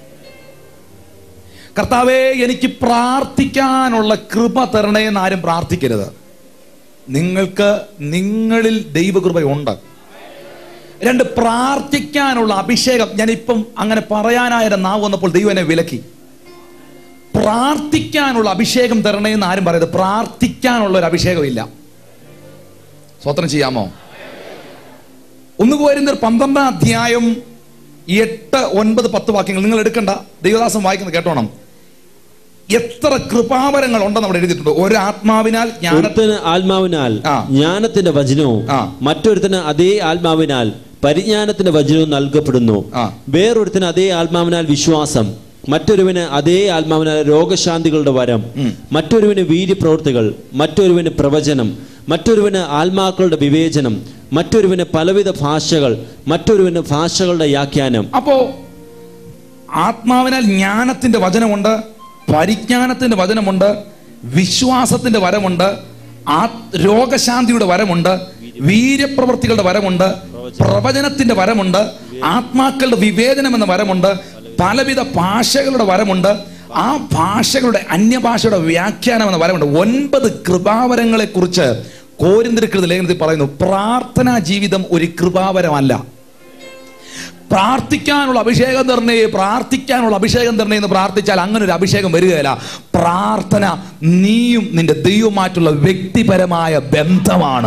കർത്താവേ എനിക്ക് പ്രാർത്ഥിക്കാനുള്ള കൃപ തരണേ എന്ന് ആരും പ്രാർത്ഥിക്കരുത് നിങ്ങൾക്ക് നിങ്ങളിൽ ദൈവകൃപയുണ്ട് രണ്ട് പ്രാർത്ഥിക്കാനുള്ള അഭിഷേകം ഞാൻ ഇപ്പം അങ്ങനെ പറയാനായ നാവ് വന്നപ്പോൾ ദൈവം എന്നെ വിലക്കി പ്രാർത്ഥിക്കാനുള്ള അഭിഷേകം തരണേ എന്ന് ആരും പറയരുത് പ്രാർത്ഥിക്കാനുള്ള ഒരു അഭിഷേകമില്ല സ്വത്രം ചെയ്യാമോ ഒന്ന് പോയിരുന്ന പന്ത്രണ്ടാം അധ്യായം എട്ട് ഒൻപത് പത്ത് വാക്യങ്ങൾ നിങ്ങൾ എടുക്കണ്ട ദൈവദാസം വായിക്കുന്നത് കേട്ടോണം എത്ര കൃപാവരങ്ങൾ ഉണ്ടെന്ന് അവിടെ എഴുതിയിട്ടുണ്ട് ഒരു ആത്മാവിനാൽ ജ്ഞാന ഒരുത്തന് ആത്മാവിനാൽ ആ. ജ്ഞാനത്തിന്റെ വചനവും ആ. മറ്റൊരുത്തന് അതേ ആത്മാവിനാൽ പരിജ്ഞാനത്തിന്റെ വചനവും നൽകപ്പെടുന്നു ആ. വേറൊരുത്തന് അതേ ആത്മാവിനാൽ വിശ്വാസം മറ്റൊരുവന് അതേ ആത്മാവിനാൽ രോഗശാന്തികളുടെ വരം മറ്റൊരുവന് വീര്യപ്രവൃത്തികൾ മറ്റൊരുവന് പ്രവചനം മറ്റൊരുവന് ആത്മാക്കളുടെ വിവേചനം മറ്റൊരുവന് പലവിധ ഭാഷകൾ മറ്റൊരുവന് ഭാഷകളുടെ വ്യാഖ്യാനം അപ്പോ ആത്മാവിനാൽ ജ്ഞാനത്തിന്റെ വചനമുണ്ട് പരിജ്ഞാനത്തിന്റെ വചനമുണ്ട് വിശ്വാസത്തിന്റെ വരമുണ്ട് ആ രോഗശാന്തിയുടെ വരമുണ്ട് വീര്യപ്രവർത്തികളുടെ വരമുണ്ട് പ്രവചനത്തിന്റെ വരമുണ്ട് ആത്മാക്കളുടെ വിവേചനം എന്ന വരമുണ്ട് പലവിധ ഭാഷകളുടെ വരമുണ്ട് ആ ഭാഷകളുടെ അന്യഭാഷയുടെ വ്യാഖ്യാനം എന്ന വരമുണ്ട് ഒൻപത് കൃപാവരങ്ങളെ കുറിച്ച് കോരിന്തിരിക്കുന്ന ലേഖനത്തിൽ പറയുന്നു പ്രാർത്ഥനാ ജീവിതം ഒരു കൃപാവരമല്ല പ്രാർത്ഥിക്കാനുള്ള അഭിഷേകം തരണേ പ്രാർത്ഥിക്കാനുള്ള അഭിഷേകം തരണേ എന്ന് പ്രാർത്ഥിച്ചാൽ അങ്ങനെ ഒരു അഭിഷേകം വരികയില്ല പ്രാർത്ഥന നീയും നിന്റെ ദൈവമായിട്ടുള്ള വ്യക്തിപരമായ ബന്ധമാണ്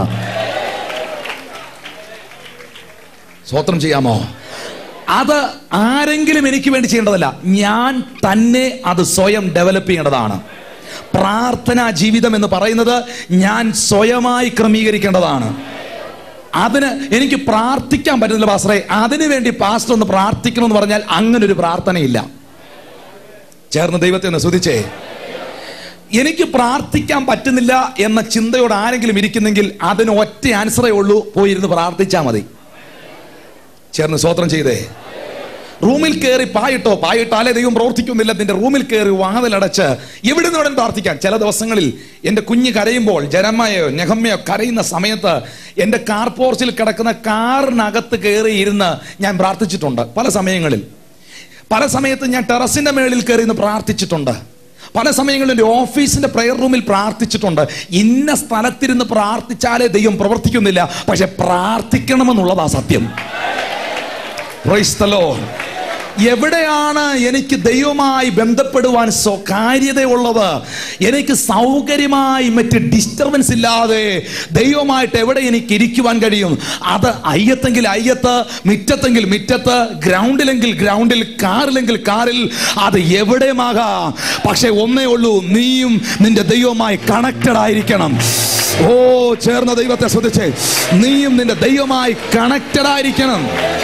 സ്വത്രം ചെയ്യാമോ അത് ആരെങ്കിലും എനിക്ക് വേണ്ടി ചെയ്യേണ്ടതല്ല ഞാൻ തന്നെ അത് സ്വയം ഡെവലപ്പ് ചെയ്യേണ്ടതാണ് പ്രാർത്ഥനാ ജീവിതം എന്ന് പറയുന്നത് ഞാൻ സ്വയമായി ക്രമീകരിക്കേണ്ടതാണ് അതിന് എനിക്ക് പ്രാർത്ഥിക്കാൻ പറ്റുന്നില്ല പാസ്റ്ററെ അതിനു വേണ്ടി പാസ്റ്റർ ഒന്ന് പ്രാർത്ഥിക്കണം എന്ന് പറഞ്ഞാൽ അങ്ങനെ ഒരു പ്രാർത്ഥനയില്ല ചേർന്ന് ദൈവത്തെ ഒന്ന് സ്തുതിച്ചേ എനിക്ക് പ്രാർത്ഥിക്കാൻ പറ്റുന്നില്ല എന്ന ചിന്തയോട് ആരെങ്കിലും ഇരിക്കുന്നെങ്കിൽ അതിന് ഒറ്റ ആൻസറേ ഉള്ളൂ പോയിരുന്ന് പ്രാർത്ഥിച്ചാൽ മതി ചേർന്ന് സ്വോത്രം ചെയ്തേ റൂമിൽ കയറി പായിട്ടോ പായിട്ടാലേ ദൈവം പ്രവർത്തിക്കുന്നില്ല നിന്റെ റൂമിൽ കയറി വാതിലടച്ച് എവിടെ നിന്ന് പ്രാർത്ഥിക്കാൻ ചില ദിവസങ്ങളിൽ എൻ്റെ കുഞ്ഞ് കരയുമ്പോൾ ജനമ്മയോ നെഹമ്മയോ കരയുന്ന സമയത്ത് എൻ്റെ കാർ പോർച്ചിൽ കിടക്കുന്ന കാറിനകത്ത് കയറി ഇരുന്ന് ഞാൻ പ്രാർത്ഥിച്ചിട്ടുണ്ട് പല സമയങ്ങളിൽ പല സമയത്ത് ഞാൻ ടെറസിന്റെ മേളിൽ കയറി നിന്ന് പ്രാർത്ഥിച്ചിട്ടുണ്ട് പല സമയങ്ങളിൽ എൻ്റെ ഓഫീസിന്റെ പ്രെയർ റൂമിൽ പ്രാർത്ഥിച്ചിട്ടുണ്ട് ഇന്ന സ്ഥലത്തിരുന്ന് പ്രാർത്ഥിച്ചാലേ ദൈവം പ്രവർത്തിക്കുന്നില്ല പക്ഷെ പ്രാർത്ഥിക്കണമെന്നുള്ളതാ സത്യം Praise the Lord. എവിടെയാണ് എനിക്ക് ദൈവമായി ബന്ധപ്പെടുവാൻ സ്വകാര്യതയുള്ളത് എനിക്ക് സൗകര്യമായി മറ്റ് ഡിസ്റ്റർബൻസ് ഇല്ലാതെ ദൈവമായിട്ട് എവിടെ എനിക്ക് ഇരിക്കുവാൻ കഴിയും അത് അയ്യത്തെങ്കിൽ അയ്യത്ത് മിറ്റത്തെങ്കിൽ മിറ്റത്ത് ഗ്രൗണ്ടിലെങ്കിൽ ഗ്രൗണ്ടിൽ കാറിലെങ്കിൽ കാറിൽ അത് എവിടെയുമാകാം പക്ഷെ ഒന്നേ ഉള്ളൂ നീയും നിന്റെ ദൈവമായി കണക്റ്റഡ് ആയിരിക്കണം ഓ ചേർന്ന ദൈവത്തെ ശ്രദ്ധിച്ചേ നീയും നിന്റെ ദൈവമായി കണക്റ്റഡ് ആയിരിക്കണം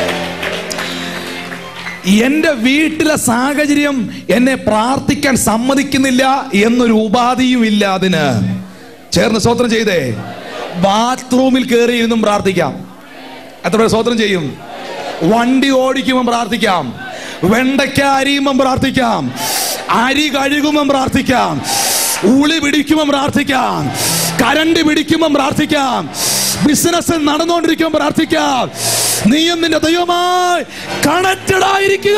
എന്റെ വീട്ടിലെ സാഹചര്യം എന്നെ പ്രാർത്ഥിക്കാൻ സമ്മതിക്കുന്നില്ല എന്നൊരു ഉപാധിയും ഇല്ല അതിന് ചേർന്ന് സ്വോത്രം ചെയ്തേ ബാത്റൂമിൽ കയറി ഇരുന്നും പ്രാർത്ഥിക്കാം എത്ര പേർ സ്വോത്രം ചെയ്യും വണ്ടി ഓടിക്കുമ്പോൾ പ്രാർത്ഥിക്കാം വെണ്ടയ്ക്ക അരിയുമ്പം പ്രാർത്ഥിക്കാം അരി കഴുകുമ്പം പ്രാർത്ഥിക്കാം ഉളി പിടിക്കുമ്പം പ്രാർത്ഥിക്കാം കരണ്ട് പിടിക്കുമ്പം പ്രാർത്ഥിക്കാം ബിസിനസ് നടന്നുകൊണ്ടിരിക്കുമ്പോൾ പ്രാർത്ഥിക്കാം നീയും നിന്റെ ദൈവമായി കണക്റ്റഡ് ആയിരിക്കുക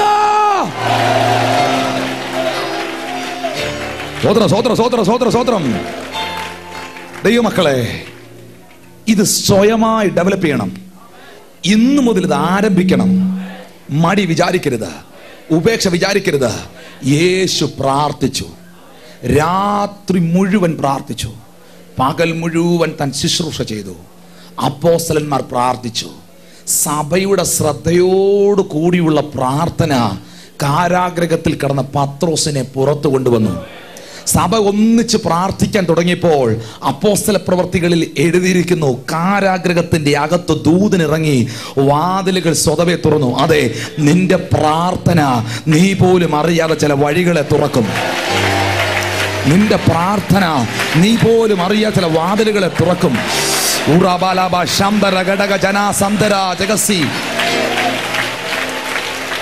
സ്വോത്രം സ്വോത്രം സ്വോത്രം സ്വോത്രം സ്വോത്രം ദൈവമക്കളെ ഇത് സ്വയമായി ഡെവലപ്പ് ചെയ്യണം ഇന്നു മുതൽ ഇത് ആരംഭിക്കണം മടി വിചാരിക്കരുത് ഉപേക്ഷ വിചാരിക്കരുത് യേശു പ്രാർത്ഥിച്ചു രാത്രി മുഴുവൻ പ്രാർത്ഥിച്ചു പകൽ മുഴുവൻ താൻ ശുശ്രൂഷ ചെയ്തു അപ്പോസ്തലന്മാർ പ്രാർത്ഥിച്ചു സഭയുടെ ശ്രദ്ധയോട് കൂടിയുള്ള പ്രാർത്ഥന കാരാഗ്രഹത്തിൽ കിടന്ന പത്രോസിനെ പുറത്തു കൊണ്ടുവന്നു സഭ ഒന്നിച്ച് പ്രാർത്ഥിക്കാൻ തുടങ്ങിയപ്പോൾ അപ്പോസ്തല പ്രവർത്തികളിൽ എഴുതിയിരിക്കുന്നു കാരാഗ്രഹത്തിന്റെ അകത്ത് ദൂതനിറങ്ങി വാതിലുകൾ സ്വതവേ തുറന്നു അതെ നിന്റെ പ്രാർത്ഥന നീ പോലും അറിയാതെ ചില വഴികളെ തുറക്കും നിന്റെ പ്രാർത്ഥന നീ പോലും അറിയാത്ത ചില വാതിലുകളെ തുറക്കും ഊറാബാലാബ ശംബര ഘടക ജനാസന്തര ജഗസി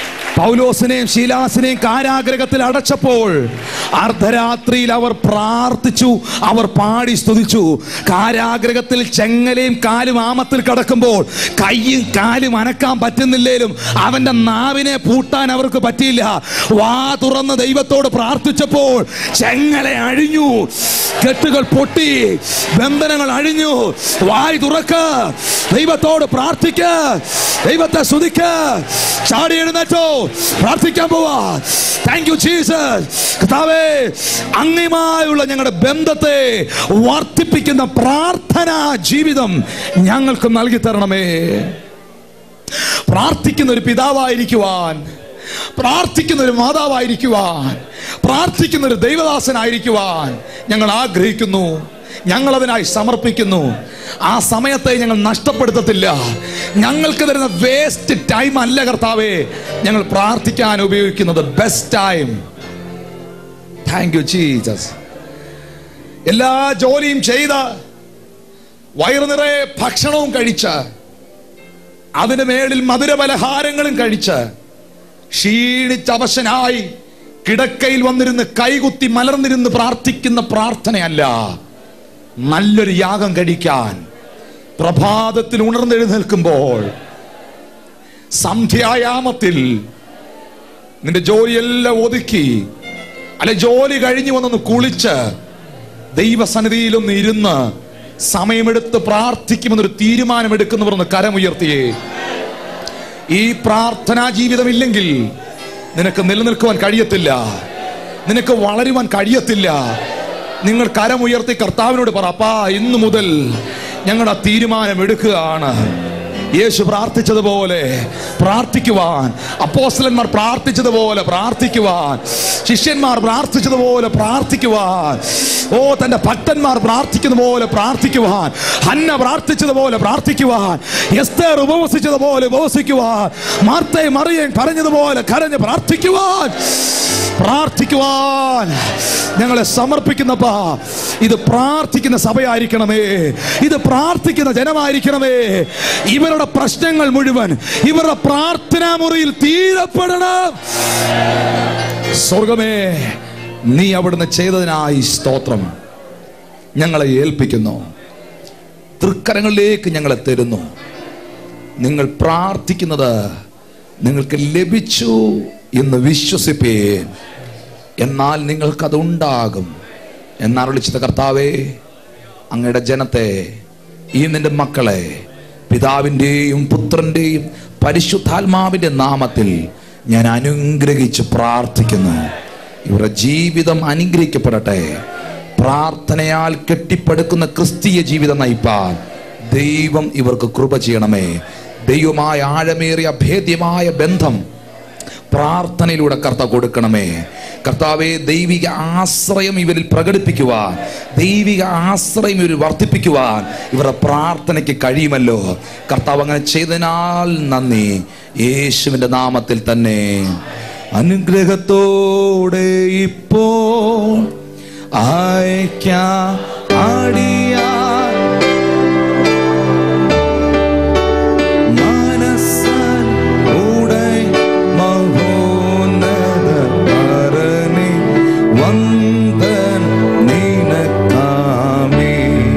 പൗലോസിനെയും ശീലാസിനെയും കാരാഗ്രഹത്തിൽ അടച്ചപ്പോൾ അർദ്ധരാത്രിയിൽ അവർ പ്രാർത്ഥിച്ചു അവർ പാടി സ്തുതിച്ചു കാരാഗ്രഹത്തിൽ ചെങ്ങലയും കാലും ആമത്തിൽ കിടക്കുമ്പോൾ കൈയും കാലും അനക്കാൻ പറ്റുന്നില്ലേലും അവന്റെ നാവിനെ പൂട്ടാൻ അവർക്ക് പറ്റിയില്ല വാ തുറന്ന് ദൈവത്തോട് പ്രാർത്ഥിച്ചപ്പോൾ ചെങ്ങല അഴിഞ്ഞു കെട്ടുകൾ പൊട്ടി ബന്ധനങ്ങൾ അഴിഞ്ഞു വായി തുറക്ക ദൈവത്തോട് പ്രാർത്ഥിക്ക ദൈവത്തെ സ്തുതിക്ക ചാടി എഴുന്നേറ്റോ പ്രാർത്ഥിക്കാൻ പോവാ താങ്ക് യു ജീസസ് കർത്താവേ അങ്ങയുമായുള്ള ഞങ്ങളുടെ ബന്ധത്തെ വർദ്ധിപ്പിക്കുന്ന പ്രാർത്ഥനാ ജീവിതം ഞങ്ങൾക്ക് നൽകി തരണമേ പ്രാർത്ഥിക്കുന്ന ഒരു പിതാവായിരിക്കുവാൻ പ്രാർത്ഥിക്കുന്ന ഒരു മാതാവായിരിക്കുവാൻ പ്രാർത്ഥിക്കുന്ന ഒരു ദൈവദാസനായിരിക്കുവാൻ ഞങ്ങൾ ആഗ്രഹിക്കുന്നു ഞങ്ങൾ അതിനായി സമർപ്പിക്കുന്നു ആ സമയത്തെ ഞങ്ങൾ നഷ്ടപ്പെടുത്തത്തില്ല ഞങ്ങൾക്ക് തരുന്ന വേസ്റ്റ് ടൈം അല്ല കർത്താവേ ഞങ്ങൾ പ്രാർത്ഥിക്കാൻ ഉപയോഗിക്കുന്നത് best time thank you Jesus എല്ലാ ജോലിയും ചെയ്ത് വയറു നിറയെ ഭക്ഷണവും കഴിച്ച് അതിന് മേളിൽ മധുരപലഹാരങ്ങളും കഴിച്ച് ക്ഷീണിച്ച് അവശനായി കിടക്കയിൽ വന്നിരുന്ന് കൈകുത്തി മലർന്നിരുന്ന് പ്രാർത്ഥിക്കുന്ന പ്രാർത്ഥനയല്ല നല്ലൊരു യാഗം കഴിക്കാൻ പ്രഭാതത്തിൽ ഉണർന്നെഴുന്നേൽക്കുമ്പോൾ സന്ധ്യായാമത്തിൽ നിന്റെ ജോലിയെല്ലാം ഒതുക്കി അല്ലെ ജോലി കഴിഞ്ഞു വന്നൊന്ന് കുളിച്ച് ദൈവസന്നിധിയിലൊന്ന് ഇരുന്ന് സമയമെടുത്ത് പ്രാർത്ഥിക്കുമെന്നൊരു തീരുമാനമെടുക്കുന്നവർ ഒന്ന് കരമുയർത്തിയേ ഈ പ്രാർത്ഥനാ ജീവിതമില്ലെങ്കിൽ നിനക്ക് നിലനിൽക്കുവാൻ കഴിയത്തില്ല നിനക്ക് വളരുവാൻ കഴിയത്തില്ല നിങ്ങൾ കരമുയർത്തി കർത്താവിനോട് പറ അപ്പാ ഇന്നു മുതൽ ഞങ്ങളുടെ തീരുമാനം എടുക്കുകയാണ് യേശു പ്രാർത്ഥിച്ചതുപോലെ പ്രാർത്ഥിക്കുവാൻ അപ്പോസ്തലന്മാർ പ്രാർത്ഥിച്ചതുപോലെ പ്രാർത്ഥിക്കുവാൻ ശിഷ്യന്മാർ പ്രാർത്ഥിച്ചതുപോലെ പ്രാർത്ഥിക്കുവാൻ ഓ തന്റെ ഭക്തന്മാർ പ്രാർത്ഥിക്കുന്ന പോലെ പ്രാർത്ഥിക്കുവാൻ ഹന്ന പ്രാർത്ഥിച്ചതുപോലെ പ്രാർത്ഥിക്കുവാൻ എസ്തേർ ഉപവസിച്ചതുപോലെ ഉപവസിക്കുവാൻ മാർത്തയും മറിയയും കരഞ്ഞതുപോലെ കരഞ്ഞ് പ്രാർത്ഥിക്കുവാൻ പ്രാർത്ഥിക്കുവാൻ ഞങ്ങളെ സമർപ്പിക്കുന്നപ്പാ ഇത് പ്രാർത്ഥിക്കുന്ന സഭയായിരിക്കണമേ ഇത് പ്രാർത്ഥിക്കുന്ന ജനമായിരിക്കണമേ ഇവരുടെ പ്രശ്നങ്ങൾ മുഴുവൻ ഇവരുടെ പ്രാർത്ഥനാ മുറിയിൽ തീരപ്പെടണം സ്വർഗമേ നീ അവിടുന്ന് ചെയ്തതിനായി സ്തോത്രം ഞങ്ങളെ ഏൽപ്പിക്കുന്നു തൃക്കരങ്ങളിലേക്ക് ഞങ്ങളെ തരുന്നു നിങ്ങൾ പ്രാർത്ഥിക്കുന്നത് നിങ്ങൾക്ക് ലഭിച്ചു എന്ന് വിശ്വസിപ്പേൻ എന്നാൽ നിങ്ങൾക്കതുണ്ടാകും എന്നാൽ വിളിച്ചത് കർത്താവേ അങ്ങയുടെ ജനത്തെ ഈ നിന്റെ മക്കളെ പിതാവിൻ്റെയും പുത്രൻ്റെയും പരിശുദ്ധാത്മാവിൻ്റെ നാമത്തിൽ ഞാൻ അനുഗ്രഹിച്ച് പ്രാർത്ഥിക്കുന്നു ഇവരുടെ ജീവിതം അനുഗ്രഹിക്കപ്പെടട്ടെ പ്രാർത്ഥനയാൽ കെട്ടിപ്പടുക്കുന്ന ക്രിസ്തീയ ജീവിതം നയിപ്പാൻ ദൈവം ഇവർക്ക് കൃപ ചെയ്യണമേ ദൈവമായ ആഴമേറിയ ഭേദ്യമായ ബന്ധം പ്രാർത്ഥനയിലൂടെ കർത്ത കൊടുക്കണമേ കർത്താവെ ദൈവിക ആശ്രയം ഇവരിൽ പ്രകടിപ്പിക്കുവാൻ ദൈവിക ആശ്രയം ഇവരിൽ വർദ്ധിപ്പിക്കുവാൻ ഇവരുടെ പ്രാർത്ഥനയ്ക്ക് കഴിയുമല്ലോ കർത്താവ് അങ്ങനെ ചെയ്തതിനാൽ നന്ദി യേശുവിൻ്റെ നാമത്തിൽ തന്നെ അനുഗ്രഹത്തോടെ ഇപ്പോൾ അയക്കാം അടിയാൻ മനസ്സൻ ഉടை മഹോന്നത പരനെ വന്ദൻ നിനക്കാമേ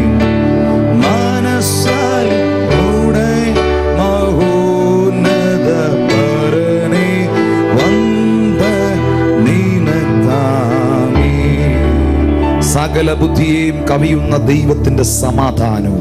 മനസ്സൻ ഉടை മഹോന്നത പരനെ വന്ദൻ നിനക്കാമേ സകല ബുദ്ധിയെയും കവിയുന്ന ദൈവത്തിന്റെ സമാധാനവും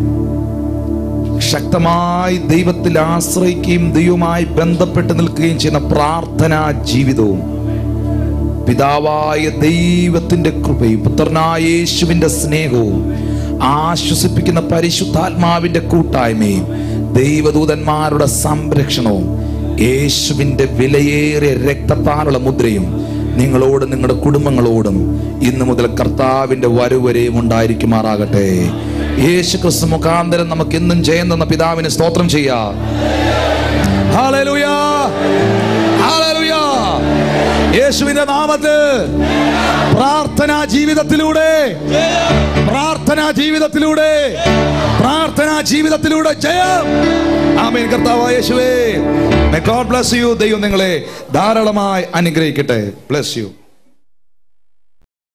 ശക്തമായി ദൈവത്തിൽ ആശ്രയിക്കുകയും ദൈവവുമായി ബന്ധപ്പെട്ട് നിൽക്കുകയും ചെയ്യുന്ന പ്രാർത്ഥനാ ജീവിതവും പിതാവായ ദൈവത്തിന്റെ കൃപയും പുത്രനായ യേശുവിന്റെ സ്നേഹവും ആശ്വസിപ്പിക്കുന്ന പരിശുദ്ധാത്മാവിന്റെ കൂട്ടായ്മയും ദൈവദൂതന്മാരുടെ സംരക്ഷണവും യേശുവിന്റെ വിലയേറിയ രക്തത്താലുള്ള മുദ്രയും നിങ്ങളോടും നിങ്ങളുടെ കുടുംബങ്ങളോടും ഇന്നു മുതൽ കർത്താവിന്റെ വരവരെയും ഉണ്ടായിരിക്കുമാറാകട്ടെ യേശു ക്രിസ്തു മുഖാന്തരം നമുക്ക് എന്നും ജയം തന്ന പിതാവിന് സ്തോത്രം ചെയ്യാം ഹാലലുയാ ഹാലലുയാ യേശു യേശുവിന്റെ നാമത്തിൽ പ്രാർത്ഥനാ ജീവിതത്തിലൂടെ പ്രാർത്ഥനാ ജീവിതത്തിലൂടെ പ്രാർത്ഥനാ ജീവിതത്തിലൂടെ ജയം ആമേൻ കർത്താവായ യേശുവേ മേ ഗോഡ് ബ്ലസ് യു ദൈവം നിങ്ങളെ ധാരാളമായി അനുഗ്രഹിക്കട്ടെ ബ്ലസ് യു